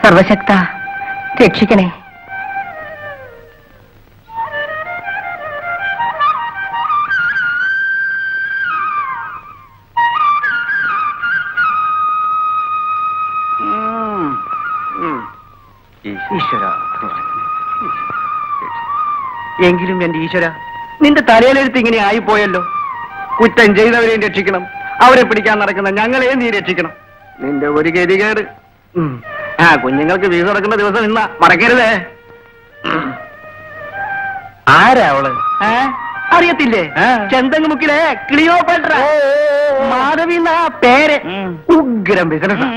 സർവശക്ത രക്ഷിക്കണേ ഈശ്വര എങ്കിലും എന്റെ ഈശ്വര നിന്റെ തലയിലെഴുത്ത് ഇങ്ങനെ ആയിപ്പോയല്ലോ കുറ്റം ചെയ്തവരെയും രക്ഷിക്കണം അവരെ പിടിക്കാൻ നടക്കുന്ന ഞങ്ങളെയും നീ രക്ഷിക്കണം നിന്റെ ഒരു ഗതികേട് ഉം. ആ കുഞ്ഞുങ്ങൾക്ക് വീസ് നടക്കുന്ന ദിവസം ഇന്ന മറക്കരുതേ ആരാ അവള് ഏ? അറിയത്തില്ലേ ചെന്തങ്ങുമുക്കിലെ ക്ലിയോപെട്ര മാധവി എന്നാ പേര് ഉഗ്രം ബിസിനസ്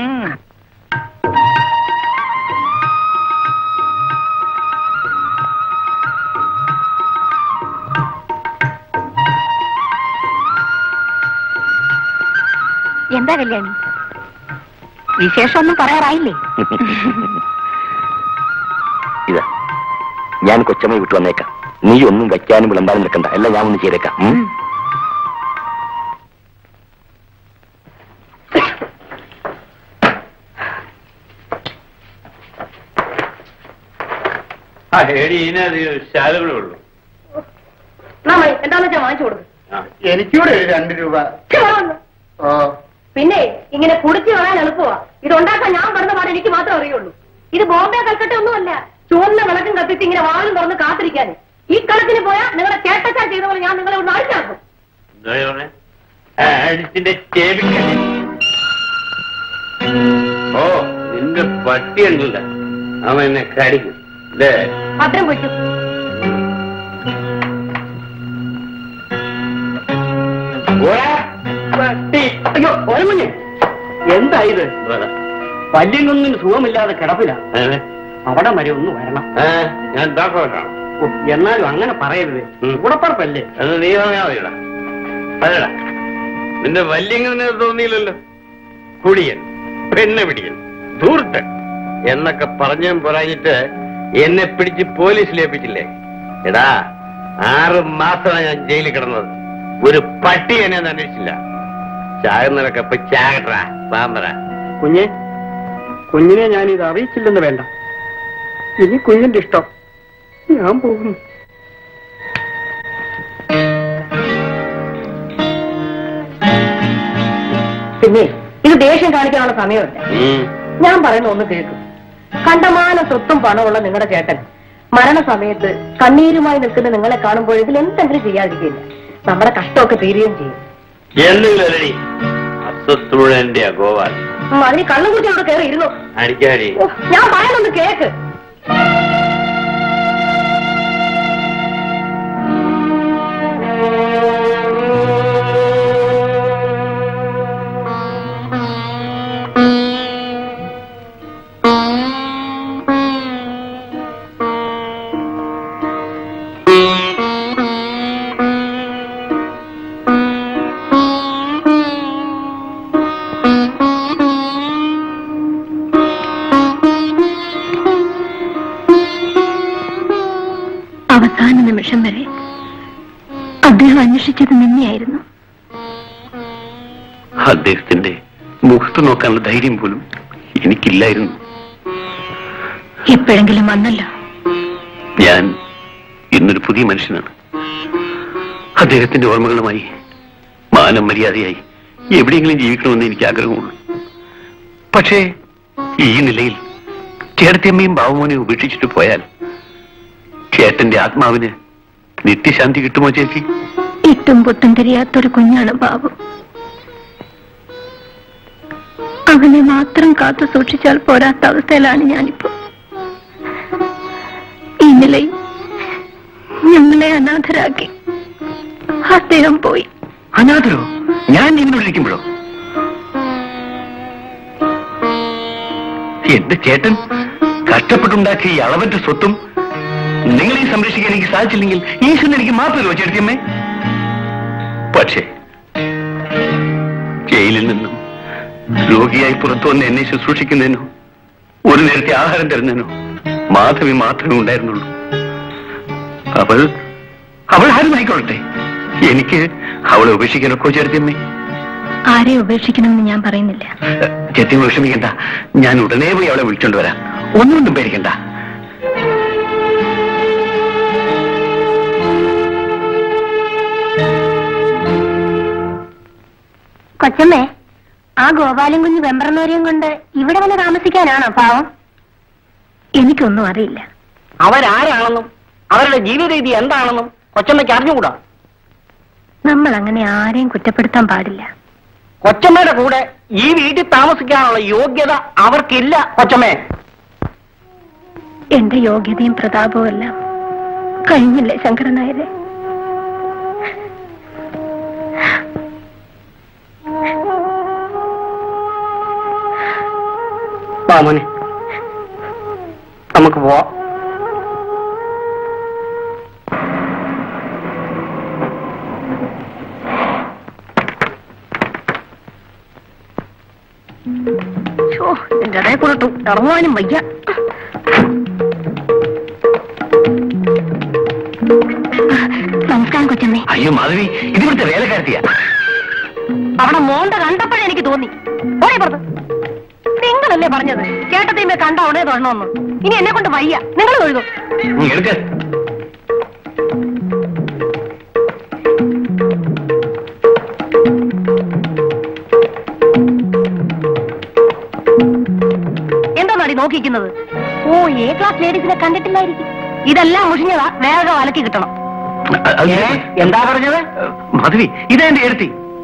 എന്താ കല്യാണി വിശേഷമൊന്നും പറയാറായില്ലേ ഇതാ ഞാൻ കൊച്ചമ്മ വിട്ടു വന്നേക്കാം നീ ഒന്നും വയ്ക്കാനും വിളമ്പാനും നിൽക്കണ്ട എല്ലാം ഞാൻ ഒന്ന് ചെയ്തേക്കാം ഉം? ആ എടി ഇതിനധികം ശാലകളേ ഉള്ളൂ എന്താന്ന് വെച്ചാൽ വാങ്ങിച്ചു കൊടുക്കും എനിക്കൂടെ ഒരു രണ്ട് രൂപ ഓ പിന്നെ ഇങ്ങനെ കുടിച്ചു കളയാൻ എളുപ്പമാ ഇത് ഉണ്ടാക്കാൻ ഞാൻ പറഞ്ഞ പാട് എനിക്ക് മാത്രമേ അറിയുള്ളൂ ഇത് ബോംബെ കൽക്കട്ട ഒന്നുമല്ല ചുവന്ന വിളക്കും കത്തിച്ച് ഇങ്ങനെ വാളും തുറന്ന് കാത്തിരിക്കാന് ഈ കളത്തിന് പോയാൽ നിങ്ങളുടെ ചേട്ടച്ചാൻ ചെയ്ത പോലെ ഞാൻ നിങ്ങളെ ഒന്ന് അഴിച്ചാക്കും എന്താ പറഞ്ഞേ അടിച്ചിന്റെ ചേവിക്കല്ലേ ഓ നിന്റെ പട്ടി ഉണ്ടല്ല അവൻ എന്നെ കടിക്കും അല്ലേ ഭദ്രം പൊയ്ക്കും അയ്യോ ഓരമഞ്ഞ് എന്താ ഇത് വല്യങ്ങൊന്നും സുഖമില്ലാതെ കിടപ്പില്ല അവിടെ വരെ ഒന്ന് വരണം ഞാൻ ഡോക്ടറാണ് ഓ, എന്നാലും അങ്ങനെ പറയരുത് ഉം. ഉടപ്പറപ്പല്ലേ അത് നീ പറഞ്ഞാ മതിയടാ അതടാ നിന്റെ വല്യങ്ങനെ തോന്നിയില്ലല്ലോ കുടിയൻ പെണ്ണ് പിടിയൻ ധൂർത്തൻ എന്നൊക്കെ പറഞ്ഞും പറഞ്ഞിട്ട് എന്നെ പിടിച്ച് പോലീസിൽ ഏൽപ്പിച്ചില്ലേ എടാ ആറ് മാസമാണ് ഞാൻ ജയിലിൽ കിടന്നത് ഒരു പട്ടി എന്നെ ഒന്നും അന്വേഷിച്ചില്ല ചാകുന്നവരൊക്കെ ഇപ്പൊ ചാകട്ടാ പാമ്പറ കുഞ്ഞെ കുഞ്ഞിനെ ഞാൻ ഇത് അറിയിച്ചില്ലെന്ന് വേണ്ട ഇനി കുഞ്ഞിന്റെ ഇഷ്ടം ഞാൻ പോകുന്നു പിന്നെ ഇത് ദേഷ്യം കാണിക്കാനുള്ള സമയമല്ല ഞാൻ പറയുന്ന ഒന്ന് കേൾക്കും കണ്ടമാനം സ്വത്തും പണമുള്ള നിങ്ങളുടെ ചേട്ടൻ മരണസമയത്ത് കണ്ണീരുമായി നിൽക്കുന്ന നിങ്ങളെ കാണുമ്പോൾ ഇതിൽ എന്തെങ്കിലും ചെയ്യാതിരിക്കില്ല നമ്മുടെ കഷ്ടമൊക്കെ തീരുകയും ചെയ്യും എന്തെങ്കിലും അല്ലടി അസ്വസ്ഥ മുഴുവൻ എന്റെ ഗോപാൽ ഉം, അതിന് കള്ളം കുടിച്ച് അവിടെ കയറി ഇരുന്നു അടിക്കാടി ഓ, ഞാൻ പറയുന്നൊന്ന് കേക്ക് അവസാന നിമിഷം വരെ അദ്ദേഹം അന്വേഷിച്ചത് നിന്നെയായിരുന്നു അദ്ദേഹത്തിന്റെ മുഖത്ത് നോക്കാനുള്ള ധൈര്യം പോലും എനിക്കില്ലായിരുന്നു എപ്പോഴെങ്കിലും വന്നല്ലോ ഞാൻ ഇന്നൊരു പുതിയ മനുഷ്യനാണ് അദ്ദേഹത്തിന്റെ ഓർമ്മകളുമായി മാനം മര്യാദയായി എവിടെയെങ്കിലും ജീവിക്കണമെന്ന് എനിക്ക് ആഗ്രഹമുള്ളൂ പക്ഷേ ഈ നിലയിൽ ചേട്ടത്തിയമ്മയും ബാബുമോനെ ഉപേക്ഷിച്ചിട്ട് പോയാൽ ചേട്ടന്റെ ആത്മാവിന് നിത്യശാന്തി കിട്ടുമോ ചേച്ചി ഇട്ടും പൊട്ടും തിരിയാത്തൊരു കുഞ്ഞാണ് ബാബു അവനെ മാത്രം കാത്തു സൂക്ഷിച്ചാൽ പോരാത്ത അവസ്ഥയിലാണ് ഞാനിപ്പോ ഈ നിലയിൽ ഞങ്ങളെ അനാഥരാക്കി അദ്ദേഹം പോയി അനാഥരോ ഞാൻ നിന്നോടിരിക്കുമ്പോഴോ എന്റെ ചേട്ടൻ കഷ്ടപ്പെട്ടുണ്ടാക്കിയ ഈ അളവറ്റ സ്വത്തും നിങ്ങളെ സംരക്ഷിക്കാൻ എനിക്ക് സാധിച്ചില്ലെങ്കിൽ ഈശ്വരൻ എനിക്ക് മാപ്പല്ലോ ചേട്ടത്തിയമ്മേ പക്ഷേ ജയിലിൽ നിന്നും രോഗിയായി പുറത്തു വന്ന് എന്നെ ശുശ്രൂഷിക്കുന്നതിനോ ഒരു നേരത്തെ ആഹാരം തരുന്നതിനോ മാധവി മാത്രമേ ഉണ്ടായിരുന്നുള്ളൂ അവൾ അവൾ ആരുമായിക്കൊള്ളട്ടെ എനിക്ക് അവളെ ഉപേക്ഷിക്കാനൊക്കെ ചേർത്തിയമ്മേ ആരെ ഉപേക്ഷിക്കണമെന്ന് ഞാൻ പറയുന്നില്ല ചെത്തിയും വിഷമിക്കണ്ട ഞാൻ ഉടനെ പോയി അവളെ വിളിച്ചോണ്ട് വരാം ഒന്നുകൊണ്ടും പേടിക്കണ്ട കൊച്ചമ്മേ ആ ഗോപാലൻ കുഞ്ഞ് വെമ്പറന്നൂരെയും കൊണ്ട് ഇവിടെ വന്ന് താമസിക്കാനാണോ പാവം എനിക്കൊന്നും അറിയില്ല അവരാരാണെന്നും അവരുടെ ജീവിത രീതി എന്താണെന്നും കൊച്ചമ്മയ്ക്ക് അറിഞ്ഞുകൂടാ നമ്മൾ അങ്ങനെ ആരെയും കുറ്റപ്പെടുത്താൻ പാടില്ല കൊച്ചമ്മയുടെ കൂടെ ഈ വീട്ടിൽ താമസിക്കാനുള്ള യോഗ്യത അവർക്കില്ല കൊച്ചമ്മേ എന്റെ യോഗ്യതയും പ്രതാപവും എല്ലാം കഴിഞ്ഞില്ലേ ശങ്കരൻ നായരെ വാമോനെ നമുക്ക് പോവാം ഛോ, എന്റെ ഇടയിൽ കൊടുത്തു ഇറങ്ങുവാനും വയ്യ നമസ്കാരം കൊച്ചമ്മേ അയ്യോ മാധവി ഇതിവിടുത്തെ വേലക്കാരത്തിയാ അവിടെ മോണ്ട കണ്ടപ്പോഴേ എനിക്ക് തോന്നി ഓരേ പുറത്ത് നിങ്ങളല്ലേ പറഞ്ഞത് ചേട്ടത്തിമ്മ കണ്ട ഉടനെ തൊഴണമെന്ന് ഇനി എന്നെ കൊണ്ട് വയ്യ നിങ്ങൾ തൊഴുതു നീ എടുക്ക എന്താണടി നോക്കിക്കുന്നത് ഓ എ ക്ലാസ് ലേഡീസിനെ കണ്ടിട്ടില്ലായിരിക്കും ഇതെല്ലാം മുഷിഞ്ഞതാ വേഗം അലക്കി കിട്ടണം ഏ? എന്താ പറഞ്ഞത് മാധവി ഇതാ എന്റെ എടുത്തി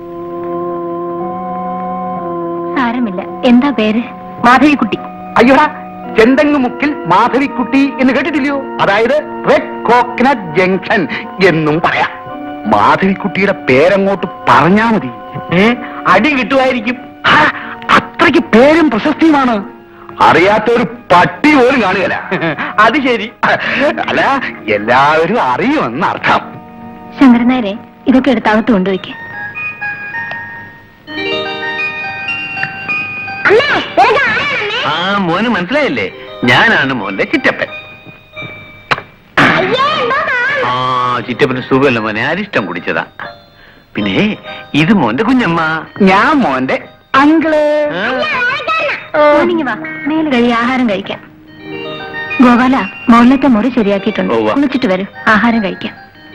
സാരമില്ല എന്താ പേര് മാധവിക്കുട്ടി അയ്യോടാ ചെന്തങ്ങുമുക്കിൽ മാധവിക്കുട്ടി എന്ന് കേട്ടിട്ടില്ലയോ അതായത് റെഡ് കോക്കനട്ട് ജംഗ്ഷൻ എന്നും പറയാം മാധവിക്കുട്ടിയുടെ പേരങ്ങോട്ട് പറഞ്ഞാ മതി ഏ? അടി കിട്ടുമായിരിക്കും ഹാ, അത്രയ്ക്ക് പേരും പ്രശസ്തിയുമാണ് അറിയാത്ത ഒരു പട്ടി പോലും കാണുകയില്ല അത് ശരി അല്ല എല്ലാവരും അറിയുമെന്ന് അർത്ഥം ശങ്കരൻ നായരെ ഇതൊക്കെ എടുത്ത് അകത്ത് കൊണ്ടുവയ്ക്ക് ആ മോന് മനസ്സിലായില്ലേ ഞാനാണ് മോന്റെ ചിറ്റപ്പൻ ആ ചിറ്റപ്പന് സുഖമല്ല മോനെ അരിഷ്ടം കുടിച്ചതാ പിന്നെ ഇത് മോന്റെ കുഞ്ഞമ്മ ഞാൻ മോന്റെ അങ്കിള് ആ. മോർണിംഗ് വാ മേല് കഴി ആഹാരം കഴിക്കാം ഗോപാല മുകളിലത്തെ മുറി ശരിയാക്കിയിട്ടുണ്ട് ഉവ്വ. കുളിച്ചിട്ട് വരൂ ആഹാരം കഴിക്കാം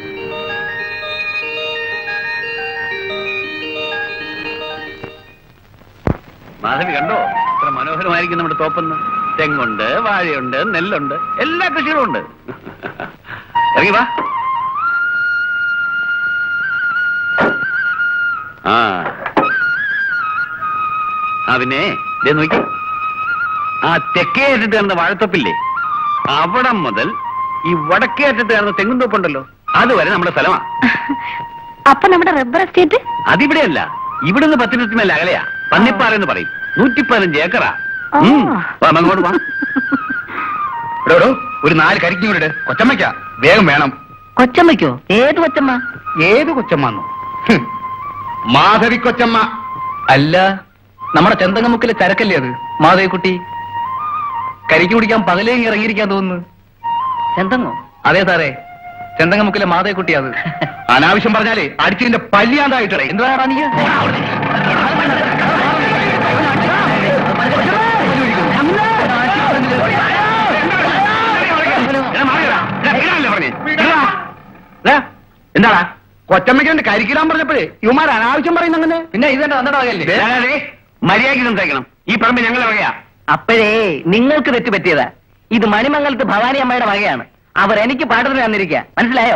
മാധവി കണ്ടോ ഇത്ര മനോഹരമായിരിക്കും നമ്മുടെ തോപ്പെന്ന് തെങ്ങുണ്ട് വാഴയുണ്ട് നെല്ലുണ്ട് എല്ലാ കൃഷികളും ഉണ്ട് ഇറങ്ങി വാ ആ ആ പിന്നെ ദേ നോക്കി ആ തെക്കേ അറ്റത്ത് കിടന്ന വാഴത്തോപ്പില്ലേ അവിടെ മുതൽ ഈ വടക്കേ അറ്റത്ത് കിടന്ന തെങ്ങുന്തോപ്പുണ്ടല്ലോ അതുവരെ നമ്മുടെ സ്ഥലമാ അപ്പൊ നമ്മുടെ റബ്ബർ എസ്റ്റേറ്റ് അതിവിടെയല്ല ഇവിടുന്ന് പത്തിനത്തി മേലെ അകലെയാ പന്നിപ്പാറ എന്ന് പറയും നൂറ്റി പതിനഞ്ച് ഏക്കറാ ഉം. വാ, അങ്ങോട്ട് വാ എടോ, എടോ, ഒരു നാല് കരിക്കും കൂടെ കൊച്ചമ്മയ്ക്ക വേഗം വേണം കൊച്ചമ്മയ്ക്കോ ഏത് കൊച്ചമ്മ ഏത് കൊച്ചമ്മന്നോ ഹും, മാധവി കൊച്ചമ്മ അല്ല നമ്മുടെ ചെന്തങ്ങമുക്കിലെ ചരക്കല്ലേ അത് മാധവിക്കുട്ടി കരിക്ക് കുടിക്കാൻ പകലേ ഇങ്ങ് ഇറങ്ങിയിരിക്കാൻ തോന്നുന്നു എന്തെന്നോ അതെ സാറേ ചെന്തങ്ങമുക്കിലെ മാധവിക്കുട്ടി അത് അനാവശ്യം പറഞ്ഞാലേ അടിച്ചിന്റെ പല്ലിയാണ്ടായിട്ടേ എന്താ നീ എടാ, മാറിയെടാ. എടാ, വീഴാനല്ലേ പറഞ്ഞേ? എടാ. എന്താടാ കൊച്ചമ്മയ്ക്ക് വേണ്ടി കരിക്കിടാൻ പറഞ്ഞപ്പോഴേ ഇവന്മാർ അനാവശ്യം പറയുന്ന അങ്ങനെ പിന്നെ ഇതെന്താ വന്നിട്ട് വകയല്ലേ ദേ, ദേ, ദേ, മര്യാദയ്ക്ക് സംസാരിക്കണം ഈ പറമ്പ് ഞങ്ങളെ വകയാ അപ്പോഴേ നിങ്ങൾക്ക് തെറ്റ് പറ്റിയതാ ഇത് മണിമംഗലത്ത് ഭവാനി അമ്മയുടെ വകയാണ് അവർ എനിക്ക് പാട്ടത്തിന് തന്നിരിക്കുക മനസ്സിലായോ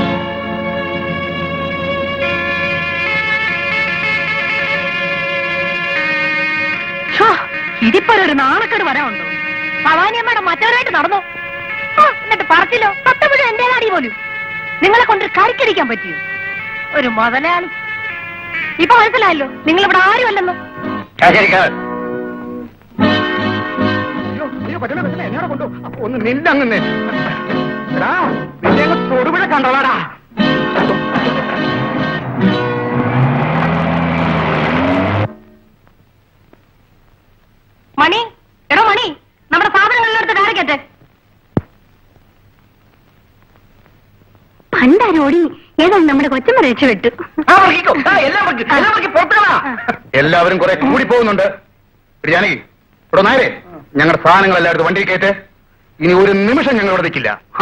ഇതിപ്പോ ഒരു നാണക്കേട് വരാനുണ്ടോ ഭവാനിയമ്മയുടെ മറ്റവരായിട്ട് നടന്നു ആ, എന്നിട്ട് പറച്ചില്ലോ പത്തപ്പോഴും എന്റെ നാടി പോലും നിങ്ങളെ കൊണ്ട് കരിക്കടിക്കാൻ പറ്റിയോ ഒരു മുതലാളി ഇപ്പൊ മനസ്സിലായല്ലോ നിങ്ങൾ ഇവിടെ ആരുമല്ലെന്ന് അയ്യോ, അയ്യോ, പറ്റില്ല, പറ്റില്ല, എന്നെ അവിടെ കൊണ്ടുപോ. അപ്പൊ ഒന്ന് നില്ലങ്ങനെ എടാ നിന്നെ അങ്ങ് തൊടുപുഴ കണ്ടോളാടാ മണി എടോ മണി നമ്മുടെ സാധനങ്ങളിലെടുത്ത് കാറിക്കട്ടെ പണ്ടാരും ഓടി ഏതാണ് നമ്മുടെ കൊച്ചമ്മ രക്ഷപ്പെട്ടു എല്ലാവരും കുറെ കൂടി പോകുന്നുണ്ട് ഒരു ജാനകി ഇവിടെ നായരെ ഞങ്ങളുടെ സാധനങ്ങൾ എല്ലായിടത്തും വണ്ടിയിൽ കയറ്റ് ഇനി ഒരു നിമിഷം ഞങ്ങൾ ഇവിടെ നിൽക്കില്ല ആ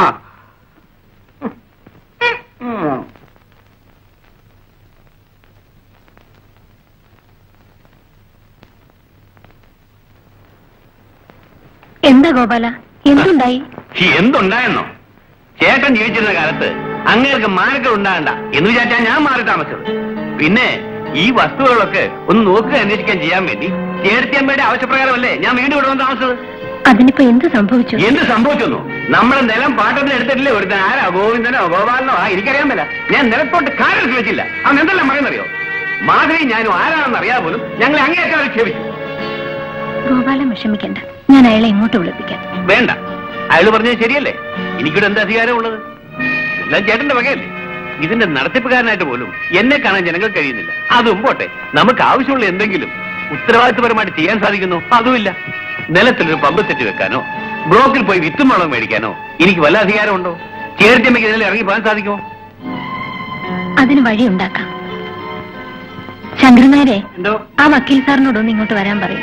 എന്താ ഗോപാല എന്തുണ്ടായി എന്തുണ്ടായെന്നോ ചേട്ടൻ ജീവിച്ചിരുന്ന കാലത്ത് അങ്ങേർക്ക് മാനക്കൾ ഉണ്ടാകണ്ട എന്ന് വിചാരിച്ചാ ഞാൻ മാറി താമസിച്ചത് പിന്നെ ഈ വസ്തുക്കളൊക്കെ ഒന്ന് നോക്കുക അന്വേഷിക്കാൻ ചെയ്യാൻ വേണ്ടി ചേർത്തിയമ്മയുടെ ആവശ്യപ്രകാരമല്ലേ ഞാൻ വീണ്ടും ഇവിടെ വന്ന് താമസിച്ചത് അതിനിപ്പോ എന്ത് സംഭവിച്ചു എന്ത് സംഭവിച്ചെന്നു നമ്മുടെ നിലം പാട്ടത്തിന് എടുത്തിട്ടില്ലേ ഒരുത്തൻ ആരാ ഗോവിന്ദനോ ഗോപാലനോ ആ എനിക്കറിയാൻ മേല ഞാൻ നിലത്തോട്ട് കാലെടുത്ത് വെച്ചില്ല അവൻ എന്തെല്ലാം പറയുന്നറിയോ മാധവി ഞാനും ആരാണെന്ന് അറിയാതെ പോലും ഞങ്ങളെ അങ്ങേയറ്റം ആക്ഷേപിച്ചു ഗോപാലൻ വിഷമിക്കണ്ട ഞാൻ അയാളെ ഇങ്ങോട്ട് വിളിപ്പിക്കാം വേണ്ട അയാൾ പറഞ്ഞത് ശരിയല്ലേ എനിക്കിവിടെ എന്ത് അധികാരമുള്ളത് എല്ലാം ചേട്ടന്റെ വകയല്ലേ ഇതിന്റെ നടത്തിപ്പുകാരനായിട്ട് പോലും എന്നെ കാണാൻ ജനങ്ങൾ കഴിയുന്നില്ല അതും പോട്ടെ നമുക്ക് ആവശ്യമുള്ള എന്തെങ്കിലും ഉത്തരവാദിത്വപരമായിട്ട് ചെയ്യാൻ സാധിക്കുന്നു അതുമില്ല നിലത്തിലൊരു പമ്പ് സെറ്റ് വെക്കാനോ ബ്ലോക്കിൽ പോയി വിത്തും വളം മേടിക്കാനോ എനിക്ക് വല്ല അധികാരമുണ്ടോ ചേർത്തിയമ്മയ്ക്ക് ഇതിൽ ഇറങ്ങി പോകാൻ സാധിക്കുമോ അതിന് വഴി ഉണ്ടാക്കാം ശങ്കരനാരെ എന്തോ ആ വക്കീൽ സാറിനോടൊന്ന് ഇങ്ങോട്ട് വരാൻ പറയും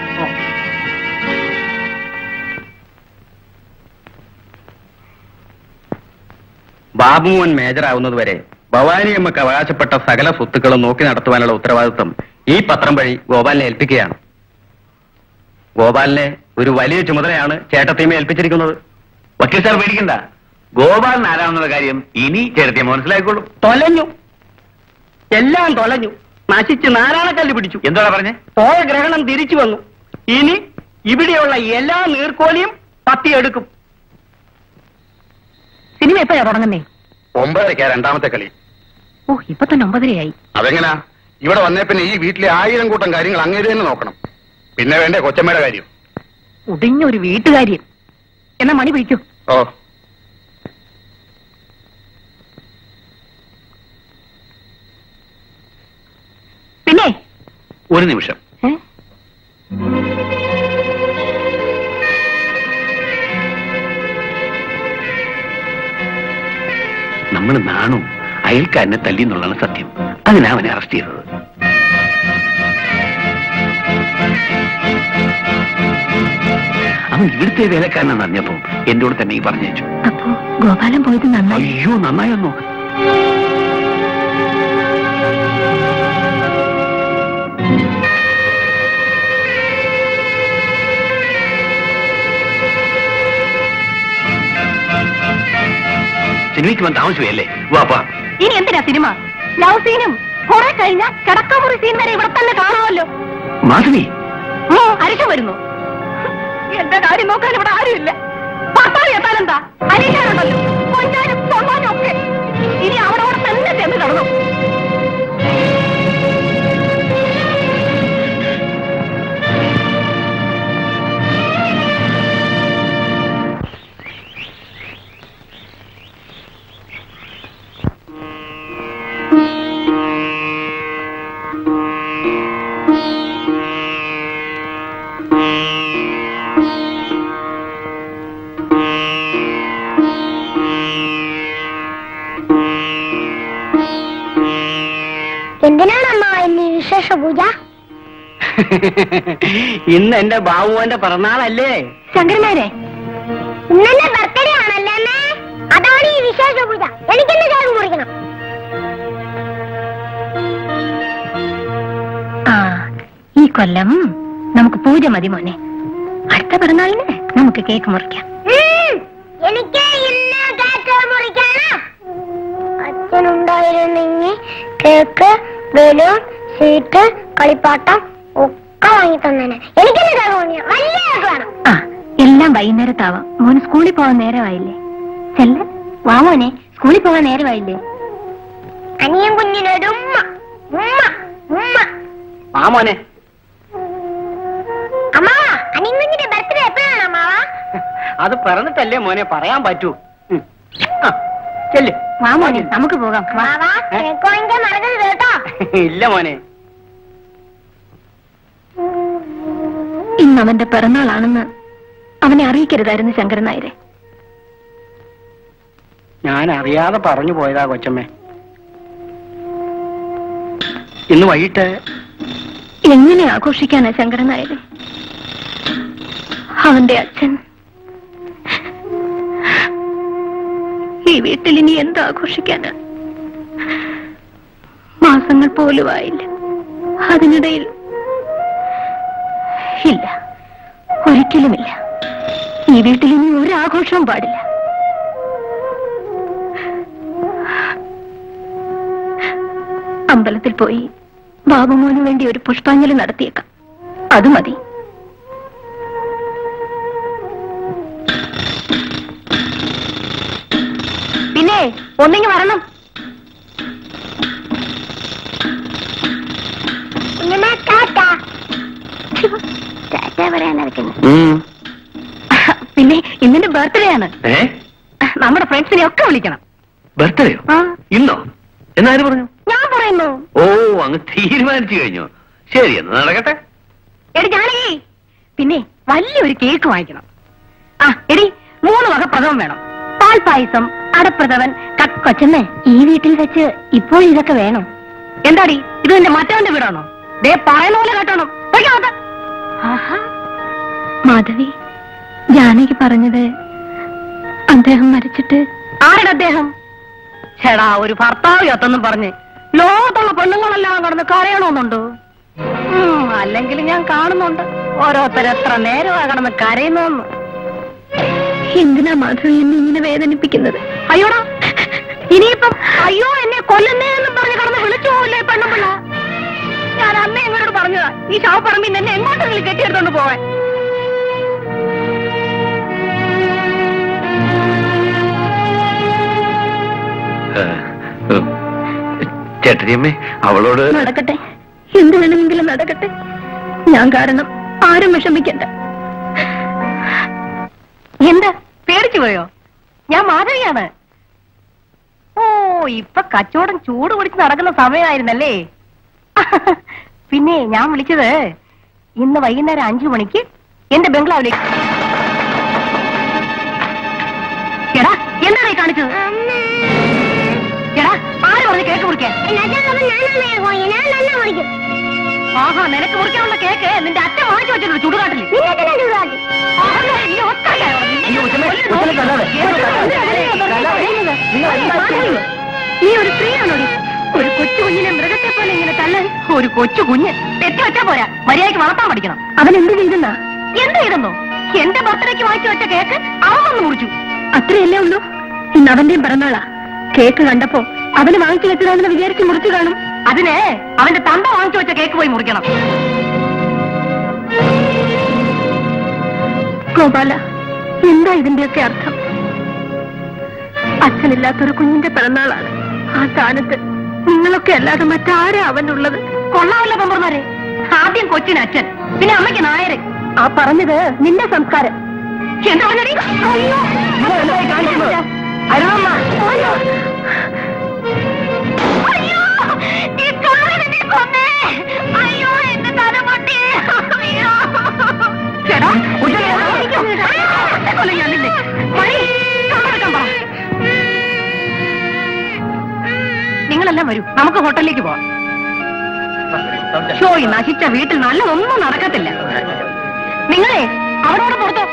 ബാബുമോൻ മേജറാവുന്നത് വരെ ഭവാനിയമ്മക്ക് അവകാശപ്പെട്ട സകല സ്വത്തുക്കളും നോക്കി നടത്തുവാനുള്ള ഉത്തരവാദിത്വം ഈ പത്രം വഴി ഗോപാലിനെ ഏൽപ്പിക്കുകയാണ് ഗോപാലിനെ ഒരു വലിയ ചുമതലയാണ് ചേട്ടത്തിയമ്മ ഏൽപ്പിച്ചിരിക്കുന്നത് വക്കീൽ സാർ പേടിക്കണ്ട ഗോപാലൻ ആരാണെന്നുള്ള കാര്യം ഇനി ചേർത്തിയമ്മ മനസ്സിലായിക്കോളും തൊലഞ്ഞു എല്ലാം തൊലഞ്ഞു നശിച്ച് നാരായണക്കല്ല് പിടിച്ചു എന്താ പറഞ്ഞേ പോയ ഗ്രഹണം തിരിച്ചു വന്നു ഇനി ഇവിടെയുള്ള എല്ലാ നീർക്കോലിയും പത്തിയെടുക്കും സിനിമ എപ്പോഴാ തുടങ്ങുന്നേ ഒമ്പതരക്കാ രണ്ടാമത്തെ കളി ഓ ഇപ്പൊ തന്നെ ഒമ്പതരയായി അതെങ്ങനാ ഇവിടെ വന്നേ പിന്നെ ഈ വീട്ടിലെ ആയിരം കൂട്ടം കാര്യങ്ങൾ അങ്ങേര് തന്നെ നോക്കണം പിന്നെ വേണ്ടേ കൊച്ചമ്മയുടെ കാര്യം ഉടിഞ്ഞ ഒരു വീട്ടുകാര്യം എന്നാ മണി പിടിക്കൂ ഓ പിന്നെ ഒരു നിമിഷം ഏ? നമ്മൾ നാണു അയൽക്കാരനെ തല്ലി എന്നുള്ളതാണ് സത്യം അതിനാ അവനെ അറസ്റ്റ് ചെയ്തത് അവൻ ഇവിടുത്തെ വേലക്കാരനാണെന്ന് അറിഞ്ഞപ്പോ എന്റെ കൂടെ തന്നെ ഈ പറഞ്ഞയച്ചു അപ്പോ ഗോപാലൻ പോയത് നന്നായി അയ്യോ നന്നായൊന്നു സിനിമയ്ക്ക് വന്ന് താമസിച്ചല്ലേ വാപ്പാ ഇനി എന്തിനാ സിനിമ ലവ് സീനും കുറെ കഴിഞ്ഞ കിടക്കമുറി സീൻ വരെ ഇവിടെ തന്നെ കാണുമല്ലോ മാധവി ഓ അരിശം വരുന്നു എന്റെ കാര്യം നോക്കാൻ ഇവിടെ ആരുമില്ല ഭർത്താവ് എത്താനെന്താ അനീഷാനുണ്ടല്ലോ കൊഞ്ചാനും തൊള്ളാനും ഒക്കെ ഇനി അവിടെ അവിടെ തന്നെ ചെന്ന് കിടന്നു എന്തിനാണ് അമ്മ ഇന്ന് വിശേഷ പൂജ ഇന്ന് എന്റെ ബാബുവിന്റെ പിറന്നാളല്ലേ ശങ്കരനാരെ ഇന്നെന്റെ ബർത്ത്ഡേ ആണല്ലേ അമ്മേ അതാണ് ഈ വിശേഷ പൂജ എനിക്കിന്ന് കേക്ക് മുറിക്കണം ആ ഈ കൊല്ലം നമുക്ക് പൂജ മതി മോനെ അടുത്ത പിറന്നാളിന് നമുക്ക് കേക്ക് മുറിക്കാം ഉം, എനിക്ക് ഇന്ന് കേക്ക് മുറിക്കണം അച്ഛനുണ്ടായിരുന്നെങ്കിൽ കേക്ക് ബലൂൺ സ്വീറ്റ് കളിപ്പാട്ടം ഒക്കെ വാങ്ങി തന്നെ എനിക്കിന്ന് കേക്ക് മുറിക്കണം വലിയ കേക്ക് വേണം ആ എല്ലാം വൈകുന്നേരത്താവാം മോന് സ്കൂളിൽ പോകാൻ നേരമായില്ലേ ചെല്ല വാ മോനെ സ്കൂളിൽ പോകാൻ നേരമായില്ലേ അനിയൻ കുഞ്ഞിനൊരു ഉമ്മ ഉമ്മ ഉമ്മ മാമോനെ അമ്മാവാ അനിയൻ കുഞ്ഞിന്റെ ബർത്ത്ഡേ എപ്പോഴാണ് അമ്മാവാ അത് പറഞ്ഞിട്ടല്ലേ മോനെ പറയാൻ പറ്റൂ ഉം. ആ, ചെല്ല് വാ മോനെ നമുക്ക് പോകാം വാ മാവാ കേക്ക് വാങ്ങിക്കാൻ മറക്കരുത് കേട്ടോ ഇല്ല മോനെ ഇന്ന് അവന്റെ പിറന്നാളാണെന്ന് അവനെ അറിയിക്കരുതായിരുന്നു ശങ്കരൻ നായരെ ഞാൻ അറിയാതെ പറഞ്ഞു പോയതാ കൊച്ചമ്മേ ഇന്ന് വൈകിട്ട് എങ്ങനെ ആഘോഷിക്കാനാ ശങ്കരൻ നായരെ അവന്റെ അച്ഛൻ ഈ വീട്ടിൽ ഇനി എന്ത് ആഘോഷിക്കാനാ മാസങ്ങൾ പോലും ആയില്ല അതിനിടയിൽ ഇല്ല ഒരിക്കലുമില്ല ഈ വീട്ടിൽ ഇനി ഒരു ആഘോഷവും പാടില്ല അമ്പലത്തിൽ പോയി ബാബുമോന് വേണ്ടി ഒരു പുഷ്പാഞ്ജലി നടത്തിയേക്കാം അത് മതി പിന്നെ ഒന്നിങ്ങ് വരണം കുഞ്ഞമ്മ ടാറ്റ ടാറ്റ പറയാനിരിക്കുന്നു പിന്നെ ഇന്നിന്റെ ബർത്ത്ഡേ ആണ് ഏ നമ്മുടെ ഫ്രണ്ട്സിനെ ഒക്കെ വിളിക്കണം ബർത്ത്ഡേയോ ആ ഇന്നോ എന്നാര് പറഞ്ഞു ഞാൻ പറയുന്നു ഓ അങ്ങ് തീരുമാനിച്ചു കഴിഞ്ഞു ശരി എന്നാ നടക്കട്ടെ എടി ജാനകി പിന്നെ വലിയൊരു കേക്ക് വാങ്ങിക്കണം ആ എടി മൂന്ന് വക പ്രഥമം വേണം പാൽ പായസം അടപ്രഥമൻ കൊച്ചമ്മേ ഈ വീട്ടിൽ വെച്ച് ഇപ്പോൾ ഇതൊക്കെ വേണം എന്താടി ഇത് നിന്റെ മറ്റവന്റെ വീടാണോ ദേ പറയുന്ന പോലെ കേട്ടോണം പോയിക്കോട്ടെ. ആഹാ. മാധവി ജാനകി പറഞ്ഞത് അദ്ദേഹം മരിച്ചിട്ട് ആരുടെ അദ്ദേഹം ചേടാ ഒരു ഭർത്താവ് ചത്തെന്നും പറഞ്ഞ് ലോകത്തുള്ള പെണ്ണുങ്ങളെല്ലാം കടന്ന് കരയണമെന്നുണ്ടോ ഉം, അല്ലെങ്കിൽ ഞാൻ കാണുന്നുണ്ട് ഓരോരുത്തർ എത്ര നേരമാ കടന്ന് കരയുന്നു എന്തിനാ മാധവി എന്നെ ഇങ്ങനെ വേദനിപ്പിക്കുന്നത് അയ്യോടാ ഇനിയിപ്പം അയ്യോ എന്നെ കൊല്ലുന്നേ എന്നും പറഞ്ഞ് കടന്ന് വിളിച്ചു പോവില്ലേ പെണ്ണുപിള്ള ഞാൻ അമ്മ എന്നോട് പറഞ്ഞതാ ഈ ശവപ്പറമ്പിൽ എന്നെ എങ്ങോട്ടെങ്കിലും കെട്ടിയെടുത്തോണ്ട് പോവാൻ ചേട്ടരിയമ്മേ അവളോട് നടക്കട്ടെ എന്ത് വേണമെങ്കിലും നടക്കട്ടെ ഞാൻ കാരണം ആരും വിഷമിക്കണ്ട എന്താ പേടിച്ചു പോയോ ഞാൻ മാധവിയാണ് ഓ ഇപ്പൊ കച്ചവടം ചൂട് പിടിച്ച് നടക്കുന്ന സമയമായിരുന്നല്ലേ പിന്നെ ഞാൻ വിളിച്ചത് ഇന്ന് വൈകുന്നേരം അഞ്ചു മണിക്ക് എന്റെ ബംഗ്ലാവിലേക്ക് എടാ എന്താണ് ഈ കാണിച്ചത് എടാ ആര് പറഞ്ഞു കേക്ക് മുറിക്കാൻ ഞാൻ നല്ല മുറിക്കും ആഹാ നിനക്ക് മുറിക്കാനുള്ള കേക്ക് നിന്റെ അച്ഛൻ വാങ്ങിച്ചു വെച്ചിട്ടുണ്ട് ചുടുകാട്ടില് നിന്നെ ചൂടാക്കി ആഹാ, ഈ ഒറ്റയ്ക്കായോ? ഈ ഉച്ചമേ, ഉച്ചമേ കല്ലാതെ, മാധവി, നീ ഒരു സ്ത്രീയാണോടി ഒരു കൊച്ചു കുഞ്ഞിനെ മൃഗത്തെ പോലെ ഇങ്ങനെ തല്ലാൻ ഒരു കൊച്ചു കുഞ്ഞ് തെറ്റി വെച്ചാ പോരാ മര്യാദയ്ക്ക് വളർത്താൻ പഠിക്കണം അവൻ എന്ത് ചെയ്തെന്നാ എന്ത് ചെയ്തെന്നോ എന്റെ ബർത്ത്ഡേക്ക് വാങ്ങിച്ചു വെച്ച കേക്ക് അവൻ വന്ന് മുറിച്ചു അത്രയല്ലേ ഉള്ളൂ ഇന്ന് അവന്റെയും പിറന്നാളാ കേക്ക് കണ്ടപ്പോ അവന് വാങ്ങിച്ചു വെച്ചതാണെന്ന് വിചാരിച്ച് മുറിച്ചു കാണും അതിന് അവന്റെ തന്ത വാങ്ങിച്ചു വെച്ച കേക്ക് പോയി മുറിക്കണം ഗോപാല എന്താ ഇതിന്റെയൊക്കെ അർത്ഥം അച്ഛനില്ലാത്തൊരു കുഞ്ഞിന്റെ പിറന്നാളാണ് ആ സ്ഥാനത്ത് നിങ്ങളൊക്കെ അല്ലാതെ മറ്റാരാ അവനുള്ളത് കൊള്ളാമല്ലോ പമ്പർമാരെ ആദ്യം കൊച്ചിന് അച്ഛൻ പിന്നെ അമ്മയ്ക്ക് നായര് ആ പറഞ്ഞത് നിന്റെ സംസ്കാരം എന്താ പറഞ്ഞടി? അയ്യോ. എന്തായി കാണിക്കുന്നത്? അരുണമ്മ. അയ്യോ. അയ്യോ. ഈ ചുള്ളനെന്നെ കൊന്നേ. അയ്യോ, എന്റെ തല പൊട്ടി. അയ്യോ. ചേട്ടാ, ഉജ്ജ്വല, അയ്യോ, ഒറ്റ കൊല്ലം ഞാൻ നിന്നെ. മണി, കണ്ണെടുക്കാൻ പറ. നിങ്ങളെല്ലാം വരൂ നമുക്ക് ഹോട്ടലിലേക്ക് പോവാം ഷോ ഈ നശിച്ച വീട്ടിൽ നല്ലതൊന്നും നടക്കത്തില്ല നിങ്ങളെ അവിടെ പുറത്തോ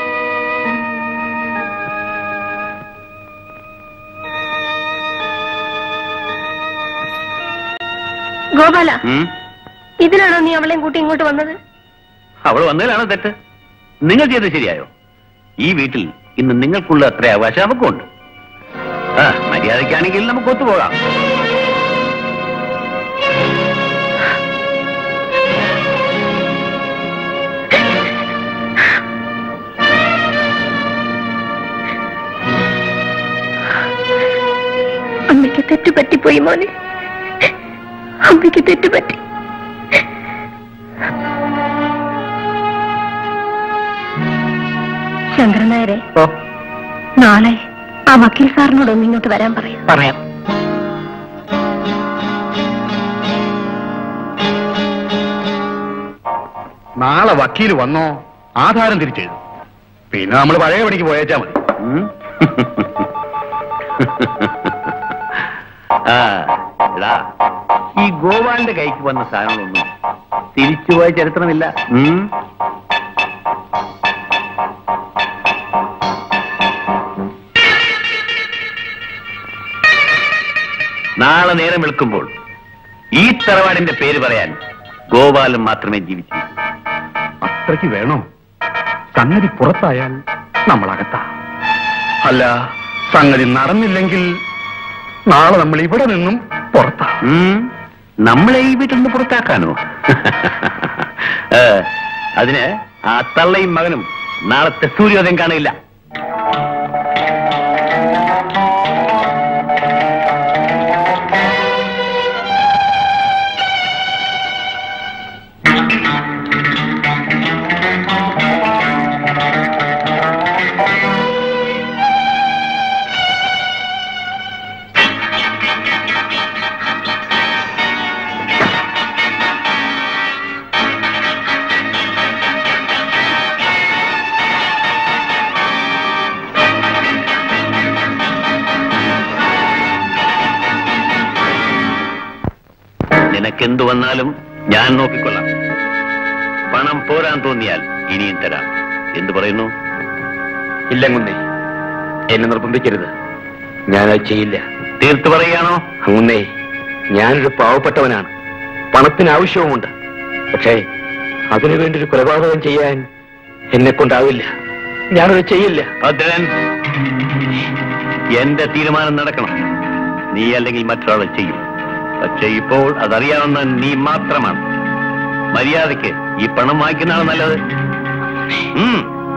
ഗോപാല ഉം? ഇതിനാണോ നീ അവളെയും കൂട്ടി ഇങ്ങോട്ട് വന്നത് അവൾ വന്നതിലാണോ തെറ്റ് നിങ്ങൾ ചെയ്തത് ശരിയായോ ഈ വീട്ടിൽ ഇന്ന് നിങ്ങൾക്കുള്ള അത്ര അവകാശം നമുക്കുണ്ട് ആ മര്യാദയ്ക്കാണെങ്കിൽ നമുക്ക് ഒത്തുപോകാം അമ്മയ്ക്ക് തെറ്റുപറ്റിപ്പോയി മോനെ അമ്മയ്ക്ക് തെറ്റുപറ്റി ശങ്കരൻ നായരെ ഓ നാളെ ആ വക്കീൽ സാറിനോടൊന്ന് ഇങ്ങോട്ട് വരാൻ പറയൂ പറയാം നാളെ വക്കീല് വന്നോ ആധാരം തിരിച്ചെഴുതും പിന്നെ നമ്മൾ പഴയ പണിക്ക് പോയേച്ചാ മതി ഉം? ആ എടാ ഈ ഗോപാലിന്റെ കൈക്ക് വന്ന സാധനങ്ങളൊന്നും തിരിച്ചുപോയ ചരിത്രമില്ല ഉം? നാളെ നേരം വെളുക്കുമ്പോൾ ഈ തറവാടിന്റെ പേര് പറയാൻ ഗോപാലൻ മാത്രമേ ജീവിച്ചു അത്രയ്ക്ക് വേണോ സംഗതി പുറത്തായാൽ നമ്മളകത്താ അല്ല സംഗതി നടന്നില്ലെങ്കിൽ നാളെ നമ്മൾ ഇവിടെ നിന്നും പുറത്താ ഉം, നമ്മളെ ഈ വീട്ടിൽ നിന്ന് പുറത്താക്കാനോ ഏ, അതിന് ആ തള്ളയും മകനും നാളത്തെ സൂര്യോദയം കാണില്ല നിനക്കെന്തു വന്നാലും ഞാൻ നോക്കിക്കൊള്ളാം പണം പോരാൻ തോന്നിയാൽ ഇനിയും തരാം എന്തു പറയുന്നു ഇല്ല കുന്നേ എന്നെ നിർബന്ധിക്കരുത് ഞാനത് ചെയ്യില്ല തീർത്തു പറയുകയാണോ അങ്ങുന്നേ ഞാനൊരു പാവപ്പെട്ടവനാണ് പണത്തിന് ആവശ്യവുമുണ്ട് പക്ഷേ അതിനു വേണ്ടി ഒരു കൊലപാതകം ചെയ്യാൻ എന്നെ കൊണ്ടാവില്ല ഞാനത് ചെയ്യില്ല ഭദ്രൻ എന്റെ തീരുമാനം നടക്കണം നീ അല്ലെങ്കിൽ മറ്റൊരാൾ ചെയ്യും പക്ഷെ ഇപ്പോൾ അതറിയാവുന്ന നീ മാത്രമാണ് മര്യാദയ്ക്ക് ഈ പണം വാങ്ങിക്കുന്നതാണ് നല്ലത് ഉം.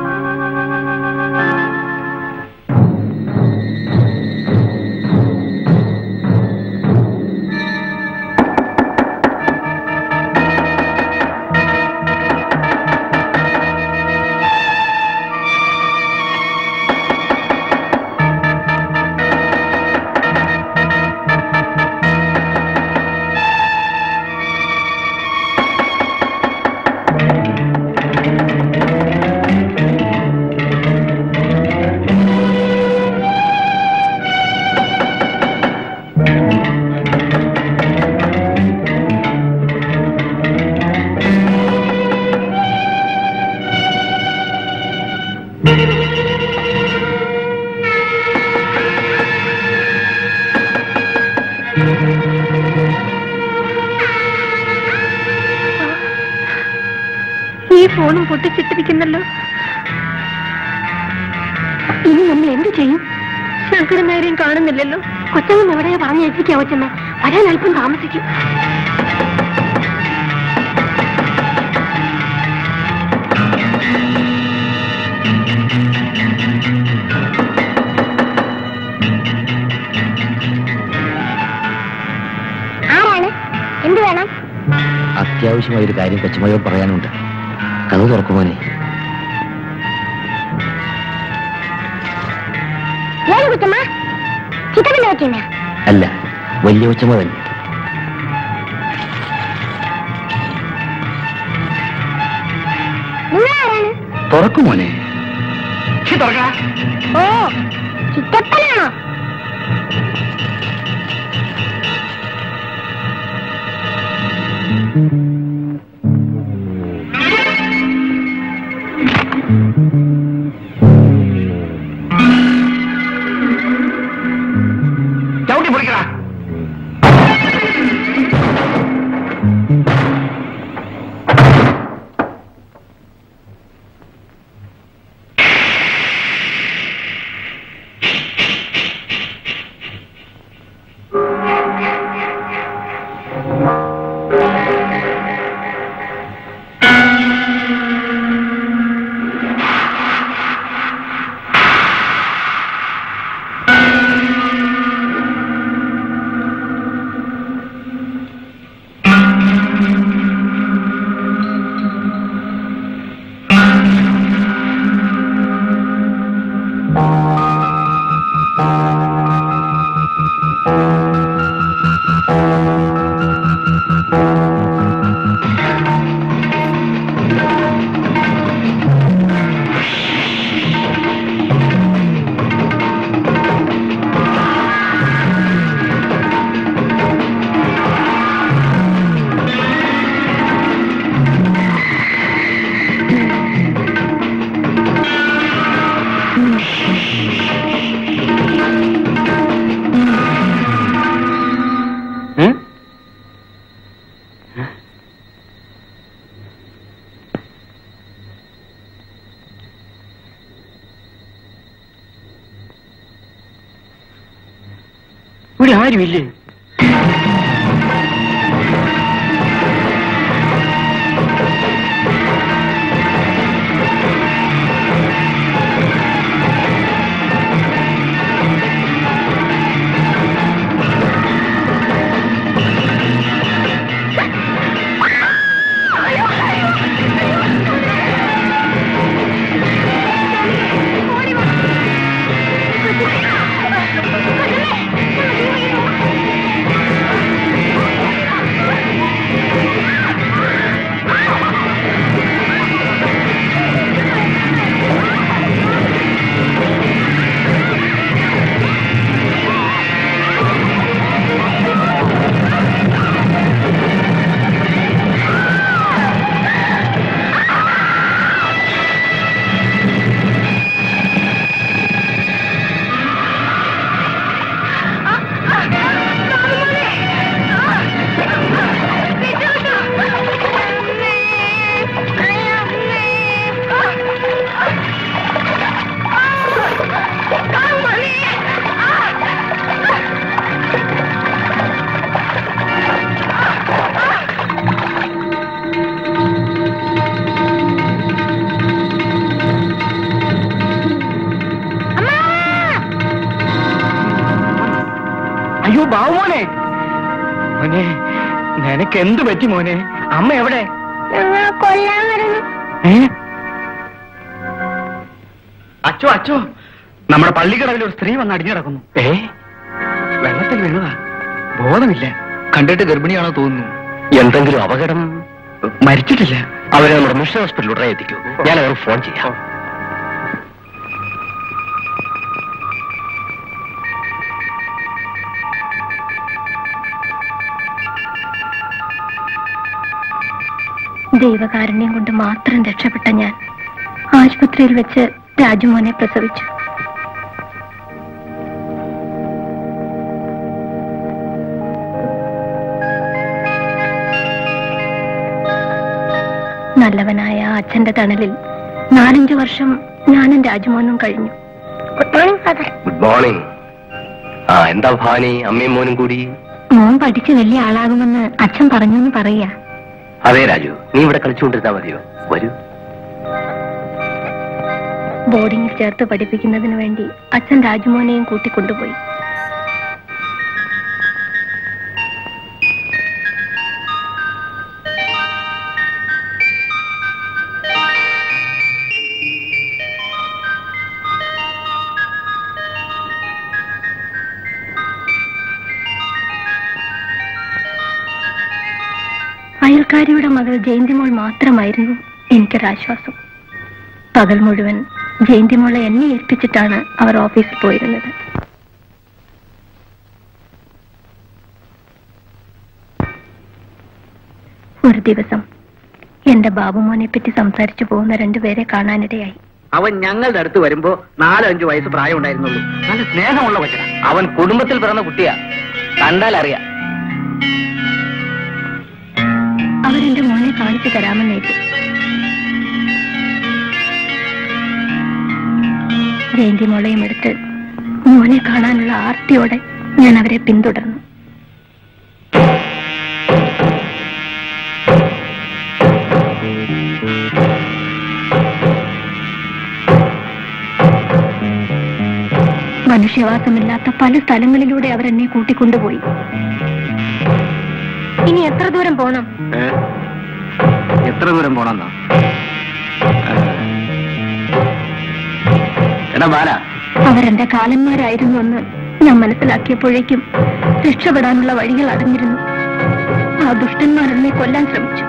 ഈ ഫോണും പൊട്ടിച്ചിട്ടിരിക്കുന്നല്ലോ ഇനി നമ്മൾ എന്ത് ചെയ്യും ശങ്കരൻ നേരെയും കാണുന്നില്ലല്ലോ കൊച്ചമ്മ എവിടെയാ പറഞ്ഞു ഏൽപ്പിക്കാ കൊച്ചമ്മ വരാൻ അല്പം താമസിക്കും ആരാണ് എന്ത് വേണം അത്യാവശ്യമായ ഒരു കാര്യം കൊച്ചുമയോട് പറയാനുണ്ട് കഥ തുറക്കുമോനെ ഏത് കുറ്റമ്മ ചിത്രത്തിന്റെ പറ്റിയെന്നാ അല്ല വലിയ കൊച്ചുമ തന്നെ നിങ്ങൾ ആരാണ് തുറക്കുമോനെ ഓ ചിറ്റപ്പനാണോ ചവിട്ടി പൊളിക്കടാ ഇവിടെ ആരുമില്ലേ അയ്യോ ബാബുമോനെ മോനെ നിനക്ക് എന്ത് പറ്റി മോനെ അമ്മ എവിടെ ഞങ്ങളെ കൊല്ലാൻ വരുന്നു ഏ അച്ചോ അച്ചോ നമ്മുടെ പള്ളിക്കടവിൽ ഒരു സ്ത്രീ വന്ന് അടിഞ്ഞു കിടക്കുന്നു ഏ വെള്ളത്തിൽ വീണതാ ബോധമില്ല കണ്ടിട്ട് ഗർഭിണിയാണോ തോന്നുന്നു എന്തെങ്കിലും അപകടം മരിച്ചിട്ടില്ല അവരെ നമ്മുടെ മിഷൻ ഹോസ്പിറ്റലിൽ ഉടനെ എത്തിക്കൂ ഞാൻ അവർക്ക് ഫോൺ ചെയ്യാം ദൈവകാരുണ്യം കൊണ്ട് മാത്രം രക്ഷപ്പെട്ട ഞാൻ ആശുപത്രിയിൽ വെച്ച് രാജുമോനെ പ്രസവിച്ചു നല്ലവനായ ആ അച്ഛന്റെ തണലിൽ നാലഞ്ചു വർഷം ഞാനും രാജുമോനും കഴിഞ്ഞു good morning father good morning ആ എന്താ ഭാനി അമ്മയും മോനും കൂടി മോൻ പഠിച്ച് വലിയ ആളാകുമെന്ന് അച്ഛൻ പറഞ്ഞു എന്ന് പറയാ അതെ രാജു നീ ഇവിടെ കളിച്ചുകൊണ്ടിരുന്നാ മതിയോ വരൂ ബോർഡിങ്ങിൽ ചേർത്ത് പഠിപ്പിക്കുന്നതിന് വേണ്ടി അച്ഛൻ രാജുമോനെയും കൂട്ടിക്കൊണ്ടുപോയി അയൽക്കാരിയുടെ മകൾ ജയന്തിമോൾ മാത്രമായിരുന്നു എനിക്കൊരാശ്വാസം പകൽ മുഴുവൻ ജയന്തിമോളെ എന്നെ ഏൽപ്പിച്ചിട്ടാണ് അവർ ഓഫീസിൽ പോയിരുന്നത് ഒരു ദിവസം എന്റെ ബാബുമോനെ പറ്റി സംസാരിച്ചു പോകുന്ന രണ്ടുപേരെ കാണാനിടയായി അവൻ ഞങ്ങളുടെ അടുത്ത് വരുമ്പോ നാലോ അഞ്ചു വയസ്സ് പ്രായം ഉണ്ടായിരുന്നുള്ളൂ നല്ല സ്നേഹമുള്ള കൊച്ചനാ അവൻ കുടുംബത്തിൽ പിറന്ന കുട്ടിയാ കണ്ടാൽ അറിയാം അവരെന്റെ മോനെ കാണിച്ചു തരാമെന്നേറ്റു ജയന്തി മോളെയും എടുത്ത് മോനെ കാണാനുള്ള ആർത്തിയോടെ ഞാൻ അവരെ പിന്തുടർന്നു മനുഷ്യവാസമില്ലാത്ത പല സ്ഥലങ്ങളിലൂടെ അവരെന്നെ കൂട്ടിക്കൊണ്ടുപോയി ഇനി എത്ര ദൂരം പോണം എത്ര ദൂരം പോണെന്നോ എടാ ബാല അവരെന്റെ കാലന്മാരായിരുന്നുവെന്ന് ഞാൻ മനസ്സിലാക്കിയപ്പോഴേക്കും രക്ഷപ്പെടാനുള്ള വഴികൾ അടഞ്ഞിരുന്നു ആ ദുഷ്ടന്മാർ എന്നെ കൊല്ലാൻ ശ്രമിച്ചു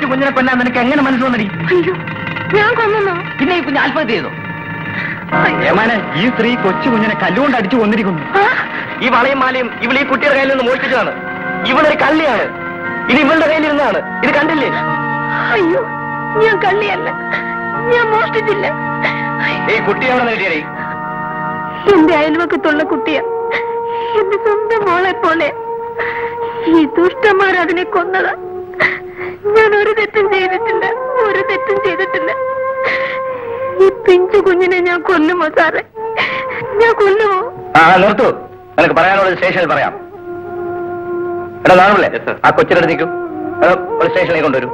കുഞ്ഞിനെ കൊല്ലാൻ നിനക്ക് എങ്ങനെ മനസ്സ് വന്നടി അയ്യോ ഞാൻ കൊന്നോ പിന്നെ ഈ കുഞ്ഞ് ആത്മഹത്യ ചെയ്തു ഏമാനെ ഈ സ്ത്രീ കൊച്ചു കുഞ്ഞിനെ കല്ലുകൊണ്ട് അടിച്ചു കൊന്നിരിക്കുന്നു ഈ വളയും മാലയും ഇവൾ ഈ കുട്ടിയുടെ കയ്യിൽ നിന്ന് മോഷ്ടിച്ചതാണ് ഇവളൊരു കള്ളിയാണ് ഇത് ഇവളുടെ കയ്യിലിരുന്നതാണ് ഇത് കണ്ടില്ലേ അയ്യോ ഞാൻ കള്ളിയല്ല ഞാൻ മോഷ്ടിച്ചില്ല ഈ കുട്ടി എവിടെ നേടിയേ എന്റെ അയൽവക്കത്തുള്ള കുട്ടിയ എന്റെ സ്വന്തം മോളെ പോലെ ഈ ദുഷ്ടന്മാർ അതിനെ കൊന്നതാ ഞാൻ ഒരു തെറ്റും ചെയ്തിട്ടില്ല ഒരു തെറ്റും ചെയ്തിട്ടില്ല ഈ പിഞ്ചു കുഞ്ഞിനെ ഞാൻ കൊല്ലുമോ സാറേ ഞാൻ കൊല്ലുമോ ആ നിർത്തു നിനക്ക് പറയാനുള്ളത് സ്റ്റേഷനിൽ പറയാം എടാ നാണല്ലേ ആ കൊച്ചിനെടുത്ത് നിൽക്കും എടാ ഒരു സ്റ്റേഷനിലേക്ക് കൊണ്ടുവരും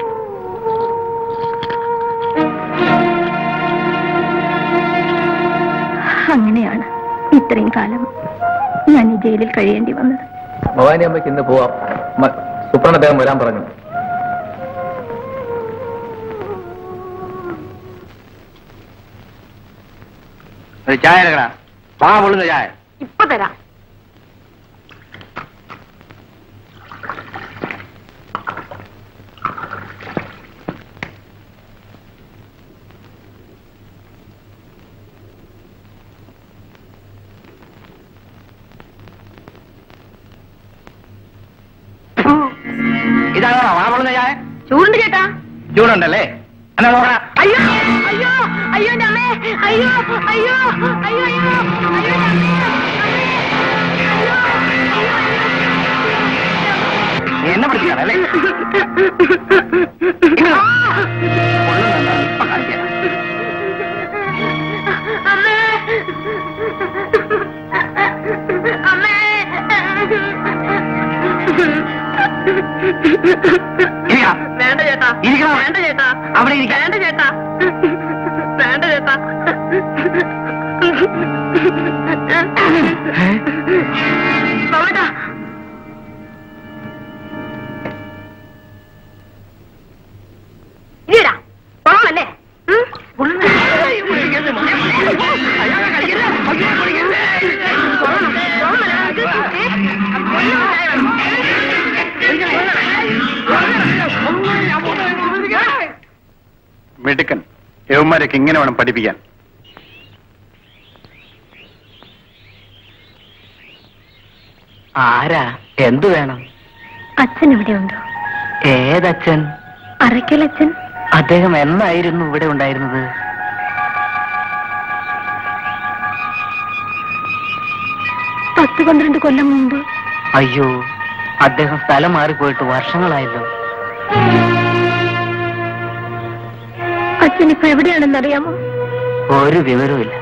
അങ്ങനെയാണ് ഇത്രയും കാലം ഞാൻ ഈ ജയിലിൽ കഴിയേണ്ടി വന്നത് ഭവാനി അമ്മയ്ക്ക് ഇന്ന് പോവാം സുപ്രണ അദ്ദേഹം വരാൻ പറഞ്ഞു ഒരു ചായ എടുക്കടാ പാ പൊള്ളുന്ന ചായ ഇപ്പൊ തരാം ഇതാണോ പാ പൊള്ളുന്ന ചായ ചൂടുണ്ട് ചേട്ടാ ചൂടുണ്ടല്ലേ എന്നാ നോക്കടാ അയ്യോ അയ്യോ അയ്യോ ഞമ്മേ അയ്യോ അയ്യോ അയ്യോ അയ്യോ അയ്യോ ഞമ്മേ നീ എന്നെ പിടിച്ചാണല്ലേ ഇപ്പൊ കാണിക്കാം അമ്മേ അമ്മേ ഇരിക്കണം. വേണ്ട ചേട്ടാ ഇരിക്കണം. വേണ്ട ചേട്ടാ അവിടെ ഇരിക്കാം. വേണ്ട ചേട്ടാ വേണ്ട ചേട്ടാ ബാബേട്ടാ ഇടാ പോവാമല്ലേ ഉം? മിടുക്കൻ യവന്മാരൊക്കെ ഇങ്ങനെ വേണം പഠിപ്പിക്കാൻ ആരാ എന്തു വേണം അച്ഛൻ ഇവിടെ ഉണ്ടോ ഏതച്ഛൻ അറയ്ക്കലച്ഛൻ അദ്ദേഹം എന്നായിരുന്നു ഇവിടെ ഉണ്ടായിരുന്നത് പത്ത് പന്ത്രണ്ട് കൊല്ലം മുമ്പ് അയ്യോ അദ്ദേഹം സ്ഥലം മാറിപ്പോയിട്ട് വർഷങ്ങളായല്ലോ അച്ഛൻ ഇപ്പൊ എവിടെയാണെന്ന് അറിയാമോ ഒരു വിവരവുമില്ല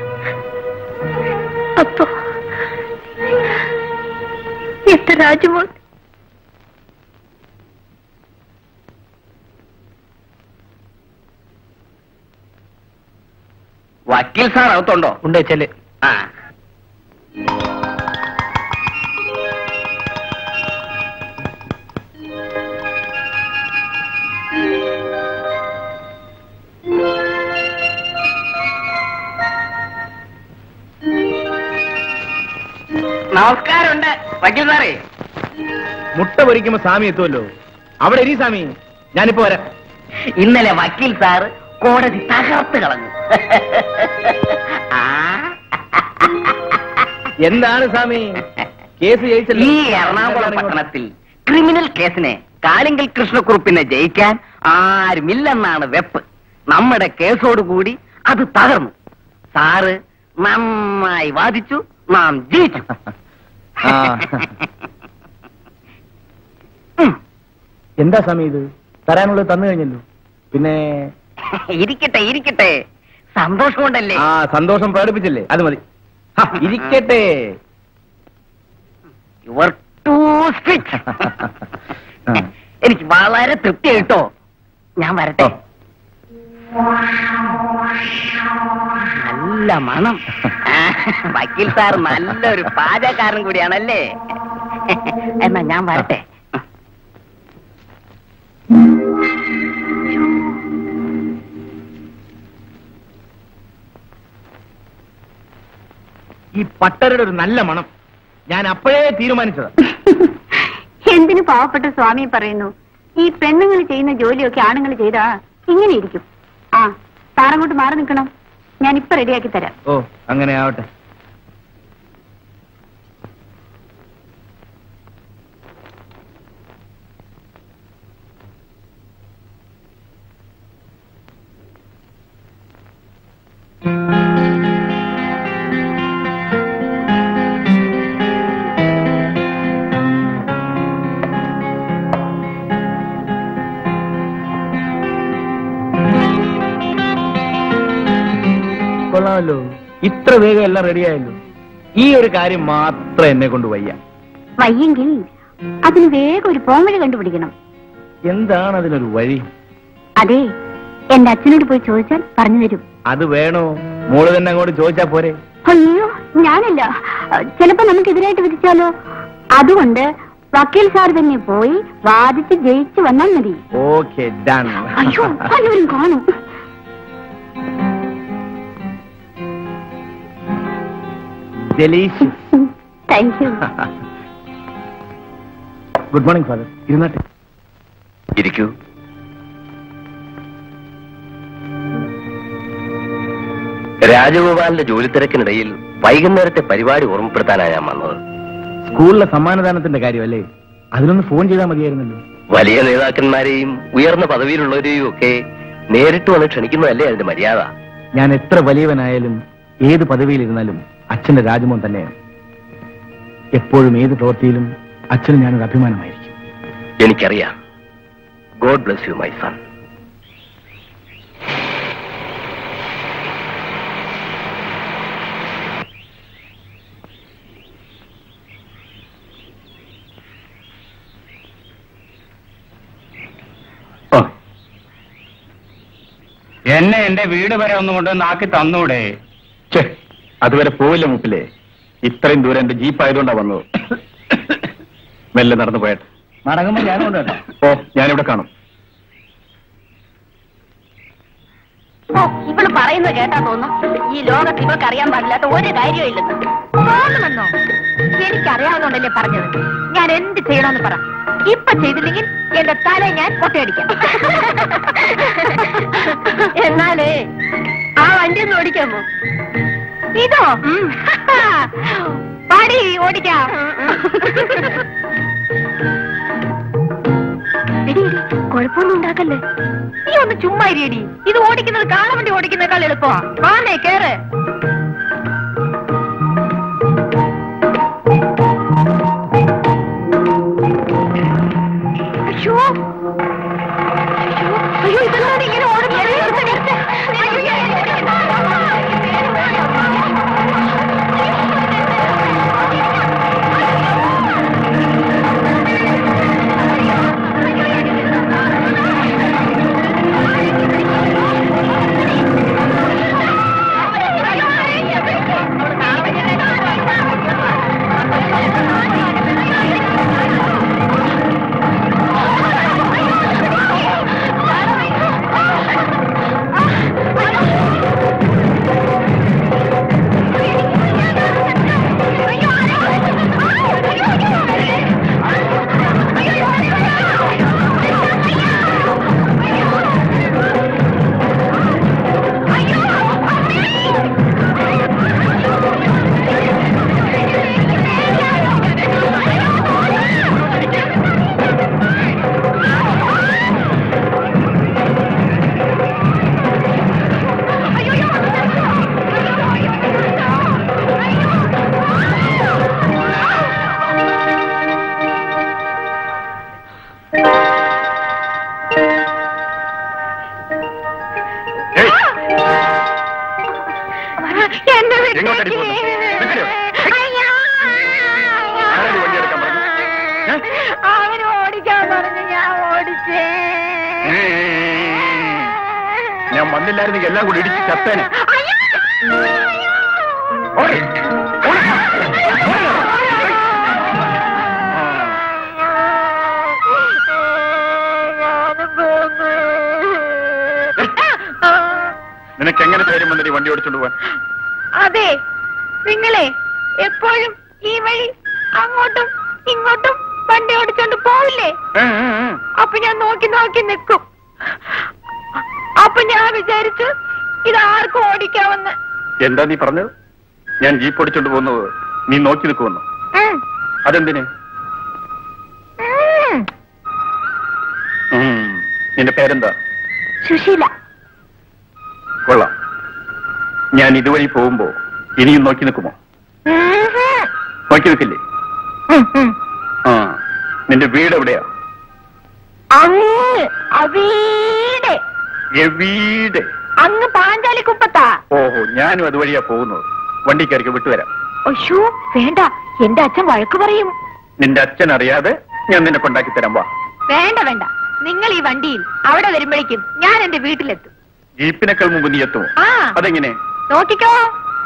അപ്പോ എന്റെ രാജമോൾ വക്കീൽ സാർ അകത്തുണ്ടോ ഉണ്ട് ചെല് ആ നമസ്കാരമുണ്ട് വക്കീൽ സാറേ മുട്ട പൊരിക്കുമ്പോ സ്വാമി എത്തുമല്ലോ അവിടെ ഇരി സ്വാമി ഞാനിപ്പോ വരാം ഇന്നലെ വക്കീൽ സാറ് കോടതി തകർത്ത് കളഞ്ഞു ആ. എന്താണ് സ്വാമി കേസ് ജയിച്ചല്ലോ ഈ എറണാകുളം പട്ടണത്തിൽ ക്രിമിനൽ കേസിനെ കാലിങ്കൽ കൃഷ്ണക്കുറുപ്പിനെ ജയിക്കാൻ ആരുമില്ലെന്നാണ് വെപ്പ് നമ്മുടെ കേസോടുകൂടി അത് തകർന്നു സാറ് നന്നായി വാദിച്ചു നാം ജയിച്ചു ആ. ഉം. എന്താ സ്വാമി ഇത് തരാനുള്ളത് തന്നു കഴിഞ്ഞല്ലോ പിന്നെ ഇരിക്കട്ടെ ഇരിക്കട്ടെ സന്തോഷം കൊണ്ടല്ലേ ആ സന്തോഷം പ്രകടിപ്പിച്ചില്ലേ അത് മതി ഹ, ഇരിക്കട്ടെ യുവർ ടു സ്ട്രിക്റ്റ് ആ. എനിക്ക് വളരെ തൃപ്തി കേട്ടോ ഞാൻ വരട്ടെ നല്ല മണം ആ, വക്കീൽ സാർ നല്ലൊരു പാചകക്കാരൻ കൂടിയാണല്ലേ എന്നാ ഞാൻ വരട്ടെ ഈ പട്ടരുടെ ഒരു നല്ല മണം ഞാൻ അപ്പോഴേ തീരുമാനിച്ചത് എന്തിനു പാവപ്പെട്ട സ്വാമി പറയുന്നു ഈ പെണ്ണുങ്ങൾ ചെയ്യുന്ന ജോലിയൊക്കെ ആണുങ്ങൾ ചെയ്താ ഇങ്ങനെ ഇരിക്കും ആ താറങ്ങോട്ട് മാറി നിൽക്കണം ഞാൻ ഇപ്പൊ റെഡിയാക്കി തരാം ഓ അങ്ങനെ ആവട്ടെ കൊള്ളാമല്ലോ ഇത്ര വേഗം എല്ലാം റെഡിയായല്ലോ ഈ ഒരു കാര്യം മാത്രം എന്നെ കൊണ്ട് വയ്യ വയ്യെങ്കിൽ അതിന് വേഗം ഒരു പോംവഴി കണ്ടുപിടിക്കണം എന്താണ് അതിനൊരു വഴി അതെ എന്റെ അച്ഛനോട് പോയി ചോദിച്ചാൽ പറഞ്ഞു തരും അത് വേണോ മോള് തന്നെ അങ്ങോട്ട് ചോദിച്ചാ പോരെ അയ്യോ ഞാനല്ല ചിലപ്പോ നമുക്കെതിരായിട്ട് വിധിച്ചാലോ അതുകൊണ്ട് വക്കീൽ സാർ തന്നെ പോയി വാദിച്ച് ജയിച്ചു വന്നാൽ മതി ഓക്കെ ഡൺ അയ്യോ പലവരും കാണും delicious thank you good morning father ഇരുന്നാട്ടെ ഇരിക്കൂ രാജഗോപാലിന്റെ ജോലി തിരക്കിനിടയിൽ വൈകുന്നേരത്തെ പരിപാടി ഓർമ്മപ്പെടുത്താനാണ് ഞാൻ വന്നത് സ്കൂളിലെ സമ്മാനദാനത്തിന്റെ കാര്യമല്ലേ അതിനൊന്ന് ഫോൺ ചെയ്താൽ മതിയായിരുന്നല്ലോ വലിയ നേതാക്കന്മാരെയും ഉയർന്ന പദവിയിലുള്ളവരെയും ഒക്കെ നേരിട്ട് വന്ന് ക്ഷണിക്കുന്നതല്ലേ അതിന്റെ മര്യാദ ഞാൻ എത്ര വലിയവനായാലും ഏത് പദവിയിലിരുന്നാലും അച്ഛന്റെ രാജമോൻ തന്നെയാണ് എപ്പോഴും ഏത് പ്രവൃത്തിയിലും അച്ഛന് ഞാനൊരു അഭിമാനമായിരിക്കും എനിക്കറിയാം God bless you my son എന്നെ എന്റെ വീട് വരെ ഒന്നും കൊണ്ട് നാക്കി തന്നൂടെ ഛേ അതുവരെ പോവില്ല മുപ്പിലെ ഇത്രയും ദൂരം എന്റെ ജീപ്പ് ആയതുകൊണ്ടാ വന്നത് മെല്ലെ നടന്നു പോയട്ടെ മടങ്ങുമ്പോ ഞാൻ കൊണ്ടുവരാം ഓ ഞാനിവിടെ കാണും ഓ ഇവള് പറയുന്നത് കേട്ടാ തോന്നും ഈ ലോകത്ത് ഇവൾക്ക് അറിയാൻ പാടില്ലാത്ത ഒരു കാര്യമില്ലെന്ന് തോന്നുമെന്നോ എനിക്കറിയാവുന്നോണ്ടല്ലേ പറഞ്ഞത് ഞാൻ എന്ത് ചെയ്യണമെന്ന് പറ ഇപ്പൊ ചെയ്തില്ലെങ്കിൽ എന്റെ തല ഞാൻ കൊട്ടയടിക്കാം എന്നാലേ ആ വണ്ടി ഒന്ന് ഓടിക്കാമോ ഇതോ പാടി ഓടിക്കാം എടി എടി, കുഴപ്പമൊന്നും ഉണ്ടാക്കല്ലേ നീ ഒന്ന് ചുമ്മാ ഇരിയടി ഇത് ഓടിക്കുന്നത് കാളവണ്ടി ഓടിക്കുന്നേക്കാൾ എളുപ്പമാ വാന്നേ കേറ് അയ്യോ അയ്യോ അയ്യോ ഇതെന്താണ് ഇങ്ങനെ ഓടുന്നത് നിർത്ത്, നിർത്ത്. അയ്യോ, എന്നെ എങ്ങോട്ടടി വിട്ടേക്ക്. പോകുന്നു? നിൽക്കരുത്. അയ്യോ. ആരാടി വണ്ടി എടുക്കാൻ പറഞ്ഞത്? ഏ? അവന് ഓടിക്കാൻ പറഞ്ഞു ഞാൻ ഓടിച്ചേ ഞാൻ വന്നില്ലായിരുന്നെങ്കിൽ എല്ലാം കൂടി ഇടിച്ച് ചത്തേനെ അയ്യോ. ഓടി. ഓടി. നിനക്ക് എങ്ങനെ ധൈര്യം വന്നിട്ട് ഈ വണ്ടി ഓടിച്ചോണ്ട് പോവാൻ അതെ നിങ്ങളെ എപ്പോഴും ഈ വഴി അങ്ങോട്ടും ഇങ്ങോട്ടും വണ്ടി ഓടിച്ചോണ്ട് പോവില്ലേ ഏ, ഏ, ഏ. അപ്പൊ അപ്പൊ ഞാൻ നോക്കി നോക്കി നിൽക്കും അപ്പൊ ഞാൻ വിചാരിച്ചു ഇത് ആർക്കും ഓടിക്കാമെന്ന് എന്താ നീ പറഞ്ഞത് ഞാൻ ജീപ്പ് ഓടിച്ചോണ്ട് പോകുന്നത് നീ നോക്കി നിൽക്കുമെന്നു ഉം. അതെന്തിന് ഉം. ഉം. നിന്റെ പേരെന്താ സുശീല കൊള്ളാം ഞാൻ ഇതുവഴി പോകുമ്പോ ഇനിയും നോക്കി നിൽക്കുമോ ഉം. നോക്കി നിൽക്കില്ലേ ഉം, ഉം. ആ നിന്റെ വീട് എവിടെയാ അങ്ങ് അവീടെ വീട് അങ്ങ് പാഞ്ചാലിക്കുപ്പത്താ ഓഹോ ഞാനും അതുവഴിയാ പോകുന്നത് വണ്ടിക്കാർക്ക് വിട്ടുവരാം അയ്യോ വേണ്ട എന്റെ അച്ഛൻ വഴക്ക് പറയും നിന്റെ അച്ഛൻ അറിയാതെ ഞാൻ നിന്നെ കൊണ്ടാക്കി തരാം വാ വേണ്ട വേണ്ട നിങ്ങൾ ഈ വണ്ടിയിൽ അവിടെ വരുമ്പോഴേക്കും ഞാൻ എന്റെ വീട്ടിലെത്തും ജീപ്പിനേക്കാൾ മുമ്പ് നീ എത്തുമോ ആ അതെങ്ങനെ നോക്കിക്കോ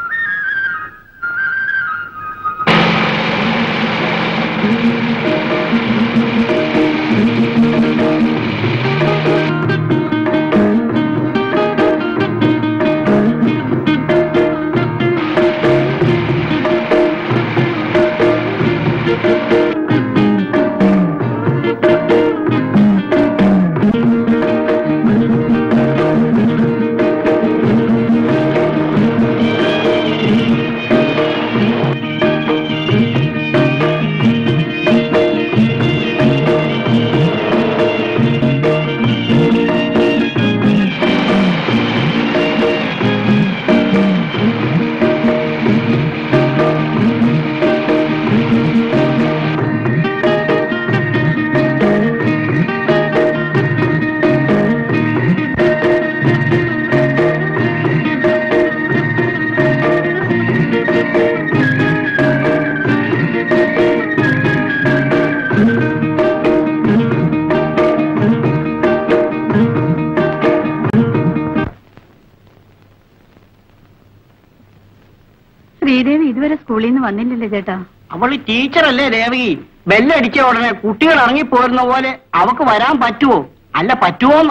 ശ്രീദേവി ഇതുവരെ സ്കൂളിൽ നിന്ന് വന്നില്ലല്ലോ ചേട്ടാ അവള് ടീച്ചറല്ലേ ദേവകി ബെല്ലടിച്ച ഉടനെ കുട്ടികൾ ഇറങ്ങിപ്പോരുന്ന പോലെ അവക്ക് വരാൻ പറ്റുമോ അല്ല പറ്റുമോന്ന്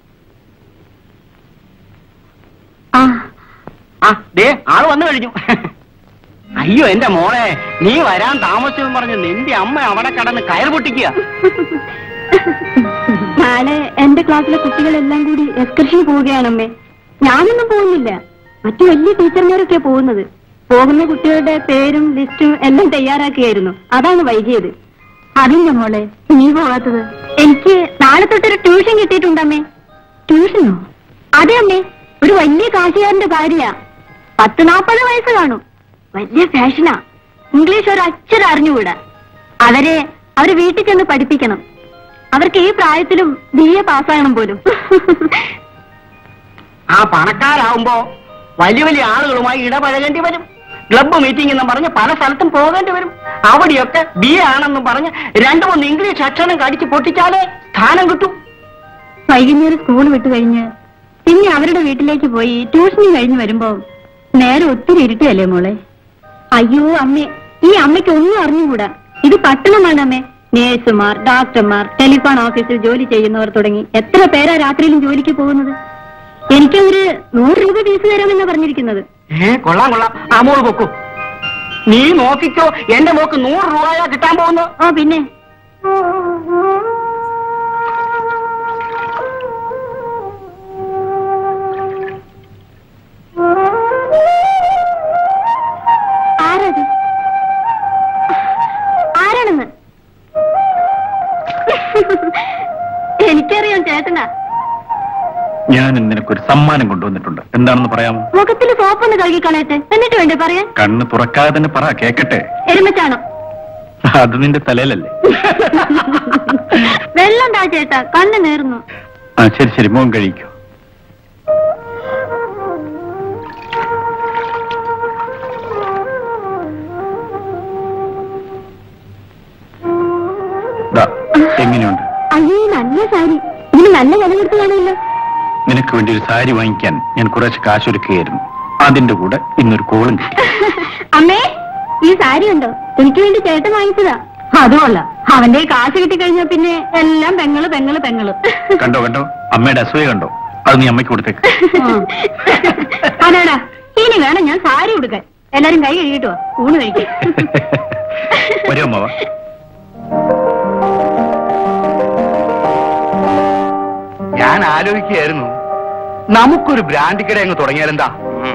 ആ ആ ദേ ആള് വന്നു കഴിഞ്ഞു അയ്യോ എന്റെ മോളെ നീ വരാൻ താമസിച്ചെന്ന് പറഞ്ഞ് നിന്റെ അമ്മ അവിടെ കടന്ന് കയർ പൊട്ടിക്കുക നാളെ എന്റെ ക്ലാസ്സിലെ കുട്ടികളെല്ലാം കൂടി എക്സ്കർഷന് പോവുകയാണമ്മേ ഞാനൊന്നും പോകുന്നില്ല മറ്റു വലിയ ടീച്ചർമാരൊക്കെ പോകുന്നത് പോകുന്ന കുട്ടികളുടെ പേരും ലിസ്റ്റും എല്ലാം തയ്യാറാക്കിയായിരുന്നു അതാണ് വൈകിയത് അതില്ല മോളെ നീ പോകാത്തത് എനിക്ക് നാളെ തൊട്ടൊരു ട്യൂഷൻ കിട്ടിയിട്ടുണ്ടമ്മേ ട്യൂഷനോ അതെ അമ്മേ ഒരു വലിയ കാശുകാരന്റെ ഭാര്യ പത്ത് നാപ്പത് വയസ്സ് കാണും വലിയ ഫാഷനാ ഇംഗ്ലീഷ് ഒരു അക്ഷരം അറിഞ്ഞുകൂടാ അവരെ അവര് വീട്ടിൽ ചെന്ന് പഠിപ്പിക്കണം അവർക്ക് ഈ പ്രായത്തിലും ബി എ പാസ്സാകണം പോലും ആ പണക്കാരാവുമ്പോ വലിയ വലിയ ആളുകളുമായി ഇടപഴകേണ്ടി വരും ക്ലബ്ബ് മീറ്റിംഗ് എന്നും പറഞ്ഞ് പല സ്ഥലത്തും പോകേണ്ടി വരും അവിടെയൊക്കെ ബി എ ആണെന്നും പറഞ്ഞ് രണ്ടു മൂന്ന് ഇംഗ്ലീഷ് അക്ഷരം കടിച്ച് പൊട്ടിച്ചാലേ സ്ഥാനം കിട്ടും വൈകുന്നേരം സ്കൂൾ വിട്ട് കഴിഞ്ഞ് പിന്നെ അവരുടെ വീട്ടിലേക്ക് പോയി ട്യൂഷന് കഴിഞ്ഞ് വരുമ്പോ നേരെ ഒത്തിരി ഇരുട്ടല്ലേ മോളെ അയ്യോ അമ്മേ ഈ അമ്മയ്ക്ക് ഒന്നും അറിഞ്ഞുകൂടാ ഇത് പട്ടണമാണ് അമ്മേ നേഴ്സുമാർ ഡോക്ടർമാർ ടെലിഫോൺ ഓഫീസിൽ ജോലി ചെയ്യുന്നവർ തുടങ്ങി എത്ര പേരാ രാത്രിയിലും ജോലിക്ക് പോകുന്നത് എനിക്ക് ഒരു നൂറ് രൂപ ഫീസ് തരാമെന്നാ പറഞ്ഞിരിക്കുന്നത് ഏ കൊള്ളാം കൊള്ളാം ആ മോള് പൊക്കൂ നീ നോക്കിക്കോ എന്റെ മോക്ക് നൂറ് രൂപയാ കിട്ടാൻ പോകുന്നു ഓ പിന്നെ ആരത് ആരാണെന്ന് എനിക്കറിയാം ചേട്ടനാ ഞാൻ നിനക്കൊരു സമ്മാനം കൊണ്ടുവന്നിട്ടുണ്ട് എന്താണെന്ന് പറയാമോ മുഖത്തിൽ സോപ്പൊന്ന് കഴുകി കളയട്ടെ എന്നിട്ട് വേണ്ടേ പറയാൻ കണ്ണ് തുറക്കാതെ തന്നെ പറ കേക്കട്ടെ എരുമച്ചാണോ അത് നിന്റെ തലയിലല്ലേ വെള്ളം താ ചേട്ടാ കണ്ണ് നേർന്നു ആ ശരി ശരി മോൻ കഴിക്കൂ ദാ, എങ്ങനെയുണ്ട് അയ്യോ നല്ല സാരി ഇതിന് നല്ല വില കൊടുത്ത് കാണുമല്ലോ നിനക്ക് വേണ്ടി ഒരു സാരി വാങ്ങിക്കാൻ ഞാൻ കുറച്ച് കാശൊരുക്കുകയായിരുന്നു അതിന്റെ കൂടെ ഇന്നൊരു കോളും കിട്ടി അമ്മേ ഈ സാരി ഉണ്ടോ എനിക്ക് വേണ്ടി ചേട്ടൻ വാങ്ങിച്ചതാ അതുമല്ല അവന്റെ ഈ കാശ് കിട്ടിക്കഴിഞ്ഞാ പിന്നെ എല്ലാം പെങ്ങള് പെങ്ങള് പെങ്ങള് കണ്ടോ കണ്ടോ അമ്മയുടെ അസൂയ കണ്ടോ അത് നീ അമ്മയ്ക്ക് കൊടുത്തേക്ക് അതാടാ ഇനി വേണം ഞാൻ സാരി കൊടുക്കാൻ എല്ലാരും കൈ കഴുകിട്ടോ ഊണ് കഴിക്കാം വരും അമ്മ വാ. ഞാൻ ആലോചിക്കുകയായിരുന്നു നമുക്കൊരു ബ്രാൻഡ് കട അങ്ങ് തുടങ്ങിയാലെന്താ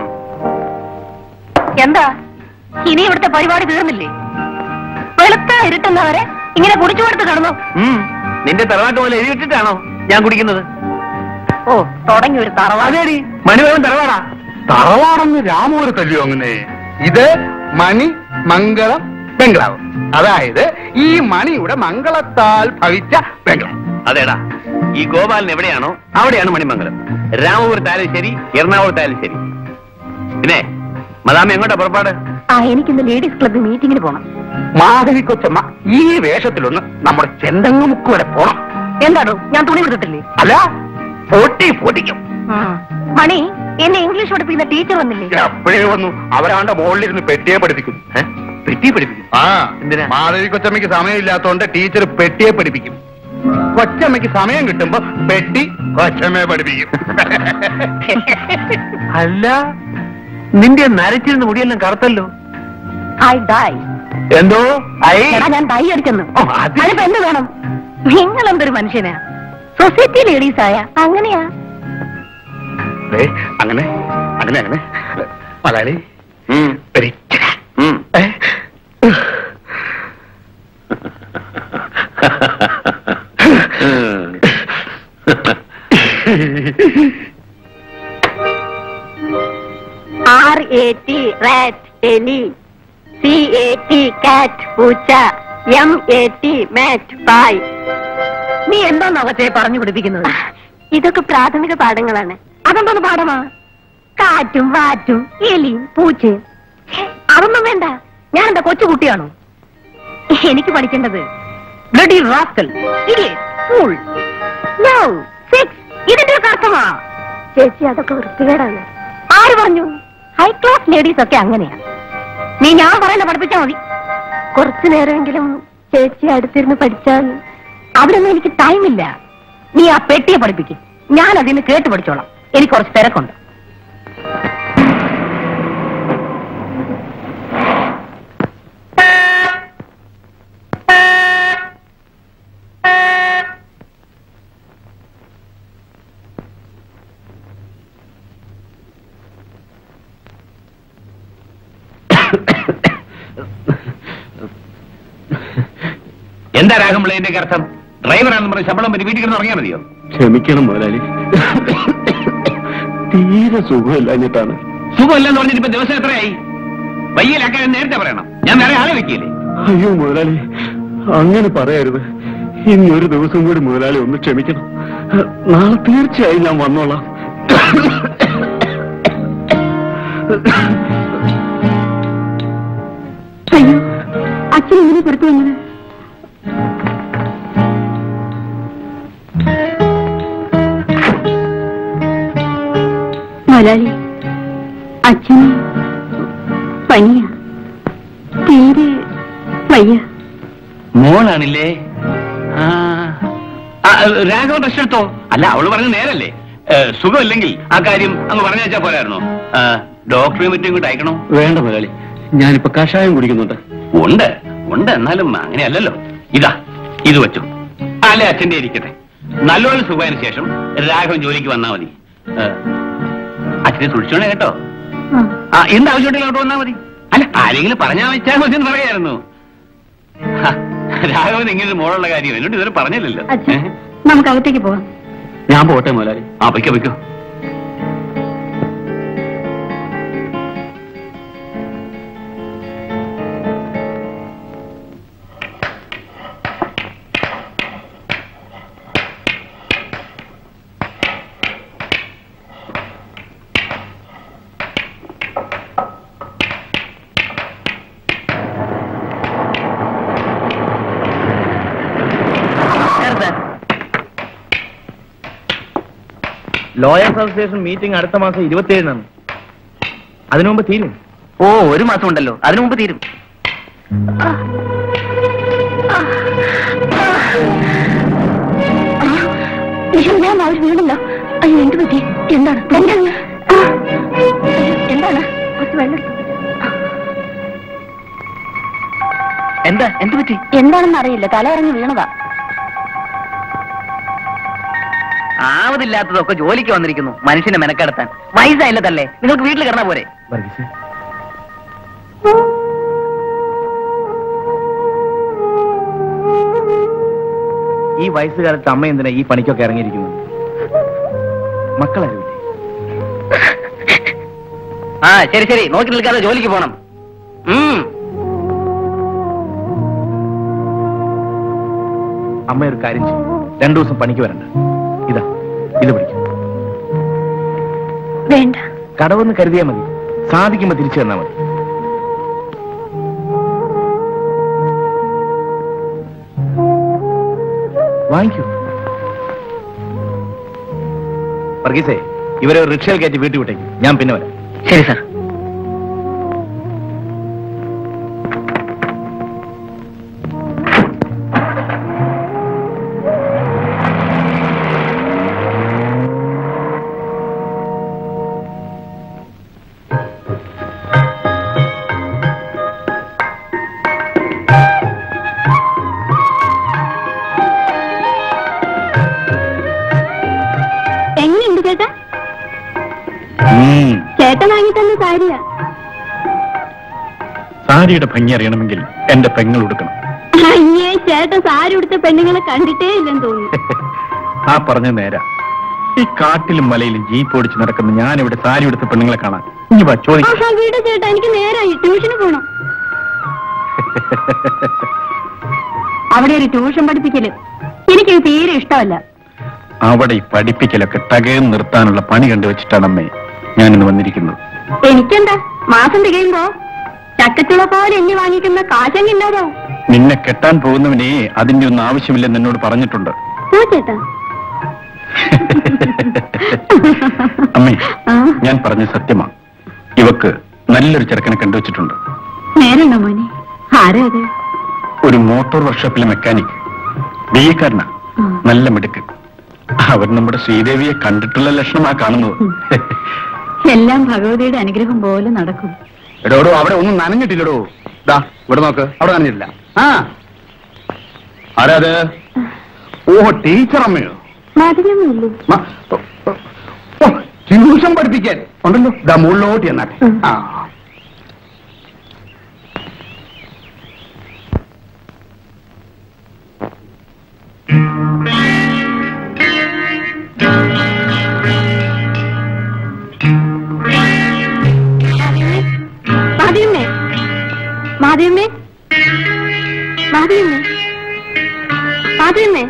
എന്താ ഇനി ഇവിടുത്തെ പരിപാടി തീർന്നില്ലേ വെളുത്ത ഇരുട്ടുന്നവരെ ഇങ്ങനെ കുടിച്ചു കൊടുത്ത് കിടന്നു നിന്റെ തറവാട്ട് പോലെ എഴുതിയിട്ടിട്ടാണോ ഞാൻ കുടിക്കുന്നത് ഓ തുടങ്ങി ഒരു തറവാട് അതേടി മണിവേഗം തറവാടാ തറവാടെന്ന് രാമൂര് തല്ലു അങ്ങനെ ഇത് മണി മംഗളം ബംഗ്ലാവ് അതായത് ഈ മണിയുടെ മംഗളത്താൽ ഭവിച്ച ബംഗ്ലാവ് അതേടാ ഈ ഗോപാലൻ എവിടെയാണോ അവിടെയാണ് മണിമംഗലം രാമപുരത്തായാലും ശരി എറണാകുളത്തായാലും ശരി പിന്നെ മദാമ എങ്ങോട്ടാ പുറപ്പാട് ആ എനിക്കിന്ന് ലേഡീസ് ക്ലബ്ബ് മീറ്റിംഗിന് പോണം മാധവി കൊച്ചമ്മ ഈ വേഷത്തിലൊന്ന് നമ്മുടെ ചെന്തങ്ങുമുക്ക് വരെ പോണം എന്താണോ ഞാൻ തുണി വിട്ടിട്ടില്ലേ അല്ല പൊട്ടി പൊട്ടിക്കും മണി എന്നെ ഇംഗ്ലീഷ് പഠിപ്പിക്കുന്ന ടീച്ചർ വന്നില്ലേ എപ്പോഴേ വന്നു അവരാണ്ട് മുകളിലിരുന്ന് പെട്ടിയെ പഠിപ്പിക്കുന്നു ഏ? പെട്ടി പഠിപ്പിക്കും ആ എന്തിനാ? മാധവി കൊച്ചമ്മയ്ക്ക് സമയമില്ലാത്തോണ്ട് ടീച്ചർ പെട്ടിയെ പഠിപ്പിക്കും കൊച്ചമ്മയ്ക്ക് സമയം കിട്ടുമ്പോ പെട്ടി കൊച്ചമ്മയെ പഠിപ്പിക്കും അല്ല നിന്റെ നരച്ചിരുന്ന മുടിയെല്ലാം കറുത്തല്ലോ ഐ ഡൈ എന്തോ ഐ എടാ ഞാൻ ഡൈ അടിച്ചെന്ന് ഓ, അത് അതിപ്പോ എന്ത് വേണം നിങ്ങൾ എന്തൊരു മനുഷ്യനാ സൊസൈറ്റി ലേഡീസ് ആയ അങ്ങനെയാ ദേ, അങ്ങനെ അങ്ങനെ അങ്ങനെ മലയാളി ഉം, പെരി. ഉം. ഏ? ആർ എ ടി റാറ്റ് എലി സി എ ടി കാറ്റ് പൂച്ച എം എ ടി മാറ്റ് പായ് നീ എന്താ അവത്തെ പറഞ്ഞു പിടിപ്പിക്കുന്നത് ഇതൊക്കെ പ്രാഥമിക പാഠങ്ങളാണ് അതെന്താണ് പാഠമാ കാറ്റും വാറ്റും എലിയും പൂച്ചയും ഛെ, അതൊന്നും വേണ്ട ഞാൻ എന്താ കൊച്ചുകുട്ടിയാണോ എനിക്ക് പഠിക്കേണ്ടത് bloody rascal fool nonsense ഇതിന്റെ ഒക്കെ അർത്ഥമാ ചേച്ചി അതൊക്കെ വൃത്തികേടാണ് ആര് പറഞ്ഞു ഹൈ ക്ലാസ് ലേഡീസ് ഒക്കെ അങ്ങനെയാ നീ ഞാൻ പറയുന്ന പഠിപ്പിച്ചാ മതി കുറച്ചു നേരമെങ്കിലും ചേച്ചി അടുത്തിരുന്ന് പഠിച്ചാൽ അവിടൊന്നും എനിക്ക് ടൈമില്ല നീ ആ പെട്ടിയെ പഠിപ്പിക്കും ഞാൻ അതിന് കേട്ട് പഠിച്ചോളാം എനിക്ക് കുറച്ച് തിരക്കുണ്ട് എന്താ രാഗംപിള്ളേന്റെ അർത്ഥം ഡ്രൈവറാണെന്ന് പറഞ്ഞ് ശമ്പളം പറ്റി വീട്ടിൽ കിടന്ന് ഉറങ്ങിയാൽ മതിയോ ക്ഷമിക്കണം മുതലാളി തീരെ സുഖമില്ലാഞ്ഞിട്ടാണ് സുഖമില്ലെന്ന് പറഞ്ഞിട്ട് ഇപ്പൊ ദിവസം എത്രയായി വയ്യലാക്കാൻ നേരത്തെ പറയണം ഞാൻ വേറെ ആളെ വെക്കില്ലേ അയ്യോ മുതലാളി അങ്ങനെ പറയരുത് ഇനി ഒരു ദിവസം കൂടി മുതലാളി ഒന്ന് ക്ഷമിക്കണം നാളെ തീർച്ചയായും ഞാൻ വന്നോളാം അയ്യോ അച്ഛൻ ഇങ്ങനെ പുറത്തു വന്നത് മലയാളി അച്ഛൻ പനിയ തീരെ വയ്യ മോളാണില്ലേ ആ, ആ, രാഘവൻ റെസ്റ്റ് എടുത്തോ അല്ല അവള് പറഞ്ഞ നേരല്ലേ ഏ, സുഖമില്ലെങ്കിൽ ആ കാര്യം അങ്ങ് പറഞ്ഞു വെച്ചാ പോരായിരുന്നോ ആ, ഡോക്ടറെ മറ്റും ഇങ്ങോട്ട് അയക്കണോ വേണ്ട മുതലാളി ഞാനിപ്പോ കഷായം കുടിക്കുന്നുണ്ട് ഉണ്ട് ഉണ്ട് എന്നാലും അങ്ങനെയല്ലല്ലോ ഇതാ ഇത് വെച്ചു അല്ലെ അച്ഛന്റെ ഇരിക്കട്ടെ നല്ലോണം സുഖമായതിനു ശേഷം രാഘവൻ ജോലിക്ക് വന്നാ മതി ഏ, അച്ഛനെ സൂക്ഷിച്ചോണേ കേട്ടോ ആ എന്താവശ്യമുണ്ടെങ്കിലും അങ്ങോട്ട് വന്നാ മതി അല്ല ആരെങ്കിലും പറഞ്ഞാ വെച്ചാൽ മതി എന്ന് പറയായിരുന്നു ഹ, രാഘവൻ ഇങ്ങനെ ഒരു മോളുള്ള കാര്യം എന്നോട് ഇതുവരെ പറഞ്ഞില്ലല്ലോ അച്ഛൻ ഏ? നമുക്ക് അകത്തേക്ക് പോവാം ഞാൻ പോട്ടെ മുതലാളി ആ വയ്ക്കോ വയ്ക്കോ ലോയേഴ്സ് അസോസിയേഷൻ മീറ്റിംഗ് അടുത്ത മാസം ഇരുപത്തിയേഴിനാണ് അതിനു മുമ്പ് തീരും ഓ ഒരു മാസം ഉണ്ടല്ലോ അതിനു മുമ്പ് തീരും അയ്യോ ഞാൻ അവർ വീണല്ലോ അയ്യോ എന്ത് പറ്റി എന്താണ് എന്താണ് ആ, എന്താണ് കുറച്ച് വെള്ളം എടുത്തോ. എന്താ എന്ത് പറ്റി എന്താണെന്ന് അറിയില്ല തല ഇറങ്ങി വീണതാ ആവതില്ലാത്തതൊക്കെ ജോലിക്ക് വന്നിരിക്കുന്നു മനുഷ്യനെ മെനക്കെടുത്താൻ വയസ്സായില്ല തല്ലേ നിങ്ങൾക്ക് വീട്ടിൽ കിടന്നാ പോരെ വർഗീസേ ഈ വയസ്സുകാലത്ത് അമ്മ എന്തിനാ ഈ പണിക്കൊക്കെ ഇറങ്ങിയിരിക്കുന്നത് മക്കളാരുമില്ലേ ആ ശരി ശരി നോക്കി നിൽക്കാതെ ജോലിക്ക് പോണം ഉം. അമ്മ ഒരു കാര്യം ചെയ്യും രണ്ടു ദിവസം പണിക്ക് വരണ്ട ഇതാ ഇത് പിടിക്കും വേണ്ട കടവെന്ന് കരുതിയാൽ മതി സാധിക്കുമ്പോ തിരിച്ചു തന്നാ മതി വാങ്ങിക്കൂ വർഗീസേ ഇവരെ ഒരു റിക്ഷയിൽ കയറ്റി വീട്ടിൽ വിട്ടേക്കും ഞാൻ പിന്നെ വരാം ശരി സാർ എങ്ങനെയുണ്ട് ചേട്ടാ ഉം. ചേട്ടൻ വാങ്ങി തന്ന സാരിയാ സാരിയുടെ ഭംഗി അറിയണമെങ്കിൽ എന്റെ പെങ്ങൾ ഉടുക്കണം അയ്യേ ചേട്ടൻ സാരി ഉടുത്ത പെണ്ണുങ്ങളെ കണ്ടിട്ടേ ഇല്ലെന്ന് തോന്നുന്നു ആ പറഞ്ഞ നേരാ ഈ കാട്ടിലും മലയിലും ജീപ്പ് ഓടിച്ച് നടക്കുന്ന ഞാൻ ഇവിടെ സാരി ഉടുത്ത പെണ്ണുങ്ങളെ കാണാൻ ഇനി വാ ചോദിക്കാം ആഹാ വീട് ചേട്ടാ എനിക്ക് നേരായി ട്യൂഷന് പോണം അവിടെ ഒരു ട്യൂഷൻ പഠിപ്പിക്കല് എനിക്ക് തീരെ ഇഷ്ടമല്ല അവിടെ ഈ പഠിപ്പിക്കലൊക്കെ തകയം നിർത്താനുള്ള പണി കണ്ടുവച്ചിട്ടാണ് അമ്മേ ഞാനിന്ന് വന്നിരിക്കുന്നത് എനിക്കെന്താ മാസം തികയുമ്പോ ചക്കച്ചുള പോലെ എണ്ണി വാങ്ങിക്കുന്ന കാശങ്ങില്ലാതോ നിന്നെ കെട്ടാൻ പോകുന്നവനെ അതിന്റെ ഒന്നും ആവശ്യമില്ലെന്ന് എന്നോട് പറഞ്ഞിട്ടുണ്ട് ഓ ചേട്ടാ അമ്മേ ആ, ഞാൻ പറഞ്ഞ സത്യമാ ഇവക്ക് നല്ലൊരു ചെറുക്കനെ കണ്ടുവച്ചിട്ടുണ്ട് നേരുണ്ടോ മോനെ ആരാ അത് ഒരു മോട്ടോർ വർക്ക്ഷോപ്പിലെ മെക്കാനിക് ബി എക്കാരനാ ആ. നല്ല മിടുക്ക് അവർ നമ്മുടെ ശ്രീദേവിയെ കണ്ടിട്ടുള്ള ലക്ഷണമാ കാണുന്നത് എല്ലാം ഭഗവതിയുടെ അനുഗ്രഹം പോലെ നടക്കും എടോടോ അവിടെ ഒന്നും നനഞ്ഞിട്ടില്ലടോ ദാ ഇവിടെ നോക്ക് അവിടെ നനഞ്ഞിട്ടില്ല ആ ആരാ അത് ഓഹോ ടീച്ചർ അമ്മയോ മധുരമില്ലേ മ- ഓ, ഓ, ഓ, ട്യൂഷൻ പഠിപ്പിക്കാൻ ഉണ്ടല്ലോ ദാ മുകളിലോട്ട് എന്നാട്ടെ ഉം. ആ മാധവിയമ്മേ മാധവിയമ്മേ മാധവിയമ്മേ മാധവിയമ്മേ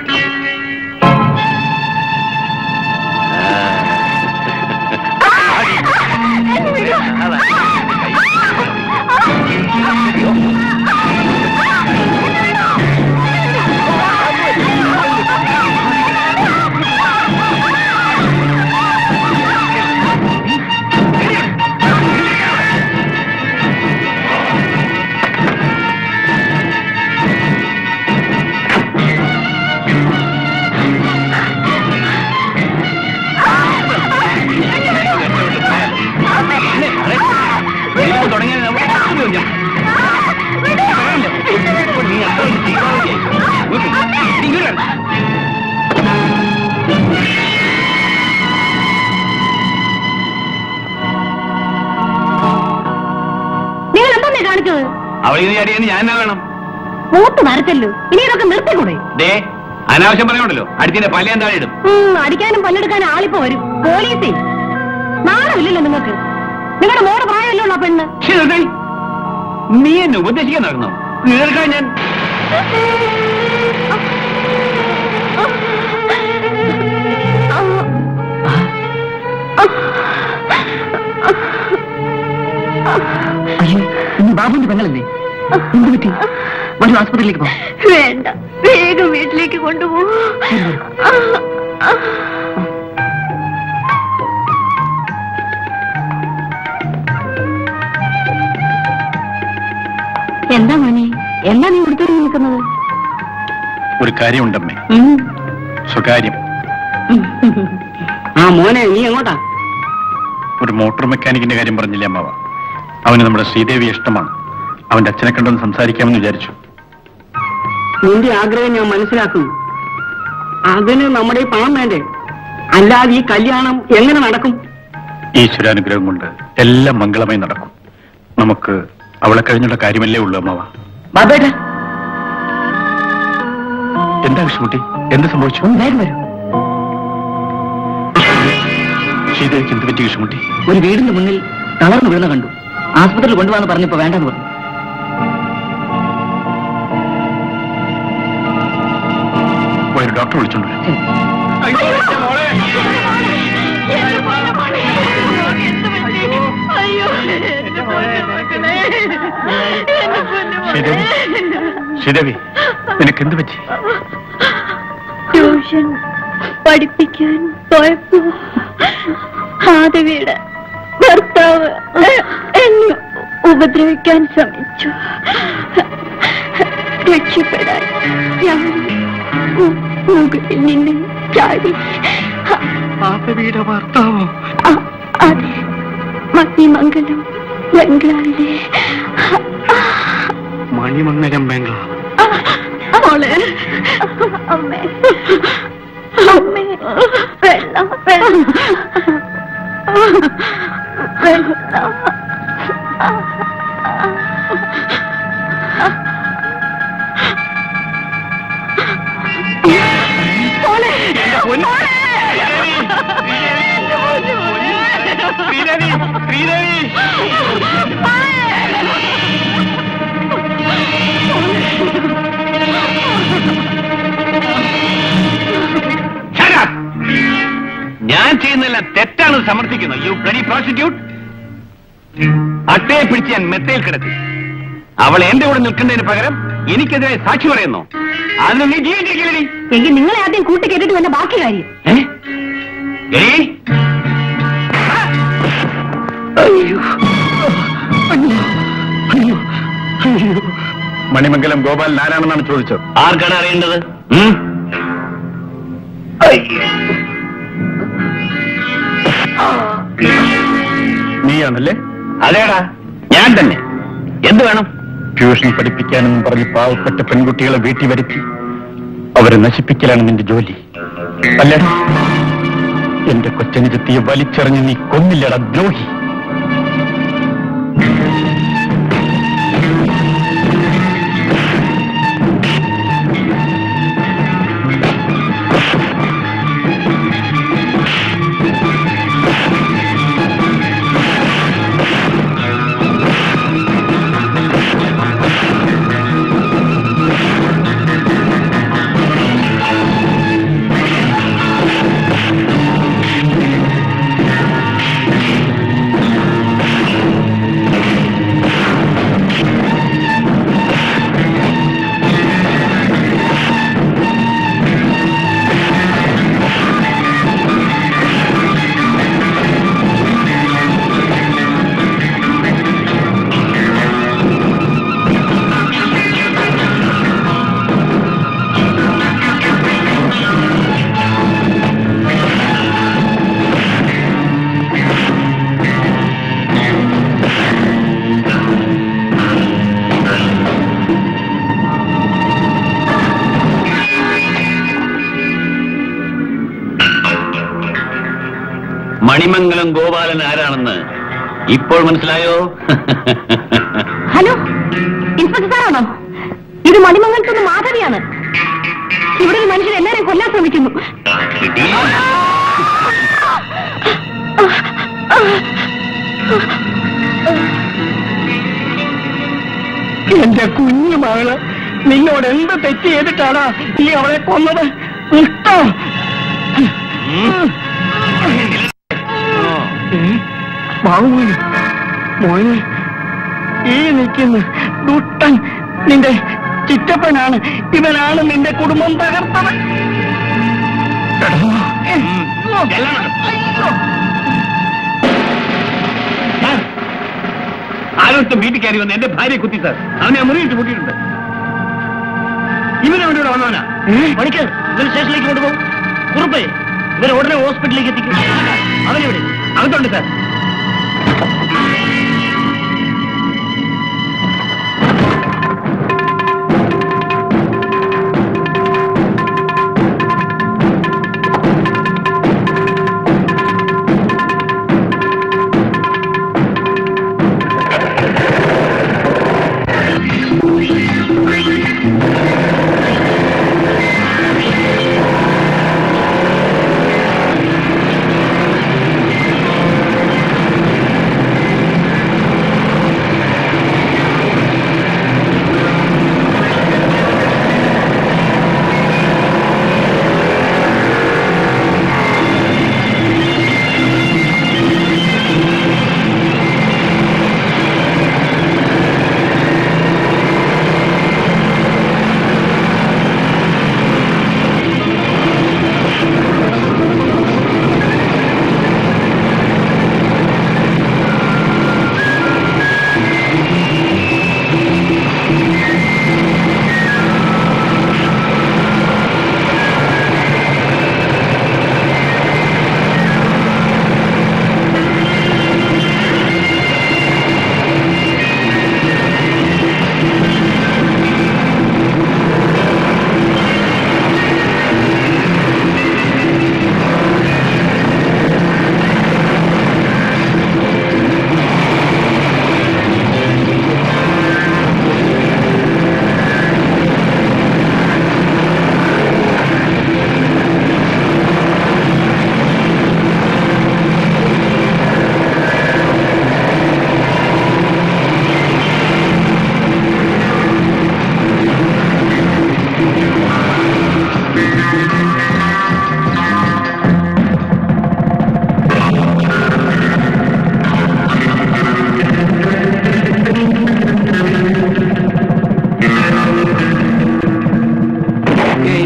നിങ്ങൾ എന്താ കാണിച്ചത് അവളിങ്ങനെ ചാടിയെന്ന് ഞാൻ എന്നാ വേണം മൂത്ത് നരച്ചല്ലോ ഇനി ഇതൊക്കെ നിർത്തിക്കൂടെ ദേ അനാവശ്യം പറയാനുണ്ടല്ലോ അടുത്തിന്റെ പലയാൻ താഴെ ഇടും ഉം, അടിക്കാനും പല്ലെടുക്കാനും ആളിപ്പോ വരും പോലീസേ നാണമില്ലല്ലോ നിങ്ങൾക്ക് നിങ്ങളുടെ മോടെ പ്രായമല്ലോ ഉള്ള പെണ്ണ് ശ്ശേ, നിർത്തേ. നീ എന്നെ ഉപദേശിക്കാൻ നടക്കണോ കേൾക്കാൻ ഞാൻ അയ്യോ ഇന്ന് ബാബുവിന്റെ പെങ്ങളല്ലേ എന്ത് പറ്റി വരൂ ആസ്പത്രിയിലേക്ക് പോ വേണ്ട വേഗം വീട്ടിലേക്ക് കൊണ്ടുപോകും എന്താ മോനെ എന്താ നീ കൊടുത്തൊരു നിൽക്കുന്നത് ഒരു കാര്യമുണ്ടമ്മേ ഉം. സ്വകാര്യം ആ മോനെ നീ എങ്ങോട്ടാ ഒരു മോട്ടോർ മെക്കാനിക്കിന്റെ കാര്യം പറഞ്ഞില്ലേ അമ്മാവ അവന് നമ്മുടെ ശ്രീദേവി ഇഷ്ടമാണ് അവന്റെ അച്ഛനെ കണ്ടൊന്ന് സംസാരിക്കാമെന്ന് വിചാരിച്ചു നിന്റെ ആഗ്രഹം ഞാൻ മനസ്സിലാക്കുന്നു അതിന് നമ്മുടെ ഈ പണം വേണ്ടേ അല്ലാതെ ഈ കല്യാണം എങ്ങനെ നടക്കും ഈശ്വരാനുഗ്രഹം കൊണ്ട് എല്ലാം മംഗളമായി നടക്കും നമുക്ക് അവളെ കഴിഞ്ഞുള്ള കാര്യമല്ലേ ഉള്ളൂ അമ്മവ ബാബേട്ട എന്താ വിഷ്ണുട്ടി എന്ത് സംഭവിച്ചു വേഗം വരൂ ശ്രീദേവിക്ക് എന്ത് പറ്റി വിഷ്ണുട്ടി ഒരു വീടിന്റെ മുന്നിൽ തളർന്നു വീണ കണ്ടു ആസ്പത്രിയിൽ കൊണ്ടുപോകാന്ന് പറഞ്ഞപ്പോ വേണ്ടെന്ന് പറഞ്ഞു പോയി ഒരു ഡോക്ടറെ വിളിച്ചോണ്ട് വരൂ. ശ്രീദേവി ശ്രീദേവി നിനക്ക് എന്ത് പറ്റി ട്യൂഷൻ പഠിപ്പിക്കാൻ പോയപ്പോ ആദവിയുടെ ഭർത്താവ് എന്നെ ഉപദ്രവിക്കാൻ ശ്രമിച്ചു രക്ഷപ്പെടാൻ ഞാൻ മു- മുകളിൽ നിന്ന് ചാടി ആദവിയുടെ ഭർത്താവോ അ- അതെ മണിമംഗലം ബംഗ്ലാവിലെ മണിമംഗലം ബംഗ്ലാ മോളെ അമ്മേ അമ്മേ വെള്ളം വെള്ളം വെള്ളം ഞാൻ ചെയ്യുന്നതെല്ലാം തെറ്റാണെന്ന് സമർത്ഥിക്കുന്നു യു ബ്ലഡി പ്രോസിക്യൂട്ട് അട്ടയെ പിടിച്ച് ഞാൻ മെത്തയിൽ കിടത്തി അവൾ എന്റെ കൂടെ നിൽക്കുന്നതിന് പകരം എനിക്കെതിരെ സാക്ഷി പറയുന്നു അതിന് നീ ജീവിച്ചിരിക്കില്ലേ എങ്കിൽ നിങ്ങളെ ആദ്യം കൂട്ടിക്കേട്ടിട്ട് വന്ന ബാക്കി കാര്യം മണിമംഗലം ഗോപാലൻ ആരാണെന്നാണ് ചോദിച്ചത് ആർക്കാണ് അറിയേണ്ടത് നീയാണല്ലേ അതേടാ ഞാൻ തന്നെ എന്ത് വേണം ട്യൂഷൻ പഠിപ്പിക്കാനെന്നും പറഞ്ഞ് പാവപ്പെട്ട പെൺകുട്ടികളെ വീട്ടിൽ വരുത്തി അവരെ നശിപ്പിക്കലാണ് നിന്റെ ജോലി അല്ലടാ എന്റെ കൊച്ചനുജത്തിയെ വലിച്ചെറിഞ്ഞ് നീ കൊന്നില്ലടാ ദ്രോഹി മണിമംഗലം ഗോപാലൻ ആരാണെന്ന് ഇപ്പോൾ മനസ്സിലായോ ഹലോ ഇൻസ്പെക്ടർ സാറാണോ ഇത് മണിമംഗലത്തുനിന്ന് മാധവിയാണ് ഇവിടെ ഒരു മനുഷ്യൻ എല്ലാരെയും കൊല്ലാൻ ശ്രമിക്കുന്നു എന്റെ കുഞ്ഞു മകള് നിന്നോട് എന്ത് തെറ്റ് ചെയ്തിട്ടാണ് നീ അവളെ കൊന്നത് ഇഷ്ടം ബാബുമോനെ മോനെ ഈ നിൽക്കുന്ന ദുഷ്ടൻ നിന്റെ ചിറ്റപ്പനാണ് ഇവനാണ് നിന്റെ കുടുംബം തകർത്തത് ആരോഗ്യം വീട്ടിൽ കയറി വന്ന് എന്റെ ഭാര്യയെ കുത്തി സാർ അവനെ ആ മുറിയിട്ട് കൂട്ടിയിട്ടുണ്ട് ഇവനെ അവനോട് വന്നവനാ മണിക്കർ ഇവർ സ്റ്റേഷനിലേക്ക് കൊണ്ടുപോകും കുറുപ്പേ ഇവരെ ഉടനെ ഹോസ്പിറ്റലിലേക്ക് എത്തിക്കും അവനെവിടെ അകത്തുണ്ട് സാർ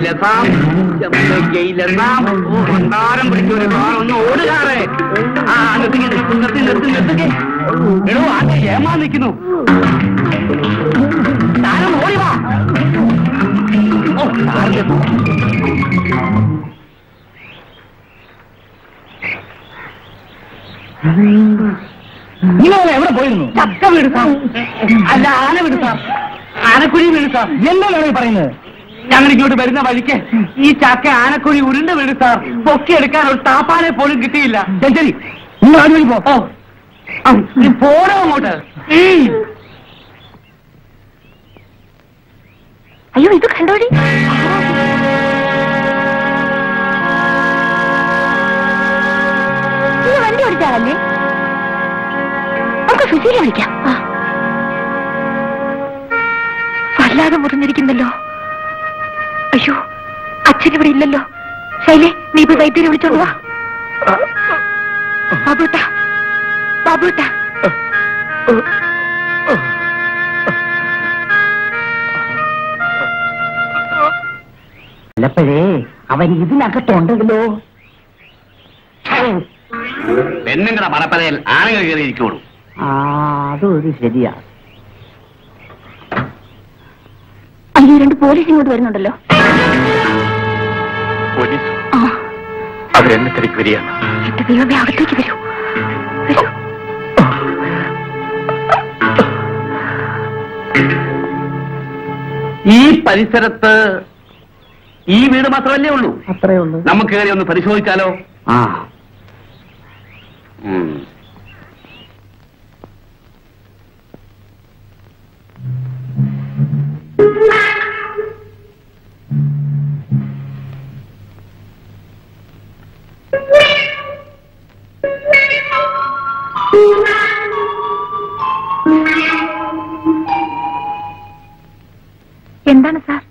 ലസാം ലസാം ഓ ഭണ്ഡാരം പിടിച്ചൊരു സാർ ഒന്ന് ഓടുകാറേ ആ നിർത്തിക്ക് നിർത്തി നിർത്തി നിർത്തിക്കേ എടോ ആകെ ഏമാ നിൽക്കുന്നു താരം ഓടി വാ ഓ സാറിന്റെ നിങ്ങൾ എവിടെ പോയിരുന്നു ചക്ക വീട് സാർ അല്ല ആന വീട് സാർ ആനക്കുഴി വീട് സാർ എന്താണ് ഈ പറയുന്നത് ഞങ്ങൾ ഇങ്ങോട്ട് വരുന്ന വഴിക്ക് ഈ ചക്ക ആനക്കുഴി ഉരുണ്ട് വീട് സാർ പൊക്കിയെടുക്കാൻ ഒരു താപ്പാനെ പോലും കിട്ടിയില്ല ശരി ശരി നിങ്ങൾ ആദ്യം വഴി പോ ഓ ആ, നീ പോരോ അങ്ങോട്ട് ഉം. അയ്യോ ഇത് കണ്ടോടി നീ വണ്ടി ഓടിച്ചാളല്ലേ നമുക്ക് സുശീല വിളിക്കാം ആ. വല്ലാതെ മുറിഞ്ഞിരിക്കുന്നല്ലോ അയ്യോ അച്ഛൻ ഇവിടെ ഇല്ലല്ലോ ശൈലേ നീ ഇപ്പൊ വൈദ്യരെ വിളിച്ചോണ്ട് വാ ബാബുട്ട ബാബുട്ട അല്ലപ്പോഴേ അവൻ ഇതിനകത്തുണ്ടെങ്കിലോ പെണ്ണുങ്ങളുടെ മറപ്പതയിൽ ആണുങ്ങൾ കയറിയിരിക്കുള്ളൂ ആ അതൊരു ശരിയാ അയ്യോ രണ്ട് പോലീസ് ഇങ്ങോട്ട് വരുന്നുണ്ടല്ലോ പോലീസ് ആ അവരെന്നെ തിരക്ക് വരികയാണ് എന്റെ ദൈവമേ അകത്തേക്ക് വരൂ വരൂ ഈ പരിസരത്ത് ഈ വീട് മാത്രമല്ലേ ഉള്ളൂ അത്രേ ഉള്ളൂ നമുക്ക് കയറി ഒന്ന് പരിശോധിച്ചാലോ ആ ഉം. എന്താണ് സാർ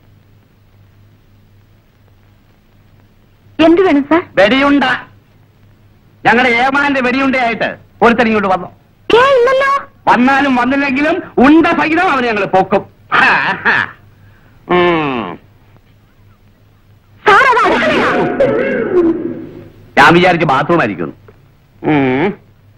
എന്ത് വേണം സാർ വെടിയുണ്ട ഞങ്ങളുടെ ഏമാന്റെ വെടിയുണ്ടയായിട്ട് ഒരുത്തൻ ഇങ്ങോട്ട് വന്നു ഏ ഇല്ലല്ലോ വന്നാലും വന്നില്ലെങ്കിലും ഉണ്ട സഹിതം അവനെ ഞങ്ങൾ പൊക്കും ഹാ, ഹാ. ഉം. സാർ അത് അടുക്കളയാ ഞാൻ വിചാരിച്ച് ബാത്റൂം ആയിരിക്കും ഉം.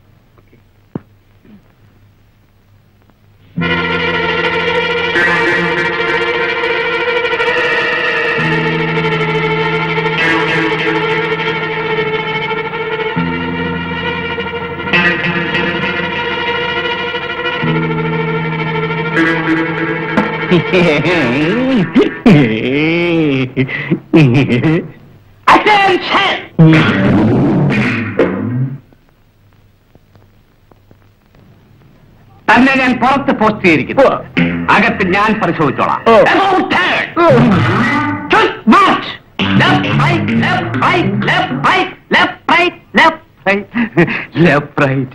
തന്നെ ഞാൻ പുറത്ത് പോസ്റ്റ് ചെയ്തിരിക്കുന്നു അകത്ത് ഞാൻ പരിശോധിച്ചോളാം About turn. Just march. Left, right, left, right, left, right, left, right, left, right, left, right.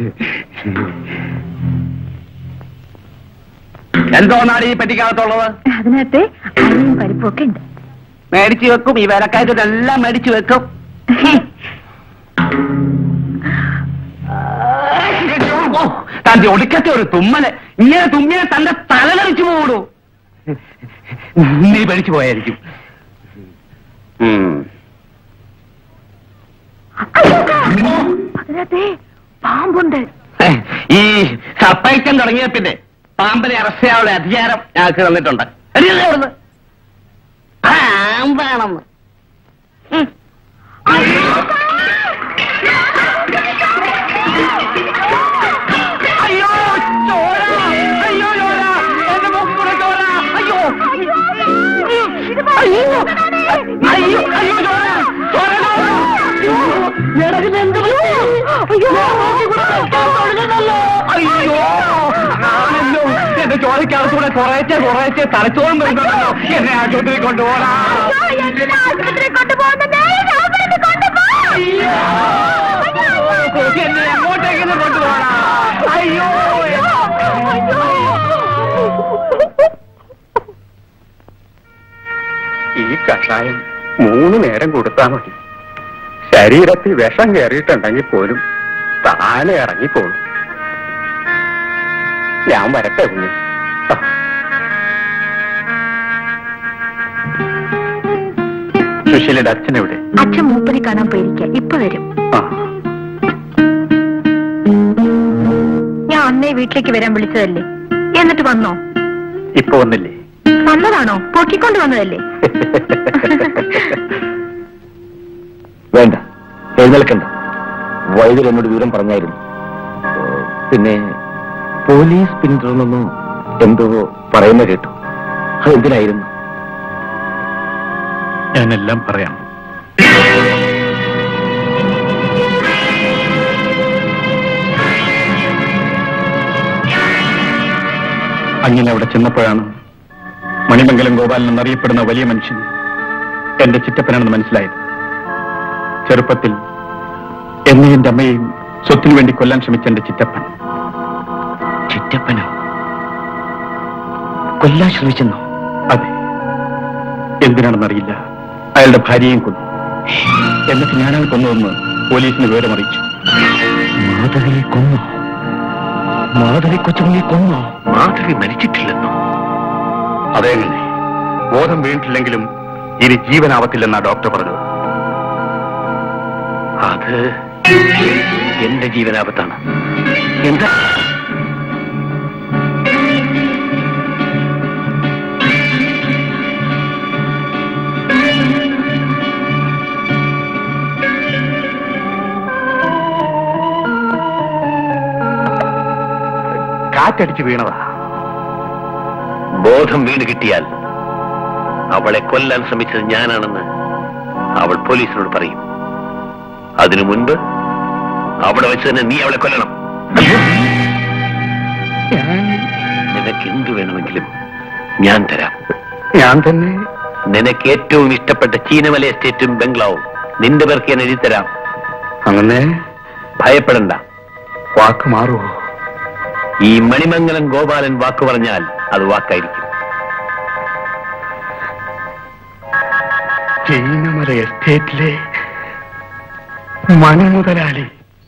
എന്തോന്നാണ് ഈ പെട്ടിക്കകത്തുള്ളത് അതിനകത്ത് അരിയും പരിപ്പും ഒക്കെ ഉണ്ട് മേടിച്ചു വെക്കും ഈ വിലക്കായതെല്ലാം മേടിച്ചു വെക്കും ഓ, തന്റെ ഒടുക്കത്തെ ഒരു തുമ്മല് ഇങ്ങനെ തുമ്മിനെ തന്റെ തലതെറിച്ചു പോകൂ നീ പേടിച്ചു പോയായിരിക്കും ഉം. അതിനകത്ത് പാമ്പുണ്ട് ഈ സപ്പൈക്കം തുടങ്ങിയ പിന്നെ പാമ്പിനെ അറസ്റ്റ് ചെയ്യാനുള്ള അധികാരം ഞങ്ങൾക്ക് തന്നിട്ടുണ്ട് എടീല്ലേ അവിടുന്ന് പാമ്പാണെന്ന് ഉം. അയ്യോ ചോര അയ്യോ ചോര എന്റെ മൂക്കിൽ കൂടെ ചോര അയ്യോ അയ്യോ അയ്യോ അയ്യോ ചോര ചോര അയ്യോ ആണല്ലോ എന്റെ ചോരക്കകത്തൂടെ കുറേച്ചെ കുറേച്ചെ തലച്ചോറും വരുന്നുണ്ടല്ലോ എന്നെ ആശുപത്രി കൊണ്ടുപോകണം എന്നെ എങ്ങോട്ടേക്ക് കൊണ്ടുപോകണം അയ്യോ ഈ കഷായം മൂന്ന് നേരം കൊടുത്താൽ മതി ശരീരത്തിൽ വിഷം കയറിയിട്ടുണ്ടെങ്കിൽ പോലും താനെ ഇറങ്ങിക്കോളും ഞാൻ വരട്ടെ കുഞ്ഞ് ആ. സുശീലയുടെ അച്ഛനെവിടെ അച്ഛൻ മൂപ്പനെ കാണാൻ പോയിരിക്കുക ഇപ്പൊ വരും ആ ഞാൻ അന്നേ വീട്ടിലേക്ക് വരാൻ വിളിച്ചതല്ലേ എന്നിട്ട് വന്നോ ഇപ്പൊ വന്നില്ലേ വന്നതാണോ പൊക്കിക്കൊണ്ട് വന്നതല്ലേ വേണ്ട എഴുന്നേൽക്കണ്ട വൈദ്യർ എന്നോട് വിവരം പറഞ്ഞായിരുന്നു ഏഹ്, പിന്നെ പോലീസ് പിന്തുടർന്നെന്നോ എന്തോ പറയുന്ന കേട്ടു അതെന്തിനായിരുന്നു ഞാനെല്ലാം പറയാം അങ്ങനെ അവിടെ ചെന്നപ്പോഴാണ് മണിമംഗലം ഗോപാലൻ എന്നറിയപ്പെടുന്ന വലിയ മനുഷ്യൻ എന്റെ ചിറ്റപ്പനാണെന്ന് മനസ്സിലായത് ചെറുപ്പത്തിൽ എന്നെയും എന്റെ അമ്മയെയും സ്വത്തിനു വേണ്ടി കൊല്ലാൻ ശ്രമിച്ച എന്റെ ചിറ്റപ്പൻ ചിറ്റപ്പനോ കൊല്ലാൻ ശ്രമിച്ചെന്നോ അതെ എന്തിനാണെന്നറിയില്ല അയാളുടെ ഭാര്യയും കൊന്നു എന്നിട്ട് ഞാനാണ് കൊന്നതെന്ന് പോലീസിന് വിവരമറിയിച്ചു മാധവിയെ കൊന്നോ മാധവി കൊച്ചുമണിയെ കൊന്നോ മാധവി മരിച്ചിട്ടില്ലെന്നോ അതെങ്ങനെ ബോധം വീണിട്ടില്ലെങ്കിലും ഇനി ജീവനാവത്തില്ലെന്നാ ഡോക്ടർ പറഞ്ഞത് അത് എന്റെ ജീവനാപത്താണ് എന്താ കാറ്റടിച്ച് വീണതാ ബോധം വീണ് കിട്ടിയാൽ അവളെ കൊല്ലാൻ ശ്രമിച്ചത് ഞാനാണെന്ന് അവൾ പോലീസിനോട് പറയും അതിനു മുൻപ് അവിടെ വെച്ച് തന്നെ നീ അവളെ കൊല്ലണം നിനക്ക് എന്തു വേണമെങ്കിലും ഞാൻ തരാം ഞാൻ തന്നെ നിനക്ക് ഏറ്റവും ഇഷ്ടപ്പെട്ട ചീനമല എസ്റ്റേറ്റും ബംഗ്ലാവും നിന്റെ പേർക്ക് ഞാൻ എഴുതി തരാം അങ്ങനെ ഭയപ്പെടണ്ട വാക്ക് മാറുമോ ഈ മണിമംഗലം ഗോപാലൻ വാക്ക് പറഞ്ഞാൽ അത് വാക്കായിരിക്കും ചീനമല എസ്റ്റേറ്റിലെ മണി മുതലാളി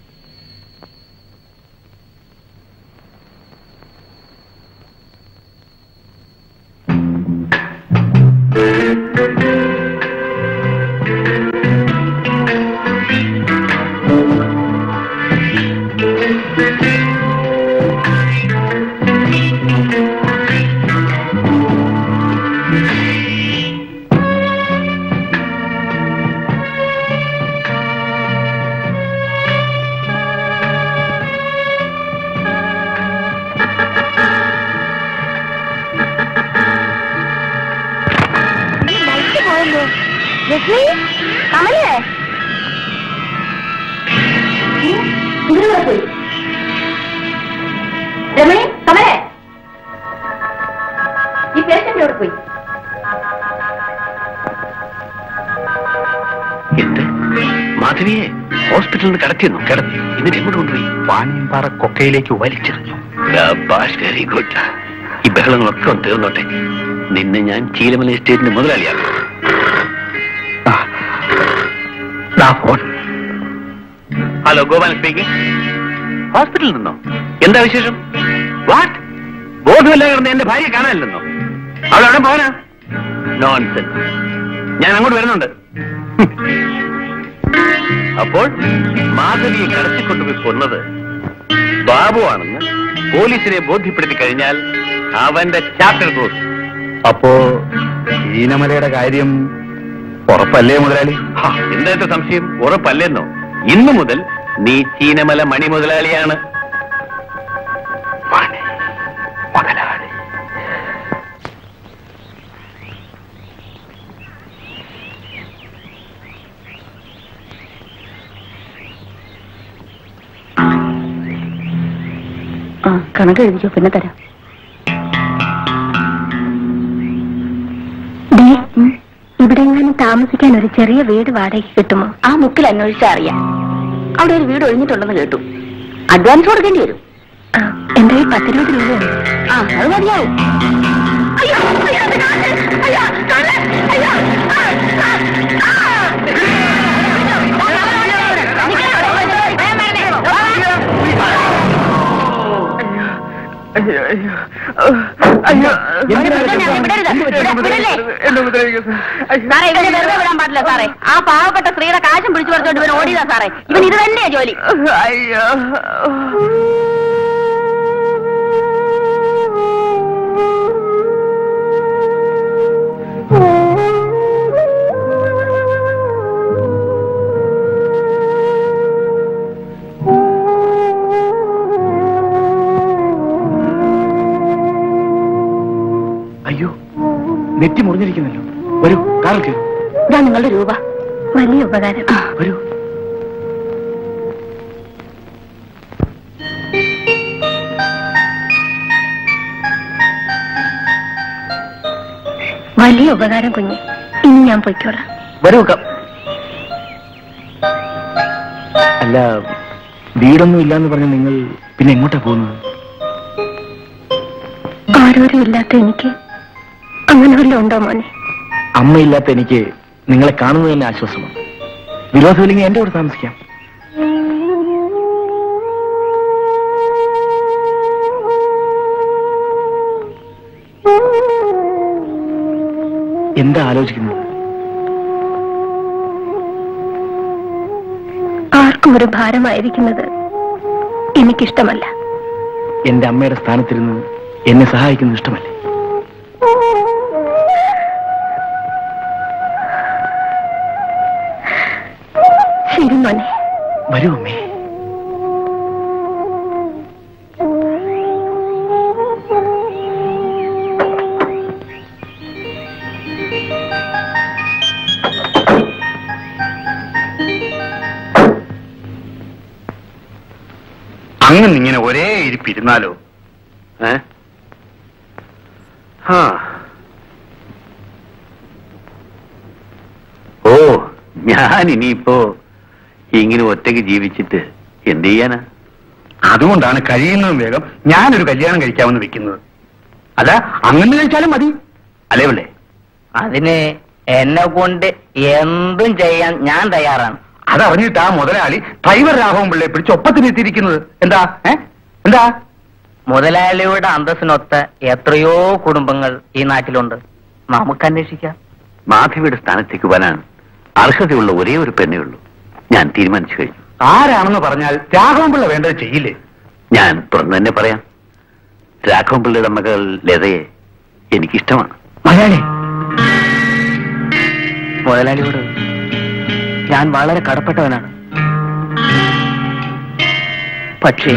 ലൈറ്റ് പോയല്ലോ ലക്ഷ്മി കമലേ ഇതിലൂടെ പോയി രമണി കമലേ ഈ പേഷ്യന്റ് എവിടെ പോയി എന്ത് മാധവിയെ ഹോസ്പിറ്റലിൽ നിന്ന് കടത്തിയെന്നു കിടത്തി എന്നിട്ട് എങ്ങോട്ട് കൊണ്ടുപോയി വാണിയമ്പാറ കൊക്കയിലേക്ക് വലിച്ചെറിഞ്ഞു വെരി ഗുഡ് ഈ ബഹളങ്ങളൊക്കെ ഒന്ന് തീർന്നോട്ടെ നിന്നെ ഞാൻ ചീലമല എസ്റ്റേറ്റിന്റെ മുതലാളിയാക്കും ദാ ഫോൺ ഹലോ ഗോപാലൻ സ്പീക്കിംഗ് ഹോസ്പിറ്റലിൽ നിന്നോ എന്താ വിശേഷം വാട്ട് ബോധമില്ല കിടന്ന് എന്റെ ഭാര്യ കാണാനില്ലെന്നോ അവളവിടെ പോനാ നോൺസെൻസ് ഞാൻ അങ്ങോട്ട് വരുന്നുണ്ട് ഹും. അപ്പോൾ മാധവിയെ കടത്തിക്കൊണ്ടുപോയി കൊന്നത് ബാബുവാണെന്ന് പോലീസിനെ ബോധ്യപ്പെടുത്തി കഴിഞ്ഞാൽ അവന്റെ ചാപ്റ്റർ ക്ലോസ് അപ്പോ ചീനമലയുടെ കാര്യം ഉറപ്പല്ലേ മുതലാളി ഹാ, എന്താ ഇത്ര സംശയം ഉറപ്പല്ലെന്നോ ഇന്നു മുതൽ നീ ചീനമല മണി മുതലാളിയാണ് മണി മുതലാളി ആ കണക്ക് എഴുതിച്ചോ പിന്നെ തരാം ദേ, ഉം, ഇവിടെ എങ്ങാനും താമസിക്കാൻ ഒരു ചെറിയ വീട് വാടകയ്ക്ക് കിട്ടുമോ ആ മുക്കിൽ അന്വേഷിച്ചാൽ അറിയാം അവിടെ ഒരു വീട് ഒഴിഞ്ഞിട്ടുണ്ടെന്ന് കേട്ടു അഡ്വാൻസ് കൊടുക്കേണ്ടി വരും ആ, എന്റെ കയ്യിൽ പത്തിരുപത് രൂപയുണ്ട് ആ അത് മതിയാവും അയ്യോ, അയ്യോ, അത് കാറ്റ്. അയ്യോ, കാറ്റ്. അയ്യോ, ആ, ആ, ആ. അയ്യോ അയ്യോ അയ്യോ എന്തിനാ വിടരുത്. വിട- വിടല്ലേ? എന്നെ ഉപദ്രവിക്കരുത്. അയ്യോ. സാറേ ഇവനെ വെറുതെ വിടാൻ പാടില്ല സാറേ ആ പാവപ്പെട്ട സ്ത്രീയുടെ കാശും പിടിച്ചു പറിച്ചോണ്ട് ഇവൻ ഓടിയതാ സാറേ ഇവൻ ഇത് തന്നെയാ ജോലി അയ്യോ അയ്യോ നെറ്റി മുറിഞ്ഞിരിക്കുന്നല്ലോ വരൂ കാറിൽ കയറൂ ഇതാ നിങ്ങളുടെ രൂപ വലിയ ഉപകാരം വരൂ വലിയ ഉപകാരം കുഞ്ഞ് ഇനി ഞാൻ പൊയ്ക്കോളാം വരൂ ക- അല്ല വീടൊന്നും ഇല്ലാന്ന് പറഞ്ഞ നിങ്ങൾ പിന്നെ എങ്ങോട്ടാ പോകുന്നത് ആരോരും ഇല്ലാത്ത എനിക്ക് അങ്ങനെ വല്ലതും ഉണ്ടോ മോനെ അമ്മയില്ലാത്ത എനിക്ക് നിങ്ങളെ കാണുന്നത് തന്നെ ആശ്വാസമാണ് വിരോധമില്ലെങ്കിൽ എന്റെ കൂടെ താമസിക്കാം എന്താ ആലോചിക്കുന്നത് ആർക്കും ഒരു ഭാരമായിരിക്കുന്നത് എനിക്കിഷ്ടമല്ല എന്റെ അമ്മയുടെ സ്ഥാനത്തിരുന്ന് എന്നെ സഹായിക്കുന്നത് ഇഷ്ടമല്ലേ ശരി മോനെ വരൂ അമ്മേ അങ്ങനെ ഇങ്ങനെ ഒരേ ഇരിപ്പിരുന്നാലോ ഏ ആ. ഓ ഞാൻ ഇനിയിപ്പോ ഇങ്ങനെ ഒറ്റയ്ക്ക് ജീവിച്ചിട്ട് എന്ത് ചെയ്യാനാ അതുകൊണ്ടാണ് കഴിയുന്നതും വേഗം ഞാനൊരു കല്യാണം കഴിക്കാമെന്ന് വെക്കുന്നത് അല്ല അങ്ങനെ കഴിച്ചാലും മതി അല്ലേ പിള്ളേ അതിന് എന്നെ കൊണ്ട് എന്തും ചെയ്യാൻ ഞാൻ തയ്യാറാണ് അതറിഞ്ഞിട്ട് ആ മുതലാളി ഡ്രൈവർ രാഘവൻ പിള്ളയെ പിടിച്ച് ഒപ്പത്തിനെത്തിയിരിക്കുന്നത് എന്താ ഏ എന്താ മുതലാളിയുടെ അന്തസ്സിനൊത്ത എത്രയോ കുടുംബങ്ങൾ ഈ നാട്ടിലുണ്ട് നമുക്ക് അന്വേഷിക്കാം മാധവിയുടെ സ്ഥാനത്തേക്ക് വരാൻ അർഹതയുള്ള ഒരേ ഒരു പെണ്ണേ ഉള്ളൂ ഞാൻ തീരുമാനിച്ചു കഴിഞ്ഞു ആരാണെന്ന് പറഞ്ഞാൽ രാഘവൻപിള്ള വേണ്ടത് ചെയ്യില്ലേ ഞാൻ തുറന്നു തന്നെ പറയാം രാഘവൻപിള്ളയുടെ മകൾ ലതയെ എനിക്കിഷ്ടമാണ് മലയാളി മുതലാളിയോട് ഞാൻ വളരെ കടപ്പെട്ടവനാണ് പക്ഷേ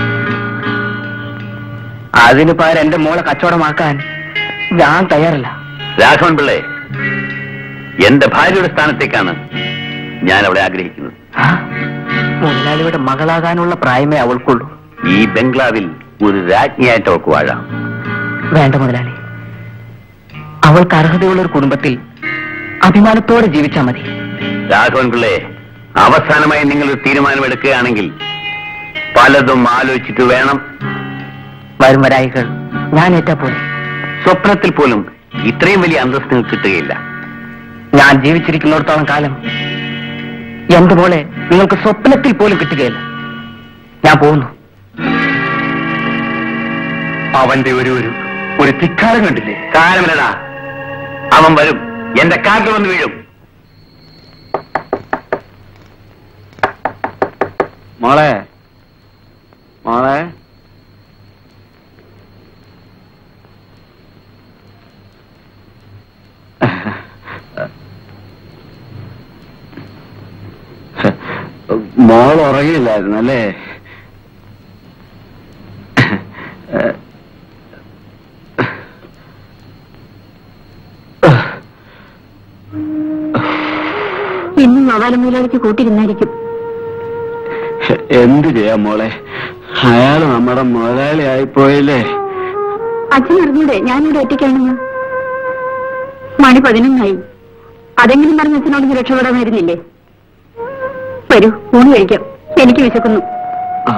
അതിന് പകരം എന്റെ മോളെ കച്ചവടമാക്കാൻ ഞാൻ തയ്യാറല്ല രാഘവൻപിള്ളയെ എന്റെ ഭാര്യയുടെ സ്ഥാനത്തേക്കാണ് ഞാൻ അവളെ ആഗ്രഹിക്കുന്നത് ആ, മുതലാളിയുടെ മകളാകാനുള്ള പ്രായമേ അവൾക്കുള്ളൂ ഈ ബംഗ്ലാവിൽ ഒരു രാജ്ഞിയായിട്ട് അവൾക്ക് വാഴാം വേണ്ട മുതലാളി അവൾക്ക് അർഹതയുള്ള ഒരു കുടുംബത്തിൽ അഭിമാനത്തോടെ ജീവിച്ചാൽ മതി രാഘവൻ പിള്ളയെ അവസാനമായി നിങ്ങൾ ഒരു തീരുമാനമെടുക്കുകയാണെങ്കിൽ പലതും ആലോചിച്ചിട്ട് വേണം വരും വരായികൾ ഞാൻ ഏറ്റാ പോലെ സ്വപ്നത്തിൽ പോലും ഇത്രയും വലിയ അന്തസ്സ് നിങ്ങൾക്ക് കിട്ടുകയില്ല ഞാൻ ജീവിച്ചിരിക്കുന്നിടത്തോളം കാലം എന്റെ മോളെ നിങ്ങൾക്ക് സ്വപ്നത്തിൽ പോലും കിട്ടുകയില്ല ഞാൻ പോകുന്നു അവന്റെ ഒരു ഒരു ഒരു ധിക്കാരം കണ്ടില്ലേ കാലമില്ലടാ അവൻ വരും എന്റെ കാട്ടിൽ വന്ന് വീഴും മോളെ മോളെ മോൾ ഉറങ്ങിയില്ലായിരുന്നു അല്ലേ ഇന്നും നവാലമൂലയ്ക്ക് കൂട്ടിരുന്നായിരിക്കും എന്ത് ചെയ്യാം മോളെ അയാൾ നമ്മുടെ മുതലാളി ആയിപ്പോയില്ലേ അച്ഛൻ അറിഞ്ഞൂടെ ഞാനിവിടെ ഒറ്റയ്ക്കാണെന്ന് മണി പതിനൊന്നായി അതെങ്കിലും പറഞ്ഞ് അച്ഛനോട് ഒന്ന് രക്ഷപ്പെടാമായിരുന്നില്ലേ വരൂ ഊണ് കഴിക്കാം എനിക്ക് വിശക്കുന്നു ആ.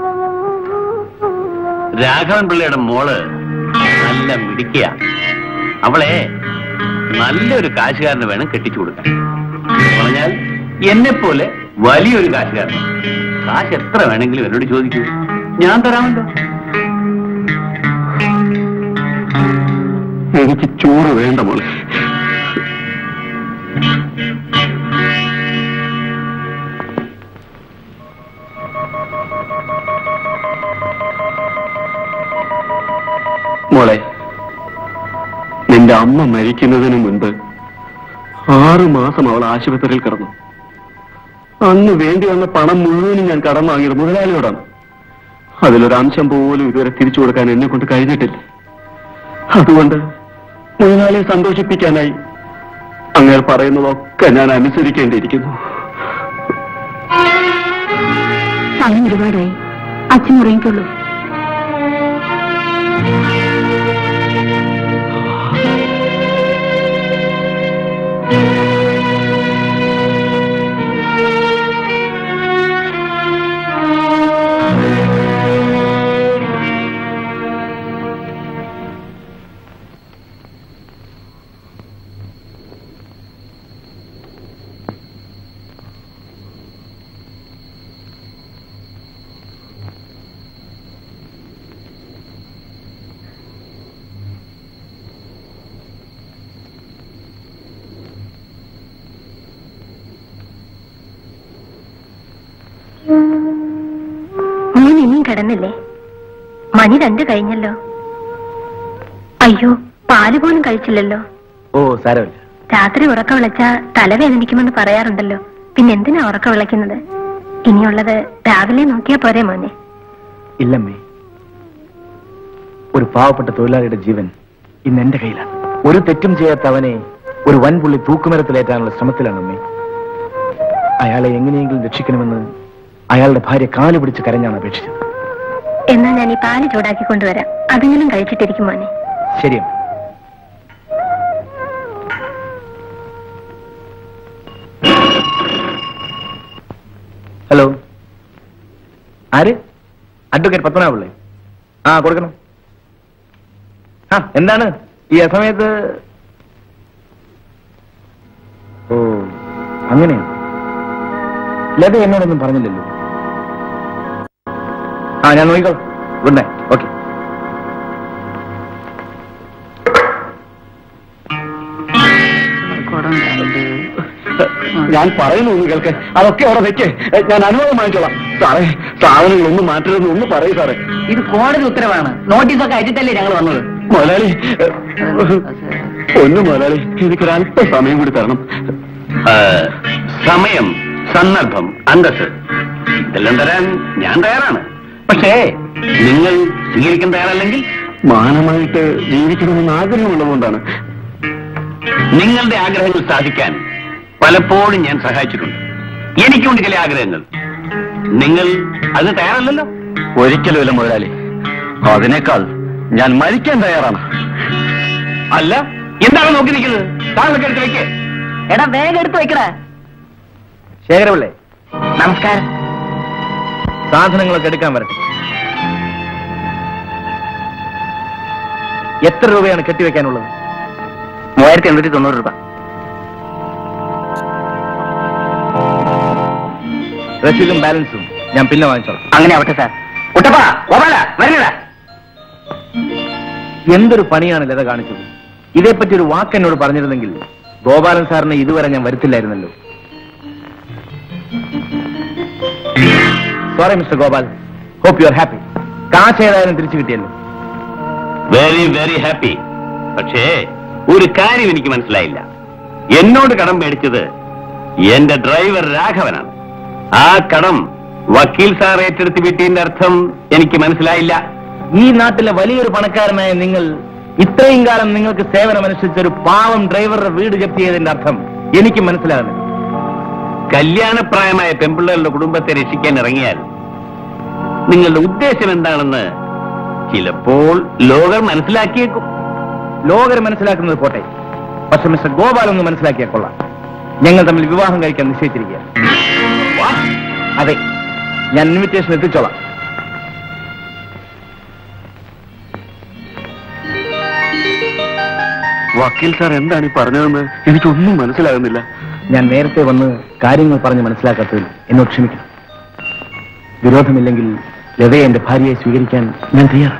രാഘവൻ പിള്ളയുടെ മോള് നല്ല മിടിക്കുക അവളെ നല്ലൊരു കാശുകാരന് വേണം കെട്ടിച്ചു കൊടുക്കാൻ എന്ന് പറഞ്ഞാൽ എന്നെ പോലെ വലിയൊരു കാശുകാരൻ കാശ് എത്ര വേണമെങ്കിലും എന്നോട് ചോദിക്കൂ ഞാൻ തരാമല്ലോ എനിക്ക് ചോറ് വേണ്ട മോളെ മോളെ നിന്റെ അമ്മ മരിക്കുന്നതിന് മുൻപ് ആറു മാസം അവൾ ആശുപത്രിയിൽ കിടന്നു അന്ന് വേണ്ടി വന്ന പണം മുഴുവനും ഞാൻ കടം വാങ്ങിയത് മുതലാളിയോടാണ് അതിലൊരംശം പോലും ഇതുവരെ തിരിച്ചു കൊടുക്കാൻ എന്നെ കൊണ്ട് കഴിഞ്ഞിട്ടില്ല അതുകൊണ്ട് മുതലാളിയെ സന്തോഷിപ്പിക്കാനായി അങ്ങനെ പറയുന്നതൊക്കെ ഞാൻ അനുസരിക്കേണ്ടിയിരിക്കുന്നു സമയം ഒരുപാടായി അച്ഛൻ ഉറങ്ങിക്കൊള്ളൂ മോൻ ഇനിയും കിടന്നില്ലേ മണി രണ്ട് കഴിഞ്ഞല്ലോ അയ്യോ പാല് പോലും കഴിച്ചില്ലല്ലോ ഓ സാരമില്ല രാത്രി ഉറക്ക വിളച്ച തലവേദനിക്കുമെന്ന് പറയാറുണ്ടല്ലോ പിന്നെ എന്തിനാ ഉറക്ക വിളയ്ക്കുന്നത് ഇനിയുള്ളത് രാവിലെ നോക്കിയാ പോരെ മോനെ ഇല്ലമ്മേ ഒരു പാവപ്പെട്ട തൊഴിലാളിയുടെ ജീവൻ ഇന്ന് എന്റെ കയ്യിലാണ് ഒരു തെറ്റും ചെയ്യാത്ത അവനെ ഒരു വൻപുള്ളി തൂക്കുമരത്തിലേറ്റാനുള്ള ശ്രമത്തിലാണ് അമ്മേ അയാളെ എങ്ങനെയെങ്കിലും രക്ഷിക്കണമെന്ന് അയാളുടെ ഭാര്യ കാല് പിടിച്ച് കരഞ്ഞാണ് അപേക്ഷിച്ചത് എന്നാ ഞാൻ ഈ പാല് ചൂടാക്കി കൊണ്ടുവരാം അതെങ്കിലും കഴിച്ചിട്ടിരിക്കും മോനെ ശരിയമ്മ ഹലോ ആര് അഡ്വക്കേറ്റ് പത്മനാഭല്ലേ ആ കൊടുക്കണം ആ എന്താണ് ഈ അസമയത്ത് ഓ അങ്ങനെയാണ് ലത എന്നോടൊന്നും പറഞ്ഞില്ലല്ലോ ആ ഞാൻ നോക്കിക്കോളാം ഗുഡ് നൈറ്റ് ഓക്കെ ഞാൻ പറയുന്നു ഒന്ന് കേൾക്ക് അതൊക്കെ അവിടെ വെക്ക് ഞാൻ അനുഭവം വാങ്ങിച്ചോളാം സാറേ സാധനങ്ങൾ ഒന്നും മാറ്റരുതെന്ന് ഒന്ന് പറയൂ സാറേ ഇത് കോടതി ഉത്തരവാണ് നോട്ടീസൊക്കെ അയച്ചിട്ടല്ലേ ഞങ്ങൾ വന്നത് മുതലാളി ഒന്ന് മുതലാളി എനിക്കൊരല്പ സമയം കൂടി തരണം ആ, സമയം സന്ദർഭം അന്തസ് ഇതെല്ലാം തരാൻ ഞാൻ തയ്യാറാണ് പക്ഷേ നിങ്ങൾ സ്വീകരിക്കാൻ തയ്യാറല്ലെങ്കിൽ മാനമായിട്ട് ജീവിക്കണമെന്ന് ആഗ്രഹമുള്ളതുകൊണ്ടാണ് നിങ്ങളുടെ ആഗ്രഹങ്ങൾ സാധിക്കാൻ പലപ്പോഴും ഞാൻ സഹായിച്ചിട്ടുണ്ട് എനിക്കുണ്ട് ചില ആഗ്രഹങ്ങൾ നിങ്ങൾ അതിന് തയ്യാറല്ലല്ലോ ഒരിക്കലുമില്ല മുതലാളി അതിനേക്കാൾ ഞാൻ മരിക്കാൻ തയ്യാറാണ് അല്ല എന്താണ് നോക്കി നിൽക്കുന്നത് താങ്കളൊക്കെ എടുത്ത് വെക്കേ എടാ വേഗം എടുത്തു വെക്കടാ ശേഖരപിള്ളേ നമസ്കാരം സാധനങ്ങളൊക്കെ എടുക്കാൻ വരട്ടെ എത്ര രൂപയാണ് കെട്ടിവെക്കാനുള്ളത് മൂവായിരത്തി എണ്ണൂറ്റി തൊണ്ണൂറ് രൂപ രസീതും ബാലൻസും ഞാൻ പിന്നെ വാങ്ങിച്ചോളാം അങ്ങനെ ആവട്ടെ സാർ കുട്ടപ്പാ ഗോപാല വരുന്നടാ എന്തൊരു പണിയാണ് ലത കാണിച്ചത് ഇതേപ്പറ്റി ഒരു വാക്ക് എന്നോട് പറഞ്ഞിരുന്നെങ്കിൽ ഗോപാലൻ സാറിനെ ഇതുവരെ ഞാൻ വരുത്തില്ലായിരുന്നല്ലോ sorry mister Gopal hope you are happy കാശ് ഏതായാലും തിരിച്ചു കിട്ടിയല്ലോ വെരി വെരി ഹാപ്പി പക്ഷേ ഒരു കാര്യം എനിക്ക് മനസ്സിലായില്ല എന്നോട് കടം മേടിച്ചത് എന്റെ ഡ്രൈവർ രാഘവനാണ് ആ കടം വക്കീൽ സാർ ഏറ്റെടുത്ത് വിട്ടതിന്റെ അർത്ഥം എനിക്ക് മനസ്സിലായില്ല ഈ നാട്ടിലെ വലിയൊരു പണക്കാരനായ നിങ്ങൾ ഇത്രയും കാലം നിങ്ങൾക്ക് സേവനമനുസരിച്ച ഒരു പാവം ഡ്രൈവറുടെ വീട് ജപ്തി ചെയ്തതിന്റെ അർത്ഥം എനിക്ക് മനസ്സിലാകുന്നില്ല കല്യാണപ്രായമായ പെമ്പിള്ളേരുടെ കുടുംബത്തെ രക്ഷിക്കാൻ ഇറങ്ങിയാൽ നിങ്ങളുടെ ഉദ്ദേശം എന്താണെന്ന് ചിലപ്പോൾ ലോകർ മനസ്സിലാക്കിയേക്കും ലോകർ മനസ്സിലാക്കുന്നത് പോട്ടെ പക്ഷെ മിസ്റ്റർ ഗോപാൽ ഒന്ന് മനസ്സിലാക്കിയാൽ കൊള്ളാം ഞങ്ങൾ തമ്മിൽ വിവാഹം കഴിക്കാൻ നിശ്ചയിച്ചിരിക്കുക അതെ ഞാൻ ഇൻവിറ്റേഷൻ എത്തിച്ചോളാം വക്കീൽ സാർ എന്താണ് ഈ പറഞ്ഞതെന്ന് എനിക്കൊന്നും മനസ്സിലാകുന്നില്ല ഞാൻ നേരത്തെ വന്ന് കാര്യങ്ങൾ പറഞ്ഞ് മനസ്സിലാക്കാത്തതിൽ എന്നോട് ക്ഷമിക്കണം വിരോധമില്ലെങ്കിൽ ലതയെ എന്റെ ഭാര്യയെ സ്വീകരിക്കാൻ ഞാൻ തയ്യാറാണ്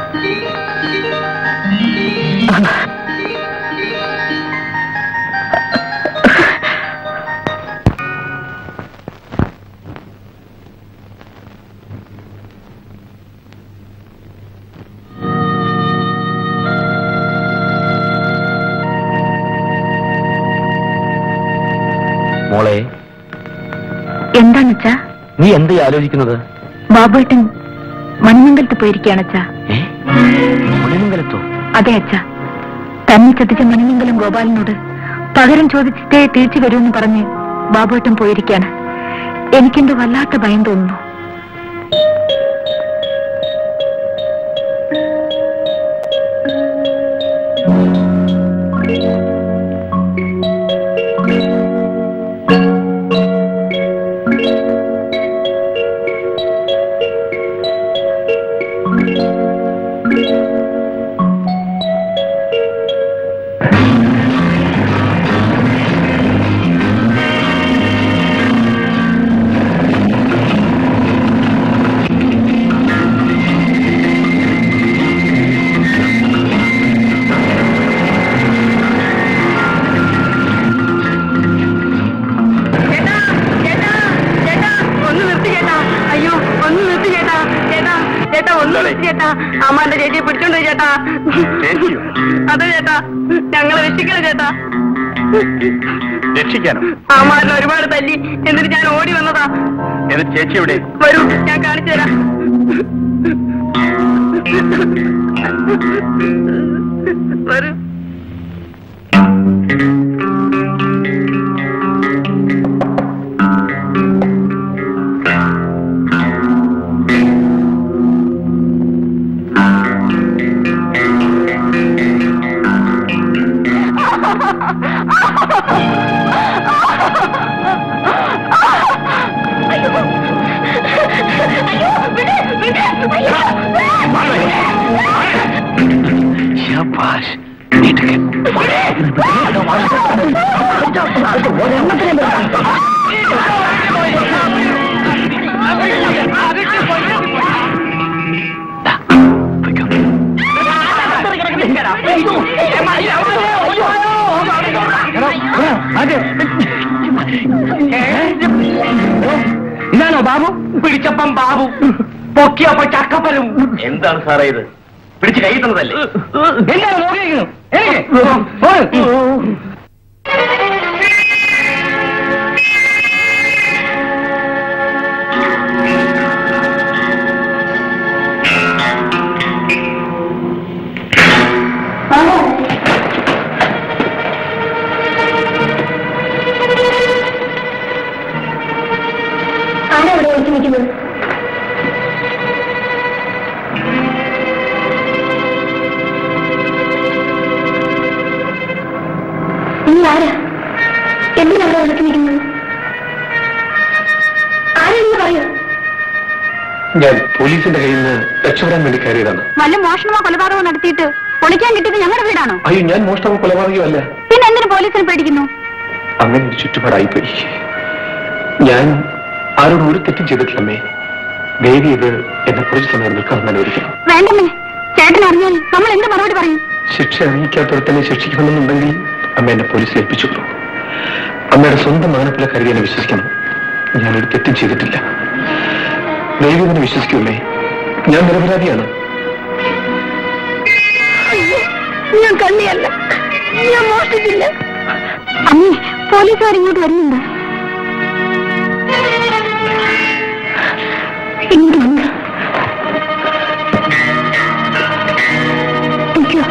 മോളെ എന്താന്ന് വെച്ചാ നീ എന്ത് ആലോചിക്കുന്നത് ബാബുവേട്ടൻ മണിമംഗലത്ത് പോയിരിക്കുകയാണ് അച്ഛാ ഏ മണിമംഗലത്തോ അതെ അച്ഛ തന്നെ ചതിച്ച മണിമംഗലം ഗോപാലനോട് പകരം ചോദിച്ചിട്ടേ തിരിച്ചു വരുമെന്ന് പറഞ്ഞ് ബാബുവേട്ടൻ പോയിരിക്കാണ് എനിക്കെന്തോ വല്ലാത്ത ഭയം തോന്നുന്നു ഒന്ന് നിർത്തി ചേട്ടാ അയ്യോ ഒന്ന് നിർത്തി ചേട്ടാ ചേട്ടാ ചേട്ടാ ഒന്ന് നിർത്തി ചേട്ടാ അമ്മാന്റെ ചേച്ചിയെ പിടിച്ചോണ്ട് പോയി ചേട്ടാ ചേച്ചിയോ? അതെ ചേട്ടാ ഞങ്ങളെ രക്ഷിക്കണം ചേട്ടാ രക്ഷിക്കാനോ അമ്മാരിനെ ഒരുപാട് തല്ലി എന്നിട്ട് ഞാൻ ഓടി വന്നതാ എന്നിട്ട് ചേച്ചി എവിടെ വരൂ ഞാൻ കാണിച്ചു തരാം വരൂ ശാബാഷ് മിടുക്കൻ. ദാ, പൊയ്ക്കോ. ഇതാണോ ബാബു പിടിച്ചപ്പം ബാബു പൊക്കിയപ്പോ ചക്കപ്പലും എന്താണ് സാറേ ഇത് പിടിച്ച് കൈ തന്നതല്ലേ എന്താണ് നോക്കിയിരിക്കുന്നു ആരാ ഇവിടെ വിളിച്ചു നിൽക്കുന്നത് നീ ആരാ എന്തിനാ അവിടെ വിളിച്ചു നിൽക്കുന്നത് ആരെന്ന് പറയൂ ഞാൻ പോലീസിന്റെ കയ്യിൽ നിന്ന് രക്ഷപ്പെടാൻ വേണ്ടി കയറിയതാണ് വല്ല മോഷണമോ കൊലപാതകമോ നടത്തിയിട്ട് പൊളിക്കാൻ കിട്ടിയത് ഞങ്ങളുടെ വീടാണോ അയ്യോ ഞാൻ മോഷ്ടമോ കൊലപാതകമല്ല പിന്നെ എന്തിനു പോലീസിനെ പേടിക്കുന്നു അങ്ങനെ ഒരു ചുറ്റുപാടായിപ്പോയി ഞാൻ ആരോടും ഒരു തെറ്റും ചെയ്തിട്ടില്ലമ്മേ ദേവി ഇത് എന്നെ കുറച്ച് സമയം നിൽക്കാൻ അനുവദിക്കണം വേണ്ടമ്മേ ചേട്ടൻ അറിഞ്ഞാൽ നമ്മൾ എന്ത് മറുപടി പറയും ശിക്ഷ അറിയിക്കാത്തവർ തന്നെ ശിക്ഷിക്കണമെന്നുണ്ടെങ്കിൽ അമ്മ എന്നെ പോലീസിൽ ഏൽപ്പിച്ചുള്ളൂ അമ്മയുടെ സ്വന്തം മാനപ്പിലെ കരുതി എന്നെ വിശ്വസിക്കണം ഞാനൊരു തെറ്റും ചെയ്തിട്ടില്ല ദൈവം എന്നെ വിശ്വസിക്കൂല്ലേ ഞാൻ നിരപരാധിയാണ് ഞാൻ കണ്ണിയല്ല ഞാൻ മോഷ്ടിച്ചില്ല അമ്മേ പോലീസുകാർ ഇങ്ങോട്ട് വരുന്നുണ്ട് ഇങ്ങോട്ട് വന്നു നിൽക്കൂ.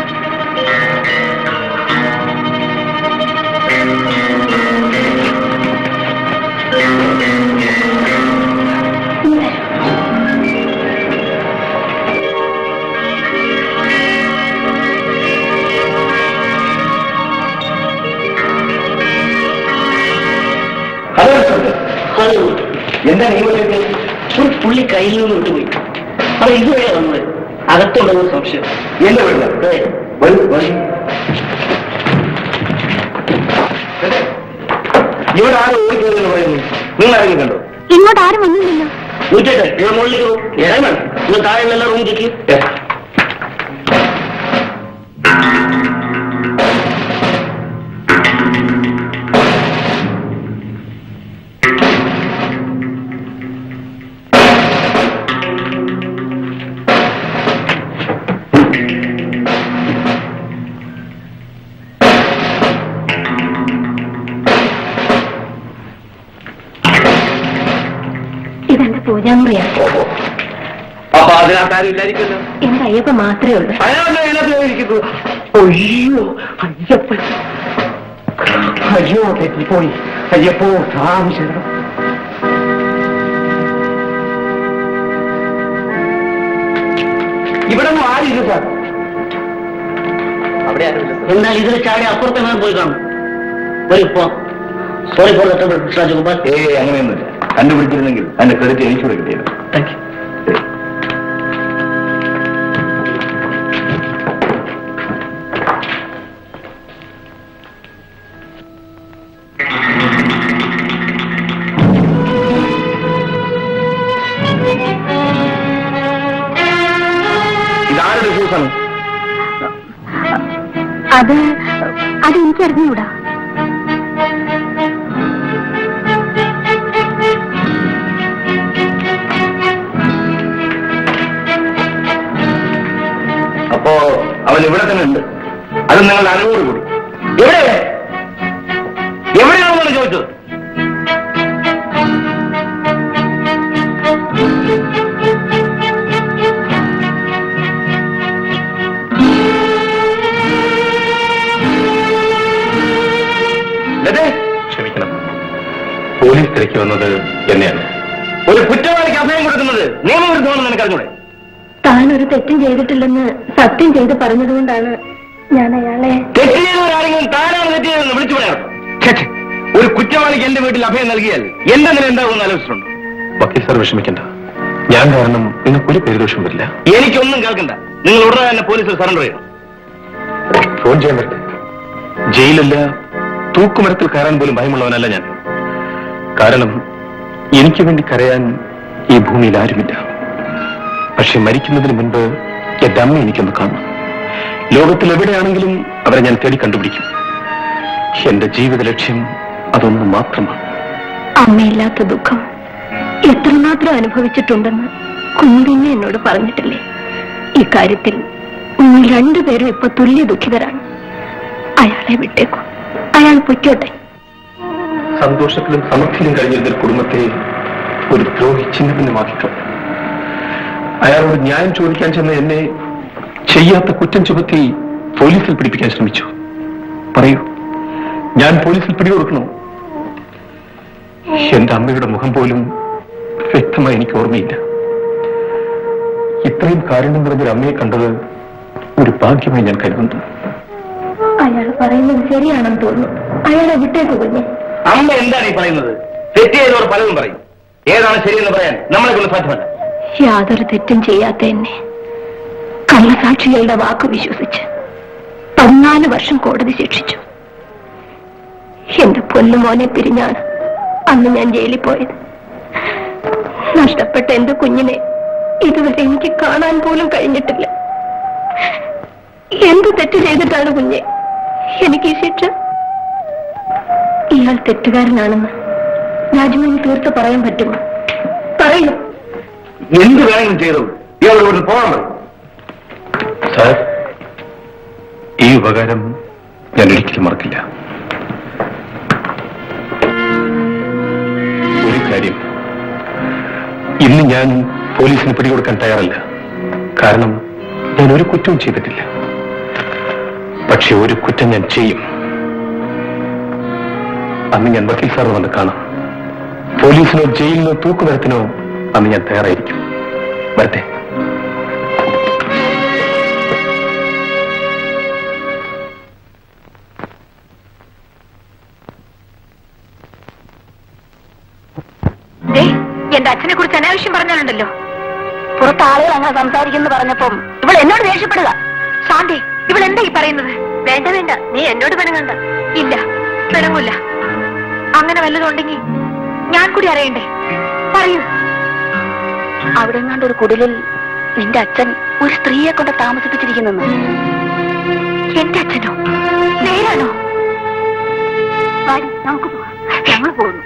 എന്താ നിയമത്തിന്റെ ഒരു പുള്ളി കയ്യിൽ നിന്ന് വിട്ടുപോയി അത് ഇതുവരെ വന്നത് അകത്തുണ്ടെന്ന് സംശയം എന്റെ വീട് വരൂ, വരൂ. ഇവിടെ ആരും ഓടിക്കരുതെന്ന് പറയുന്നു നിങ്ങൾ ആരെങ്കിലും കണ്ടോ ഇങ്ങോട്ട് ആരും വന്നില്ലല്ലോ ഉച്ചയ്ക്ക് ഇവിടെ മുകളിലേക്ക് പോ. ഇറങ്ങണം നിങ്ങൾ താഴെയുള്ള റൂമിലേക്ക് ഇതെന്റെ പൂജാമുറിയാണ് അപ്പൊ അതിനകത്ത് ആരും ഇല്ലായിരിക്കുമല്ലോ എന്റെ അയ്യപ്പ മാത്രമേ ഉള്ളൂ അയാളല്ലേ അതിനകത്ത് ഇരിക്കുന്നു അയ്യോ അയ്യപ്പൻ അയ്യോ തെറ്റിപ്പോയി അയ്യപ്പോ താമസിക്കണം ഇവിടെ ഒന്നും ആരില്ല സാർ അവിടെ ആരുമില്ല സർ. എന്നാൽ ഇതിൽ ചാടി അപ്പുറത്തെ ഞാൻ പോയി കാണും വരിപ്പോ സോറി ഫോർ രാജഗോപാൽ ഏ അങ്ങനെയൊന്നുമില്ല കണ്ടുപിടിച്ചിരുന്നെങ്കിൽ അതിന്റെ ക്രെഡിറ്റ് എനിക്ക് കൂടെ കിട്ടിയിരുന്നു താങ്ക് യു ഇതാരുടെ ഷൂസാണ് അത് അത് എനിക്ക് അറിഞ്ഞുകൂടാ അപ്പോ അവൻ ഇവിടെ തന്നെ ഉണ്ട് അത് നിങ്ങളുടെ അറിവോട് കൂടി എവിടെ എവിടെയാണെന്നാണ് ചോദിച്ചത് ലതേ, ക്ഷമിക്കണം പോലീസ് തിരക്കി വന്നത് എന്നെയാണ് ഒരു കുറ്റവാളിക്ക് അഭയം കൊടുക്കുന്നത് നിയമവിരുദ്ധമാണെന്ന് എനിക്ക് അറിഞ്ഞൂടെ താൻ ഒരു തെറ്റും ചെയ്തിട്ടില്ലെന്ന് സത്യം ചെയ്ത് പറഞ്ഞതുകൊണ്ടാണ് ഞാൻ അയാളെ തെറ്റ് ചെയ്തവരാരെങ്കിലും താനാണ് തെറ്റ് ചെയ്തതെന്ന് വിളിച്ചു പറയാം ഛെ, ഛെ. ഒരു കുറ്റവാളിക്ക് എന്റെ വീട്ടിൽ അഭയം നൽകിയാൽ എന്റെ നില എന്താകുമെന്ന് ആലോചിച്ചിട്ടുണ്ട് വക്കീൽ സാർ വിഷമിക്കണ്ട ഞാൻ കാരണം നിങ്ങൾക്ക് ഒരു പേരുദോഷം വരില്ല എനിക്കൊന്നും കേൾക്കണ്ട നിങ്ങൾ ഉടനെ തന്നെ പോലീസിൽ സറണ്ടർ ചെയ്യണം ഫോൺ ചെയ്യാൻ വരട്ടെ ജയിലല്ല തൂക്കുമരത്തിൽ കയറാൻ പോലും ഭയമുള്ളവനല്ല ഞാൻ കാരണം എനിക്ക് വേണ്ടി കരയാൻ ഈ ഭൂമിയിൽ ആരുമില്ല പക്ഷെ മരിക്കുന്നതിന് മുൻപ് എന്റെ അമ്മ എനിക്കൊന്ന് കാണണം ലോകത്തിൽ എവിടെയാണെങ്കിലും അവരെ ഞാൻ തേടി കണ്ടുപിടിക്കും എന്റെ ജീവിത ലക്ഷ്യം അതൊന്നു മാത്രമാണ് അമ്മയില്ലാത്ത ദുഃഖം എത്രമാത്രം അനുഭവിച്ചിട്ടുണ്ടെന്ന് കുഞ്ഞിനെ എന്നോട് പറഞ്ഞിട്ടില്ലേ ഇക്കാര്യത്തിൽ നിങ്ങൾ രണ്ടുപേരും ഇപ്പൊ തുല്യ ദുഃഖിതരാണ് അയാളെ വിട്ടേക്കും അയാൾ പൊയ്ക്കോട്ടെ സന്തോഷത്തിലും സമൃദ്ധിയിലും കഴിഞ്ഞിരുന്ന ഒരു കുടുംബത്തെ ഒരു ദ്രോഹി ചിഹ്നഭിന്നമാക്കിക്കളഞ്ഞു അയാളോട് ന്യായം ചോദിക്കാൻ ചെന്ന എന്നെ ചെയ്യാത്ത കുറ്റം ചുമത്തി പോലീസിൽ പിടിപ്പിക്കാൻ ശ്രമിച്ചു പറയൂ ഞാൻ പോലീസിൽ പിടികൊടുക്കണോ എന്റെ അമ്മയുടെ മുഖം പോലും വ്യക്തമായി എനിക്ക് ഓർമ്മയില്ല ഇത്രയും കാരുണ്യം നിറഞ്ഞൊരു അമ്മയെ കണ്ടത് ഒരു ഭാഗ്യമായി ഞാൻ കരുതുന്നു അയാൾ പറയുന്നത് ശരിയാണെന്ന് തോന്നുന്നു അയാളെ വിട്ടേക്ക് കുഞ്ഞെ അമ്മ എന്താണ് ഈ പറയുന്നത് തെറ്റ് ചെയ്തവർ പലതും പറയും ഏതാണ് ശരിയെന്ന് പറയാൻ നമ്മളെ കൊണ്ട് സാധ്യമല്ല യാതൊരു തെറ്റും ചെയ്യാത്ത എന്നെ കള്ളസാക്ഷികളുടെ വാക്ക് വിശ്വസിച്ച് പതിനാല് വർഷം കോടതി ശിക്ഷിച്ചു എന്റെ പൊന്നുമോനെ പിരിഞ്ഞാണ് അന്ന് ഞാൻ ജയിലിൽ പോയത് നഷ്ടപ്പെട്ട എന്റെ കുഞ്ഞിനെ ഇതുവരെ എനിക്ക് കാണാൻ പോലും കഴിഞ്ഞിട്ടില്ല എന്ത് തെറ്റ് ചെയ്തിട്ടാണ് കുഞ്ഞെ എനിക്ക് ഈ ശിക്ഷ ഇയാൾ തെറ്റുകാരനാണെന്ന് രാജുവിന് തീർത്ത് പറയാൻ പറ്റുമോ പറയൂ എന്ത് വേണമെങ്കിലും ചെയ്തു ഇയാളോട് ഇവിടുന്ന് പോകാൻ പറയും സാർ ഈ ഉപകാരം ഞാൻ ഒരിക്കലും മറക്കില്ല ഒരു കാര്യം ഇന്ന് ഞാൻ പോലീസിന് പിടികൊടുക്കാൻ തയ്യാറല്ല കാരണം ഞാൻ ഒരു കുറ്റവും ചെയ്തിട്ടില്ല പക്ഷെ ഒരു കുറ്റം ഞാൻ ചെയ്യും അന്ന് ഞാൻ വക്കീൽ സാറിന് വന്ന് കാണാം പോലീസിനോ ജയിലിനോ തൂക്കുമരത്തിനോ അന്ന് ഞാൻ തയ്യാറായിരിക്കും വരട്ടെ ദേ, എന്റെ അച്ഛനെ കുറിച്ച് അനാവശ്യം പറഞ്ഞാലുണ്ടല്ലോ പുറത്ത് ആളുകൾ അങ്ങനെ സംസാരിക്കുന്നു പറഞ്ഞപ്പം ഇവൾ എന്നോട് ദേഷ്യപ്പെടുക ശാന്തി ഇവൾ എന്താ ഈ പറയുന്നത് വേണ്ട വേണ്ട നീ എന്നോട് പിണങ്ങണ്ട ഇല്ല പിണങ്ങില്ല അങ്ങനെ അങ്ങനെ വല്ലതും ഉണ്ടെങ്കിൽ ഞാൻ കൂടി അറിയണ്ടേ പറയൂ അവിടെ എങ്ങാണ്ട് ഒരു കുടിലിൽ നിന്റെ അച്ഛൻ ഒരു സ്ത്രീയെ കൊണ്ട് താമസിപ്പിച്ചിരിക്കുന്നു എന്റെ അച്ഛനോ നേരാണോ വാടി നമുക്ക് പോവാം ഞങ്ങൾ പോകുന്നു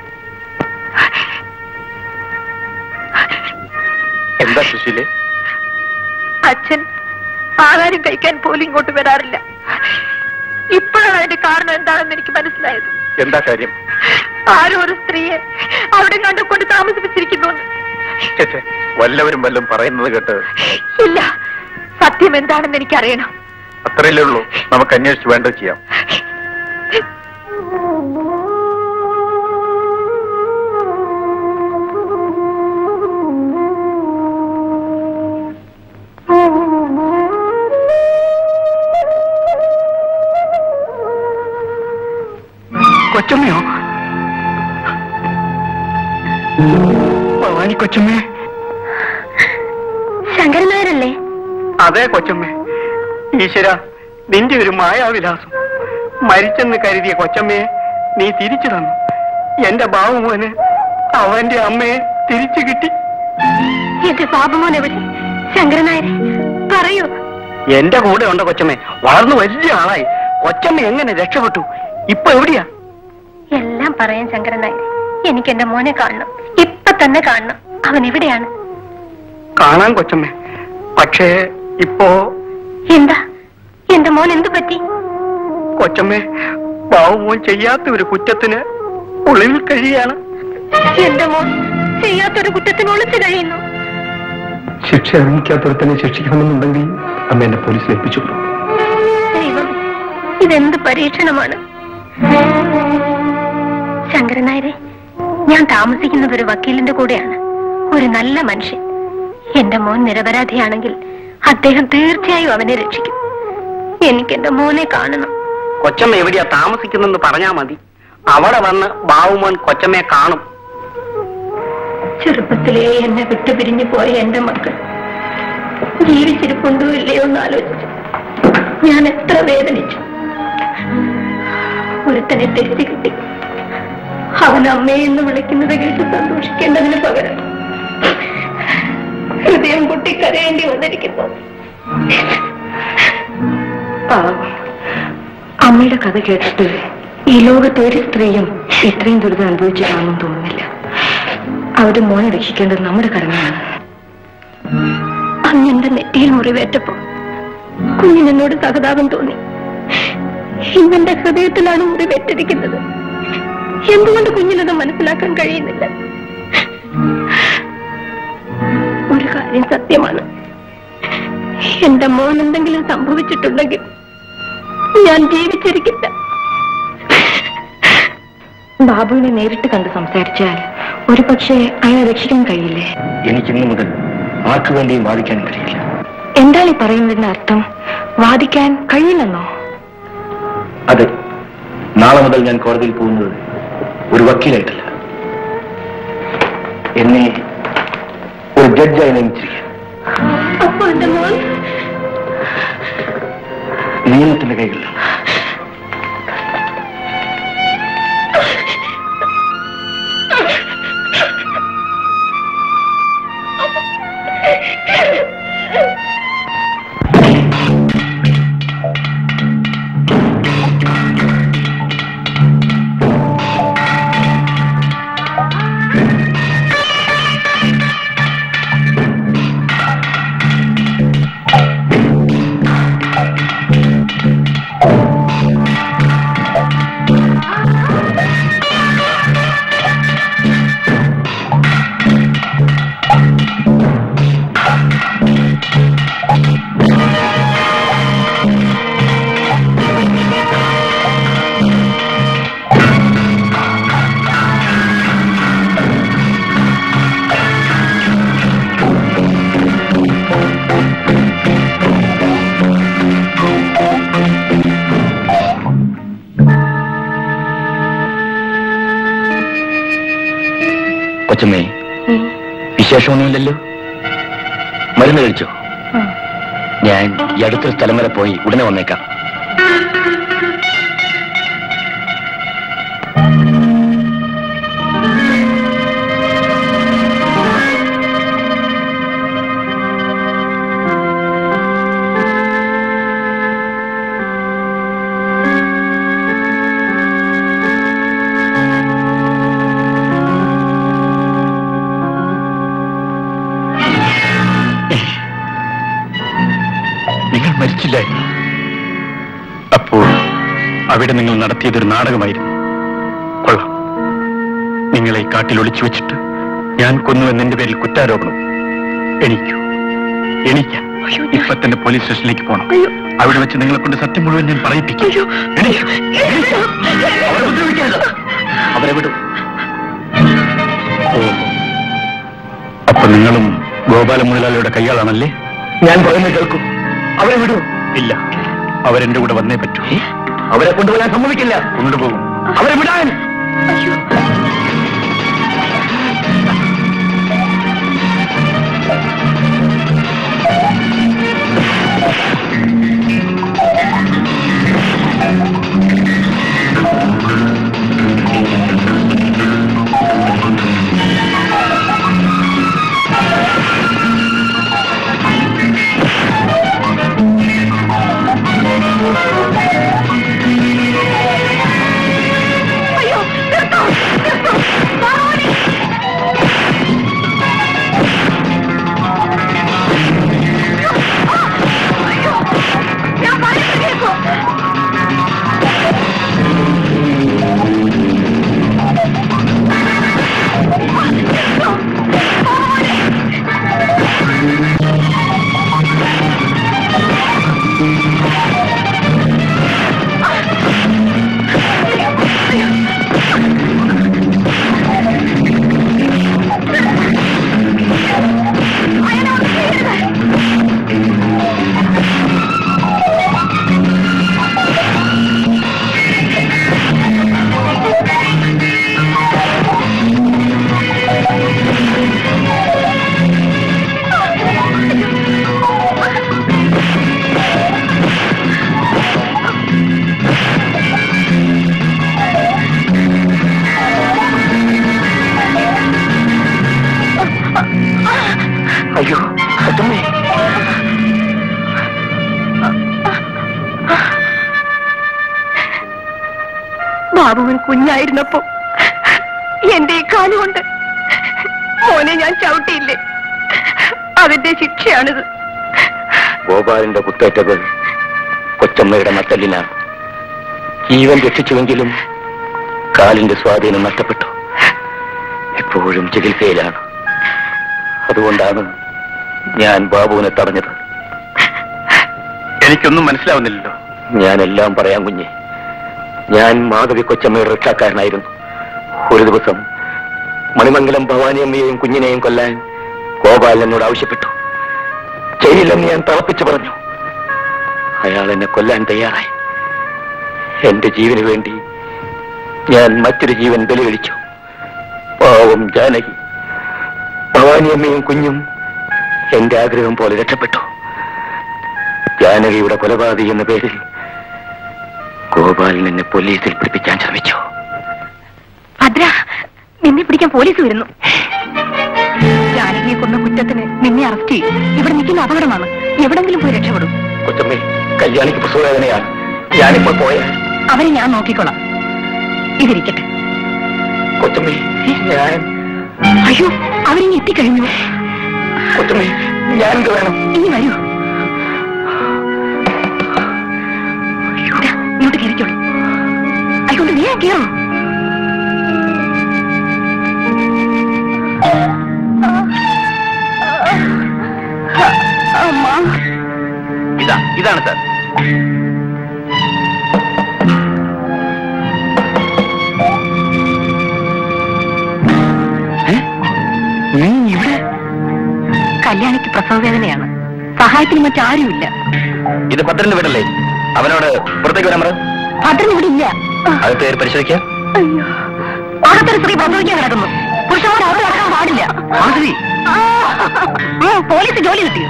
എന്താ സുശീലേ അച്ഛൻ ആഹാരം കഴിക്കാൻ പോലും ഇങ്ങോട്ട് വരാറില്ല ഇപ്പോഴാണ് അതിന്റെ കാരണം എന്താണെന്ന് എനിക്ക് മനസ്സിലായത് എന്താ കാര്യം ആരോ ഒരു സ്ത്രീയെ അവിടെ കണ്ടുകൊണ്ട് താമസിപ്പിച്ചിരിക്കുന്നു ചേച്ചേ വല്ലവരും വല്ലതും പറയുന്നത് കേട്ട് ഇല്ല സത്യം എന്താണെന്ന് എനിക്കറിയണം അത്രയല്ലേ ഉള്ളൂ നമുക്ക് അന്വേഷിച്ച് വേണ്ടത് ചെയ്യാം കൊച്ചമ്മയോ ഭവാനി കൊച്ചമ്മേ ശങ്കരൻ നായരല്ലേ അതെ കൊച്ചമ്മേ ഈശ്വര നിന്റെ ഒരു മായാവിലാസം മരിച്ചെന്ന് കരുതിയ കൊച്ചമ്മയെ നീ തിരിച്ചു തന്നു എന്റെ ബാബുമോന് അവന്റെ അമ്മയെ തിരിച്ചു കിട്ടി എന്റെ പാപമോൻ എവിടെ ശങ്കരൻ നായരെ പറയൂ എന്റെ കൂടെ ഉണ്ട് കൊച്ചമ്മേ വളർന്നു വലിയ ആളായി കൊച്ചമ്മ എങ്ങനെ രക്ഷപ്പെട്ടു ഇപ്പൊ എവിടെയാ എല്ലാം പറയാൻ ശങ്കരൻ നായരെ എനിക്ക് എന്റെ മോനെ കാണണം ഇപ്പൊ തന്നെ കാണണം അവൻ എവിടെയാണ് കാണാൻ കൊച്ചമ്മേ പക്ഷേ ഇപ്പോ എന്താ എന്റെ മോൻ എന്തു പറ്റി കൊച്ചമ്മേ ബാബുമോൻ ചെയ്യാത്ത ഒരു കുറ്റത്തിന് ഒളിവിൽ കഴിയാണ് എന്റെ മോൻ ചെയ്യാത്തൊരു കുറ്റത്തിന് ഒളിച്ചു കഴിയുന്നു ശിക്ഷ അറിയിക്കാത്തവരെ ശിക്ഷിക്കണമെന്നുണ്ടെങ്കിൽ അമ്മ എന്നെ പോലീസിൽ ഏൽപ്പിച്ചു ദൈവം ഇതെന്ത് പരീക്ഷണമാണ് ശങ്കരൻ നായരെ ഞാൻ താമസിക്കുന്നത് ഒരു വക്കീലിന്റെ കൂടെയാണ് ഒരു നല്ല മനുഷ്യൻ എന്റെ മോൻ നിരപരാധിയാണെങ്കിൽ അദ്ദേഹം തീർച്ചയായും അവനെ രക്ഷിക്കും എനിക്ക് എന്റെ മോനെ കാണണം കൊച്ചമ്മ എവിടെയാ താമസിക്കുന്നെന്ന് പറഞ്ഞാ മതി അവിടെ വന്ന് ബാബുമോൻ കൊച്ചമ്മയെ കാണും ചെറുപ്പത്തിലേ എന്നെ വിട്ടുപിരിഞ്ഞു പോയ എന്റെ മക്കൾ ജീവിച്ചിരിപ്പുണ്ടോ ഇല്ലയോ എന്ന് ആലോചിച്ചു ഞാൻ എത്ര വേദനിച്ചു ഒരുത്തനെ തെറ്റി കിട്ടി അവൻ അമ്മയെന്ന് വിളിക്കുന്നത് കേട്ട് സന്തോഷിക്കേണ്ടതിന് പകരം ഹൃദയം പൊട്ടി കരയേണ്ടി വന്നിരിക്കുന്നു പാവം. അമ്മയുടെ കഥ കേട്ടിട്ട് ഈ ലോകത്ത് ഒരു സ്ത്രീയും ഇത്രയും ദുരിതം അനുഭവിച്ചു കാണുമെന്ന് തോന്നുന്നില്ല അവരുടെ മോനെ രക്ഷിക്കേണ്ടത് നമ്മുടെ കടമയാണ് അന്ന് എന്റെ നെറ്റിയിൽ മുറിവേറ്റപ്പോ കുഞ്ഞിനെന്നോട് സഹതാപം തോന്നി ഇന്നെന്റെ ഹൃദയത്തിലാണ് മുറിവേറ്റിരിക്കുന്നത് എന്തുകൊണ്ട് കുഞ്ഞിനത് മനസ്സിലാക്കാൻ കഴിയുന്നില്ല ഒരു കാര്യം സത്യമാണ് എന്റെ മോൻ എന്തെങ്കിലും സംഭവിച്ചിട്ടുണ്ടെങ്കിൽ ഞാൻ ജീവിച്ചിരിക്കില്ല ബാബുവിനെ നേരിട്ട് കണ്ട് സംസാരിച്ചാൽ ഒരു പക്ഷേ അയാളെ രക്ഷിക്കാൻ കഴിയില്ലേ എനിക്കിന്നു മുതൽ ആർക്കു വേണ്ടിയും വാദിക്കാൻ കഴിയില്ല എന്താണ് ഈ പറയുന്നതിന്റെ അർത്ഥം വാദിക്കാൻ കഴിയില്ലെന്നോ അതെ നാളെ മുതൽ ഞാൻ കോടതിയിൽ പോകുന്നത് ഒരു വക്കീലായിട്ടല്ല എന്നെ ഒരു ജഡ്ജായി നിയമിച്ചിരിക്കുക അപ്പൊ എന്റെ മോൻ നിയമത്തിന്റെ കൈകളിലാണ് കൊച്ചമ്മേ വിശേഷമൊന്നുമില്ലല്ലോ മരുന്ന് കഴിച്ചോ ഞാൻ ഈ അടുത്തൊരു സ്ഥലം വരെ പോയി ഉടനെ വന്നേക്കാം വിശ്വസിച്ചില്ലായിരുന്നു അപ്പോൾ അവിടെ നിങ്ങൾ നടത്തിയതൊരു നാടകമായിരുന്നു കൊള്ളാം നിങ്ങളെ ഈ കാട്ടിൽ ഒളിച്ചു വെച്ചിട്ട് ഞാൻ കൊന്നു എന്നെന്റെ പേരിൽ കുറ്റാരോപണം എണീക്കൂ എണീക്കാൻ ഇപ്പൊ തന്നെ പോലീസ് സ്റ്റേഷനിലേക്ക് പോകണം അവിടെ വെച്ച് നിങ്ങളെ കൊണ്ട് സത്യം മുഴുവൻ ഞാൻ പറയിപ്പിക്കും എണീക്കൂ. എണീക്കൂ. അവരെ ഉപദ്രവിക്കരുത്. അവരെ വിടും ഓ അപ്പൊ നിങ്ങളും ഗോപാല മുതലാളിയുടെ കൈയാളാണല്ലേ ഞാൻ പറയുന്നത് കേൾക്കൂ അവരെ വിടൂ ഇല്ല അവരെന്റെ കൂടെ വന്നേ പറ്റൂ അവരെ കൊണ്ടുപോകാൻ സമ്മതിക്കില്ല കൊണ്ടുപോകും അവരെ വിടാൻ അയ്യോ അത്തമ്മേ ബാബുവൻ കുഞ്ഞായിരുന്നപ്പോ എന്റെ ഈ കാലുകൊണ്ട് മോനെ ഞാൻ ചവിട്ടിയില്ലേ അതിന്റെ ശിക്ഷയാണിത് ഗോപാലിന്റെ കുത്തേറ്റത് കൊച്ചമ്മയുടെ നത്തല്ലിനാണ് ജീവൻ രക്ഷിച്ചുവെങ്കിലും കാലിന്റെ സ്വാധീനം നഷ്ടപ്പെട്ടു എപ്പോഴും ചികിത്സയിലാണ് അതുകൊണ്ടാണ് ഞാൻ ബാബുവിനെ തടഞ്ഞത് എനിക്കൊന്നും മനസ്സിലാവുന്നില്ലല്ലോ ഞാനെല്ലാം പറയാം കുഞ്ഞെ ഞാൻ മാധവി കൊച്ചമ്മയുടെ രക്ഷാക്കാരനായിരുന്നു ഒരു ദിവസം മണിമംഗലം ഭവാനിയമ്മയെയും കുഞ്ഞിനെയും കൊല്ലാൻ ഗോപാലൻ എന്നോട് ആവശ്യപ്പെട്ടു ചെയ്യില്ലെന്ന് ഞാൻ തളപ്പിച്ചു പറഞ്ഞു അയാൾ എന്നെ കൊല്ലാൻ തയ്യാറായി എന്റെ ജീവന് വേണ്ടി ഞാൻ മറ്റൊരു ജീവൻ ബലികഴിച്ചു പാവം ജാനകി ഭവാനിയമ്മയും കുഞ്ഞും എന്റെ ആഗ്രഹം പോലെ രക്ഷപ്പെട്ടു ജാനകിയുടെ കൊലപാതകി എന്ന പേരിൽ ഗോപാലൻ എന്നെ പോലീസിൽ പിടിപ്പിക്കാൻ ശ്രമിച്ചു ഭദ്ര നിന്നെ പിടിക്കാൻ പോലീസ് വരുന്നു ജാനകിയെ കൊന്ന കുറ്റത്തിന് നിന്നെ അറസ്റ്റ് ചെയ്യും ഇവിടെ നിൽക്കുന്ന അപകടമാണ് എവിടെങ്കിലും പോയി രക്ഷപ്പെടും കൊച്ചമ്മേ കല്യാണിക്ക് പ്രസവവേദനയാണ് ഞാനിപ്പോൾ പോയ അവരെ ഞാൻ നോക്കിക്കോളാം ഇതിരിക്കട്ടെ കൊച്ചമ്മേ ഞാൻ അയ്യോ അവരിങ്ങ് എത്തിക്കഴിഞ്ഞു കൊച്ചമ്മേ ഞാൻ എന്ത് വേണം ഇനി വരൂ ഇതാ, ഇങ്ങോട്ട് കയറിക്കോളൂ ആയിക്കൊണ്ട് നീ കയറോ ഇതാ ഇതാണ് സാർ നീ ഇവിടെ കല്യാണിക്ക് പ്രസവവേദനയാണ് സഹായത്തിന് മറ്റാരുമില്ല ഇത് ഭദ്രന്റെ വീടല്ലേ അവനോട് പുറത്തേക്ക് വരാൻ പറ ഭദ്രൻ ഇവിടെ ഇല്ല അകത്ത് കയറി പരിശോധിക്കാം അയ്യോ അകത്തൊരു സ്ത്രീ പ്രസവിക്കാൻ കിടക്കുന്നു പുരുഷന്മാർ അവിടെ കിടക്കാൻ പാടില്ല മാധവി ഉം, പോലീസ് ജോലി കിട്ടിയോ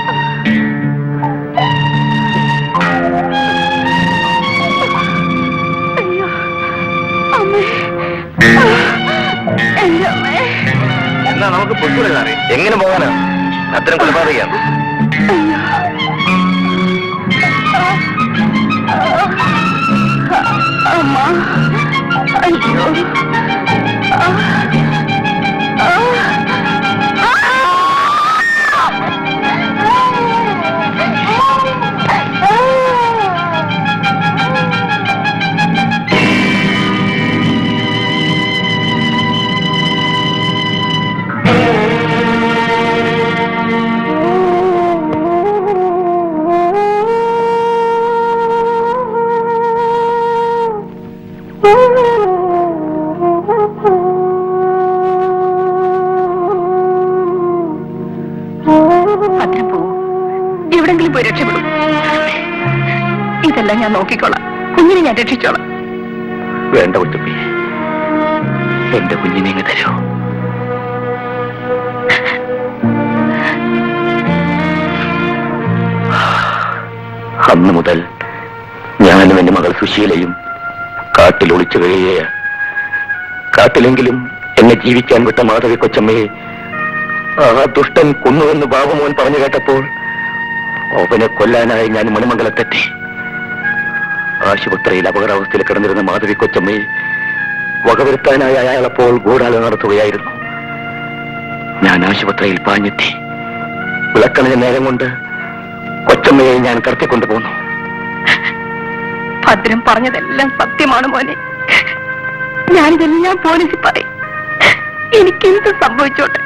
അയ്യോ അമ്മേ എന്റെ അമ്മേ എന്നാ നമുക്ക് പൊട്ടൂടെ സാറേ എങ്ങനെ പോകാനാ അത്തരം കൊലപാതകയാണ് അമ്മ അയ്യോ ആ. ആ. ആ. എവിടെയെങ്കിലും പോയി രക്ഷപ്പെടും ഇതെല്ലാം ഞാൻ നോക്കിക്കോളാം കുഞ്ഞിനെ ഞാൻ രക്ഷിച്ചോളാം വേണ്ട കൊച്ചമ്മേ എന്റെ കുഞ്ഞിനെ ഇങ്ങ് തരൂ അന്ന് മുതൽ ഞാനും എന്റെ മകൾ സുശീലയും കാട്ടിൽ ഒളിച്ചു കഴിയുകയാണ് കാട്ടിലെങ്കിലും എന്നെ ജീവിക്കാൻ വിട്ട മാധവി കൊച്ചമ്മയെ ആ ദുഷ്ടൻ കൊന്നുവെന്ന് ബാബുമോൻ പറഞ്ഞു കേട്ടപ്പോൾ അവനെ കൊല്ലാനായി ഞാൻ മണിമംഗലത്തെത്തി ആശുപത്രിയിൽ അപകടാവസ്ഥയിൽ കിടന്നിരുന്ന മാധവി കൊച്ചമ്മയെ വകവരുത്താനായി അയാളപ്പോൾ ഗൂഢാലോചന നടത്തുകയായിരുന്നു ഞാൻ ആശുപത്രിയിൽ പാഞ്ഞെത്തി വിളക്കണിഞ്ഞ നേരം കൊണ്ട് കൊച്ചമ്മയെ ഞാൻ കടത്തിക്കൊണ്ടുപോന്നു ഭദ്രം പറഞ്ഞതെല്ലാം സത്യമാണ് മോനെ ഞാനിതെല്ലാം പോലീസിൽ പറയും എനിക്കെന്ത് സംഭവിച്ചോട്ടെ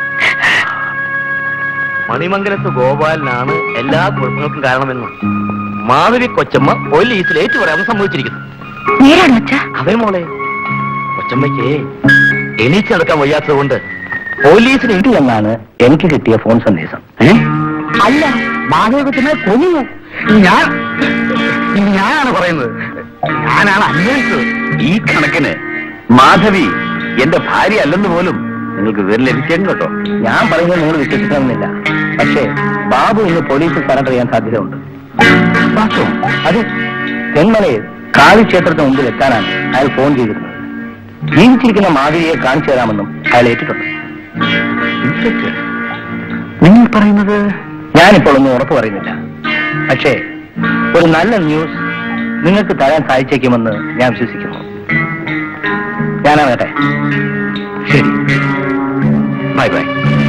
മണിമംഗലത്ത് ഗോപാലനാണ് എല്ലാ കുഴപ്പങ്ങൾക്കും കാരണമെന്ന് മാധവി കൊച്ചമ്മ പോലീസിൽ ഏറ്റുപറയാൻ സംഭവിച്ചിരിക്കുന്നു നേരാണോ അച്ഛാ അവൻ മോളെ കൊച്ചമ്മയ്ക്ക് എണീച്ച് നടക്കാൻ വയ്യാത്തത് കൊണ്ട് പോലീസിന് ഇടില്ലെന്നാണ് എനിക്ക് കിട്ടിയ ഫോൺ സന്ദേശം അല്ല മാധവ കൊച്ചിനെ കൊന്നു ഞാൻ ഞാനാണ് പറയുന്നത് ഞാനാണ് അന്വേഷിച്ചത് ഈ കണക്കിന് മാധവി എന്റെ ഭാര്യ അല്ലെന്ന് പോലും നിങ്ങൾക്ക് വിവരം ലഭിച്ചേക്കും കേട്ടോ ഞാൻ പറയുന്നത് നിങ്ങൾ വിശ്വസിക്കണമെന്നില്ല പക്ഷേ ബാബു ഇന്ന് പോലീസിൽ സറണ്ടർ ചെയ്യാൻ സാധ്യതയുണ്ട് വാസ്തവം അത് തെന്മലയിൽ കാളിക്ഷേത്രത്തിന് മുമ്പിൽ എത്താനാണ് അയാൾ ഫോൺ ചെയ്തിരുന്നത് ജീവിച്ചിരിക്കുന്ന മാധവിയെ കാണിച്ചു തരാമെന്നും അയാൾ ഏറ്റിട്ടുണ്ട് നിങ്ങൾ പറയുന്നത് ഞാനിപ്പോൾ ഒന്നും ഉറപ്പ് പറയുന്നില്ല പക്ഷേ ഒരു നല്ല ന്യൂസ് നിങ്ങൾക്ക് തരാൻ സാധിച്ചേക്കുമെന്ന് ഞാൻ വിശ്വസിക്കുന്നു ഞാനാകട്ടെ ശരി ബൈ ബൈ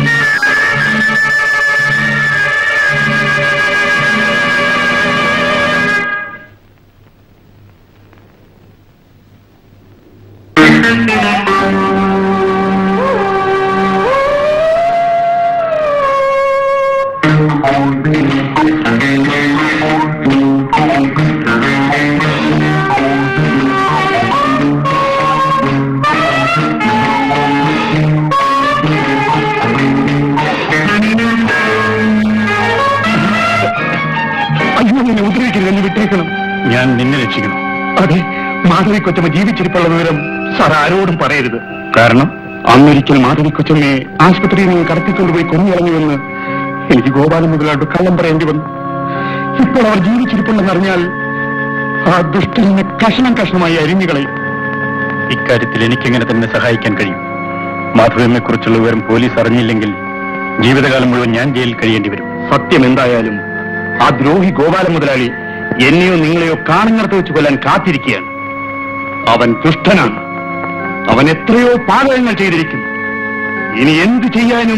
അയ്യോ എന്നെ ഉപദ്രവിക്കരുത് എന്നെ വിട്ടേക്കണം ഞാൻ നിന്നെ രക്ഷിക്കണം അതെ മാധവി കൊച്ചമ്മ ജീവിച്ചിരിപ്പുള്ള വിവരം സാർ ആരോടും പറയരുത് കാരണം അന്നൊരിക്കൽ മാധവി കൊച്ചമ്മയെ ആശുപത്രിയിൽ നിന്ന് കടത്തിക്കൊണ്ടുപോയി കൊന്നുകളഞ്ഞുവെന്ന് എനിക്ക് ഗോപാലൻ മുതലായിട്ട് കള്ളം പറയേണ്ടി വന്നു ഇപ്പോൾ അവർ ജീവിച്ചിരിപ്പുണ്ടെന്നറിഞ്ഞാൽ ആ ദുഷ്ടനെ കഷണം കഷണമായി അരിഞ്ഞുകളയും ഇക്കാര്യത്തിൽ എനിക്കെങ്ങനെ തന്നെ സഹായിക്കാൻ കഴിയും മാധവിയമ്മയെ കുറിച്ചുള്ള വിവരം പോലീസ് അറിഞ്ഞില്ലെങ്കിൽ ജീവിതകാലം മുഴുവൻ ഞാൻ ജയിലിൽ കഴിയേണ്ടി വരും സത്യം എന്തായാലും ആ ദ്രോഹി ഗോപാല മുതലാളി എന്നെയോ നിങ്ങളെയോ കാണുന്നിടത്ത് വെച്ച് കൊല്ലാൻ കാത്തിരിക്കുകയാണ് അവൻ ദുഷ്ടനാണ് അവൻ എത്രയോ പാതകങ്ങൾ ചെയ്തിരിക്കും ഇനി എന്തു ചെയ്യാനും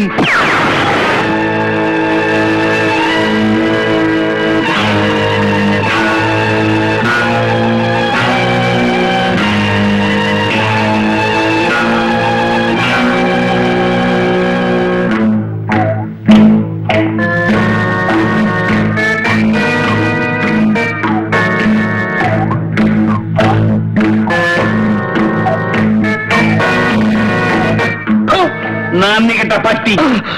നന്ദി കെട്ട പട്ടി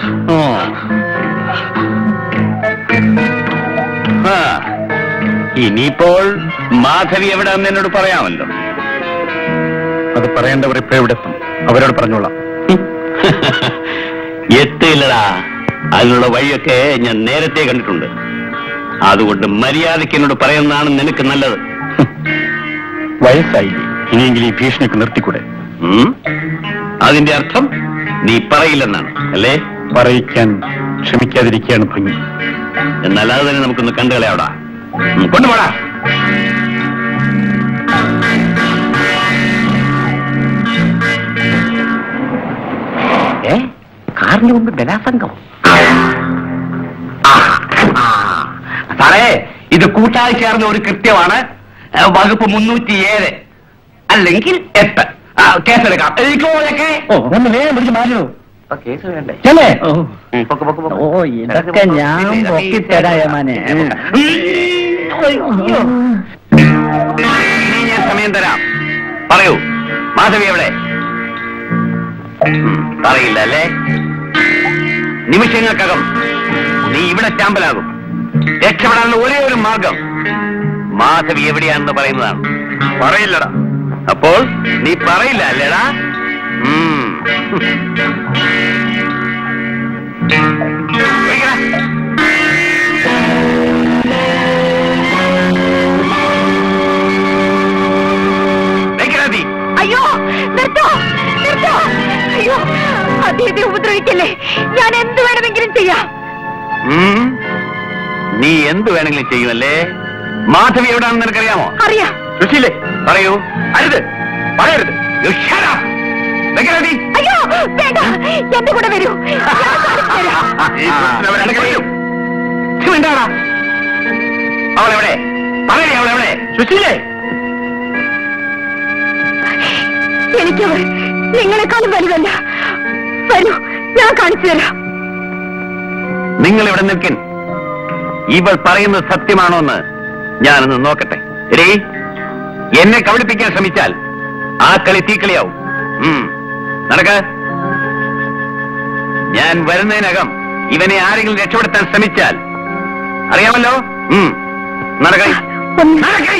ആ, ഇനിയിപ്പോൾ മാധവി എവിടെയെന്ന് എന്നോട് പറയാമല്ലോ അത് പറയേണ്ടവർ ഇപ്പൊ എവിടെ എത്തും അവരോട് പറഞ്ഞോളാം എത്തില്ലടാ അതിനുള്ള വഴിയൊക്കെ ഞാൻ നേരത്തെ കണ്ടിട്ടുണ്ട് അതുകൊണ്ട് മര്യാദയ്ക്ക് എന്നോട് പറയുന്നതാണ് നിനക്ക് നല്ലത് വയസ്സായില്ലേ ഇനിയെങ്കിലും ഈ ഭീഷണിക്ക് നിർത്തിക്കൂടെ ഉം? അതിന്റെ അർത്ഥം നീ പറയില്ലെന്നാണ് അല്ലേ പറയിക്കാൻ ക്ഷമിക്കാതിരിക്കുകയാണ് ഭംഗി എന്നാൽ അത് തന്നെ നമുക്കൊന്ന് കണ്ടുകളയാവടാ ഉം, കൊണ്ടുപോടാ ഏ കാറിന് മുമ്പ് ബലാസംഗം സാറേ ഇത് കൂട്ടായി ചേർന്ന ഒരു കൃത്യമാണ് ഏ, വകുപ്പ് മുന്നൂറ്റിയേഴ് അല്ലെങ്കിൽ എട്ട് ആ, കേസെടുക്കാം എനിക്കോലൊക്കെ ഓ ഒന്ന് വേഗം പിടിച്ച് മാറ്റണോ കേസ് വേണ്ടേ ചെല്ലേ ഉം, പൊക്ക്, പൊക്ക്, പൊക്ക്. ഓ ഇതൊക്കെ ഞാൻ പൊക്കിത്തരാ യമാനെ ഇനി ഞാൻ സമയം തരാം പറയൂ മാധവി എവിടെ ഉം, പറയില്ല അല്ലേ നിമിഷങ്ങൾക്കകം നീ ഇവിടെ ചാമ്പലാകും രക്ഷപ്പെടാനുള്ള ഒരേ ഒരു മാർഗം മാധവി എവിടെയാണെന്ന് പറയുന്നതാണ് പറയില്ലടാ അപ്പോൾ നീ പറയില്ല അല്ലേടാ ഉം. ഒഴിക്കടാ. വെക്കടാ തീ. അയ്യോ നിർത്തോ നിർത്തോ അയ്യോ അദ്ദേഹത്തെ ഉപദ്രവിക്കല്ലേ ഞാൻ എന്ത് വേണമെങ്കിലും ചെയ്യാം ഉം. നീ എന്ത് വേണമെങ്കിലും ചെയ്യുമല്ലേ മാധവി എവിടെയാണെന്ന് നിനക്കറിയാമോ അറിയാം സുശീലേ പറയൂ അരുത് പറയരുത് You shut up. വെക്കടാ തീ. അയ്യോ വേണ്ട എന്റെ കൂടെ വരൂ ഞാൻ കാണിച്ചു തരാം. ഈ ദുഷ്ടൻ അവരെ അടുക്ക വരൂ. ഛെ, മിണ്ടാടാ. അവളെവിടെ പറയണേ അവളെവിടെ സുശീലേ എനിക്കവർ നിങ്ങളെക്കാളും വലുതല്ല വരൂ ഞാൻ കാണിച്ചു തരാം നിങ്ങൾ ഇവിടെ നിൽക്കൻ ഇവൾ പറയുന്നത് സത്യമാണോ എന്ന് ഞാനൊന്ന് നോക്കട്ടെ എടീ എന്നെ കബളിപ്പിക്കാൻ ശ്രമിച്ചാൽ ആ കളി തീക്കളിയാവും ഉം. നടക്ക ഞാൻ വരുന്നതിനകം ഇവനെ ആരെങ്കിലും രക്ഷപ്പെടുത്താൻ ശ്രമിച്ചാൽ അറിയാമല്ലോ ഉം. നടക്ക ഒന്ന് നടക്ക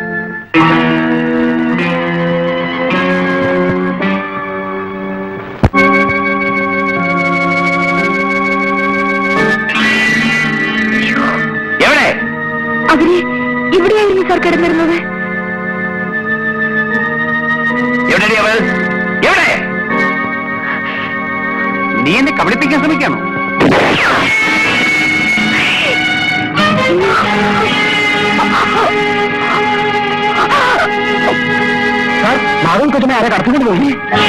എവിടെ അവര് ഇവിടെയായിരുന്നു സാർ കിടന്നിരുന്നത് എവിടെടി അവൾ എവിടെ നീ എന്നെ കബളിപ്പിക്കാൻ ശ്രമിക്കാണോ മാധവൻ കൊച്ചിനെ ആരെ കടത്തിക്കൊണ്ട് പോയി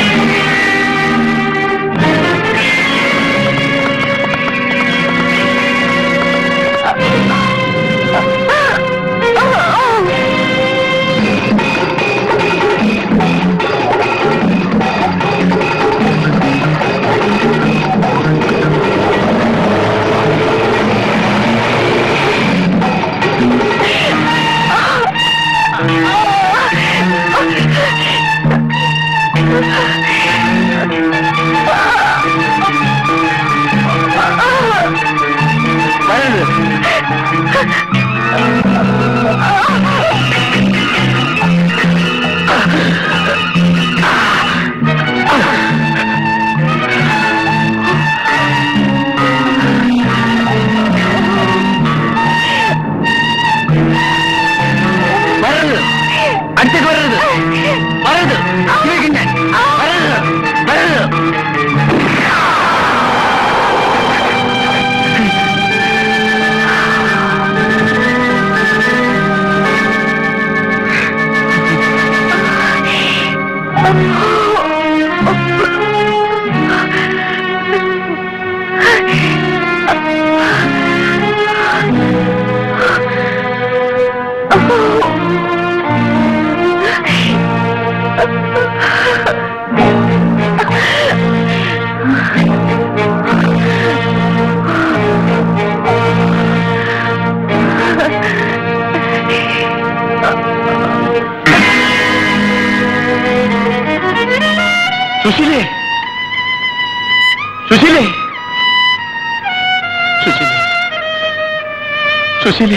വരരുത് അടുത്തേക്ക് വരരുത് വരരുത് ചോദിക്കും ഞാൻ വരരുത് വരരുത് സുശീലേ സുശീലേ സുശീലേ സുശീലേ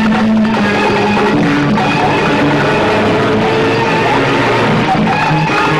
ആ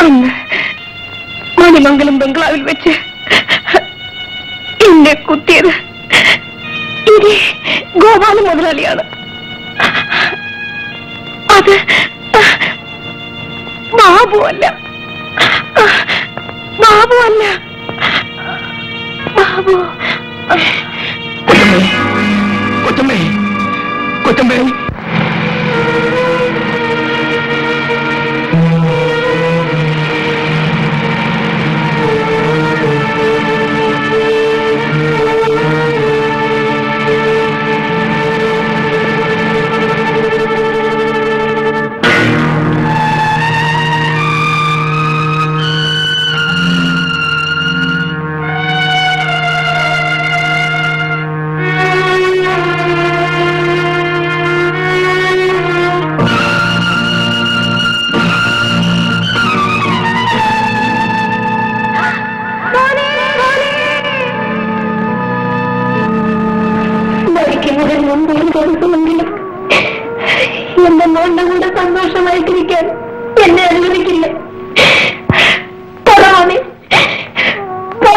അന്ന് മണിമംഗലം ബംഗ്ലാവിൽ വെച്ച് എന്നെ കുത്തിയത് ഇനി ഗോപാല മുതലാളിയാണ് അത് ബാബു അല്ല ബാബു അല്ല ബാബു കൊച്ചമ്മേ കൊച്ചമ്മേ കൊച്ചമ്മേ മരിക്കുന്നതിന് മുമ്പ് ഒരു ദിവസമെങ്കിലും എന്റെ മോളുടെ കൂടെ സന്തോഷമായിട്ടിരിക്കാൻ എന്നെ അനുവദിക്കില്ല പറവാണേ പറ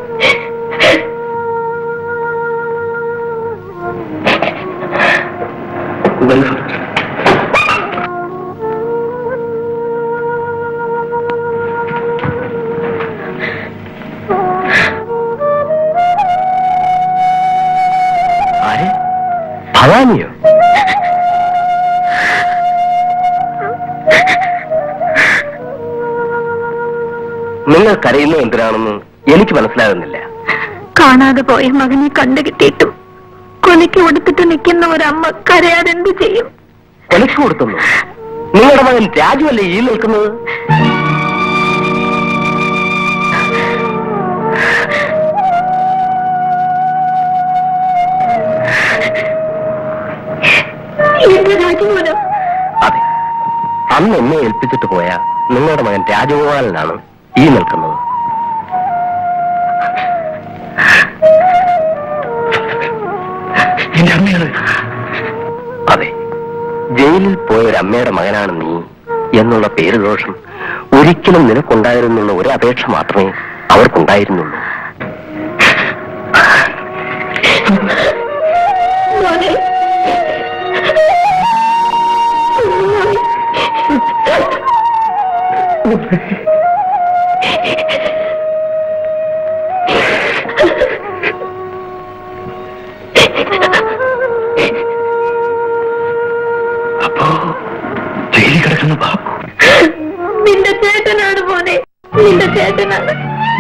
ആരെ ഭവാനിയോ നിങ്ങൾ കരയുന്നത് എന്തിനാണെന്ന് എനിക്ക് മനസ്സിലാകുന്നില്ല കാണാതെ പോയ മകനെ കണ്ടു കിട്ടിയിട്ടും കൊലയ്ക്ക് കൊടുത്തിട്ട് നിൽക്കുന്ന ഒരമ്മ കരയാതെ എന്ത് ചെയ്യും കൊലക്ക് കൊടുത്തുന്നു നിങ്ങളുടെ മകൻ രാജുവല്ലേ ഈ നിൽക്കുന്നത് എന്റെ രാജമോനോ അതെ അന്ന് എന്നെ ഏൽപ്പിച്ചിട്ട് പോയ നിങ്ങളുടെ മകൻ രാജഗോപാലനാണ് ഈ നിൽക്കുന്നത് എന്റെ അമ്മയാണ് അതെ ജയിലിൽ പോയ ഒരു അമ്മയുടെ മകനാണ് നീ എന്നുള്ള പേര് ദോഷം ഒരിക്കലും നിനക്കുണ്ടായിരുന്നുള്ള ഒരു അപേക്ഷ മാത്രമേ അവർക്കുണ്ടായിരുന്നുള്ളൂ മോനെ അപ്പോ ജയിലിൽ കിടക്കുന്ന ബാബു നിന്റെ ചേട്ടനാണ് മോനെ നിന്റെ ചേട്ടനാണ്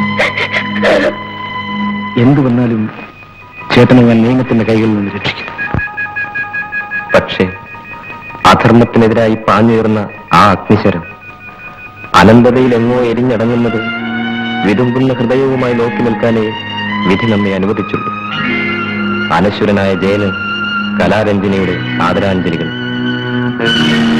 എന്തു വന്നാലും ചേട്ടനെ ഞാൻ നിയമത്തിന്റെ കൈകളിൽ നിന്ന് രക്ഷിക്കും പക്ഷേ അധർമ്മത്തിനെതിരായി പാഞ്ഞുയർന്ന ആ അഗ്നിശരം അനന്തതയിൽ എങ്ങോ എരിഞ്ഞടങ്ങുന്നത് വിതുമ്പുന്ന ഹൃദയവുമായി നോക്കി നിൽക്കാനേ വിധി നമ്മെ അനുവദിച്ചുള്ളൂ അനശ്വരനായ ജയന് കലാരഞ്ജനിയുടെ ആദരാഞ്ജലികൾ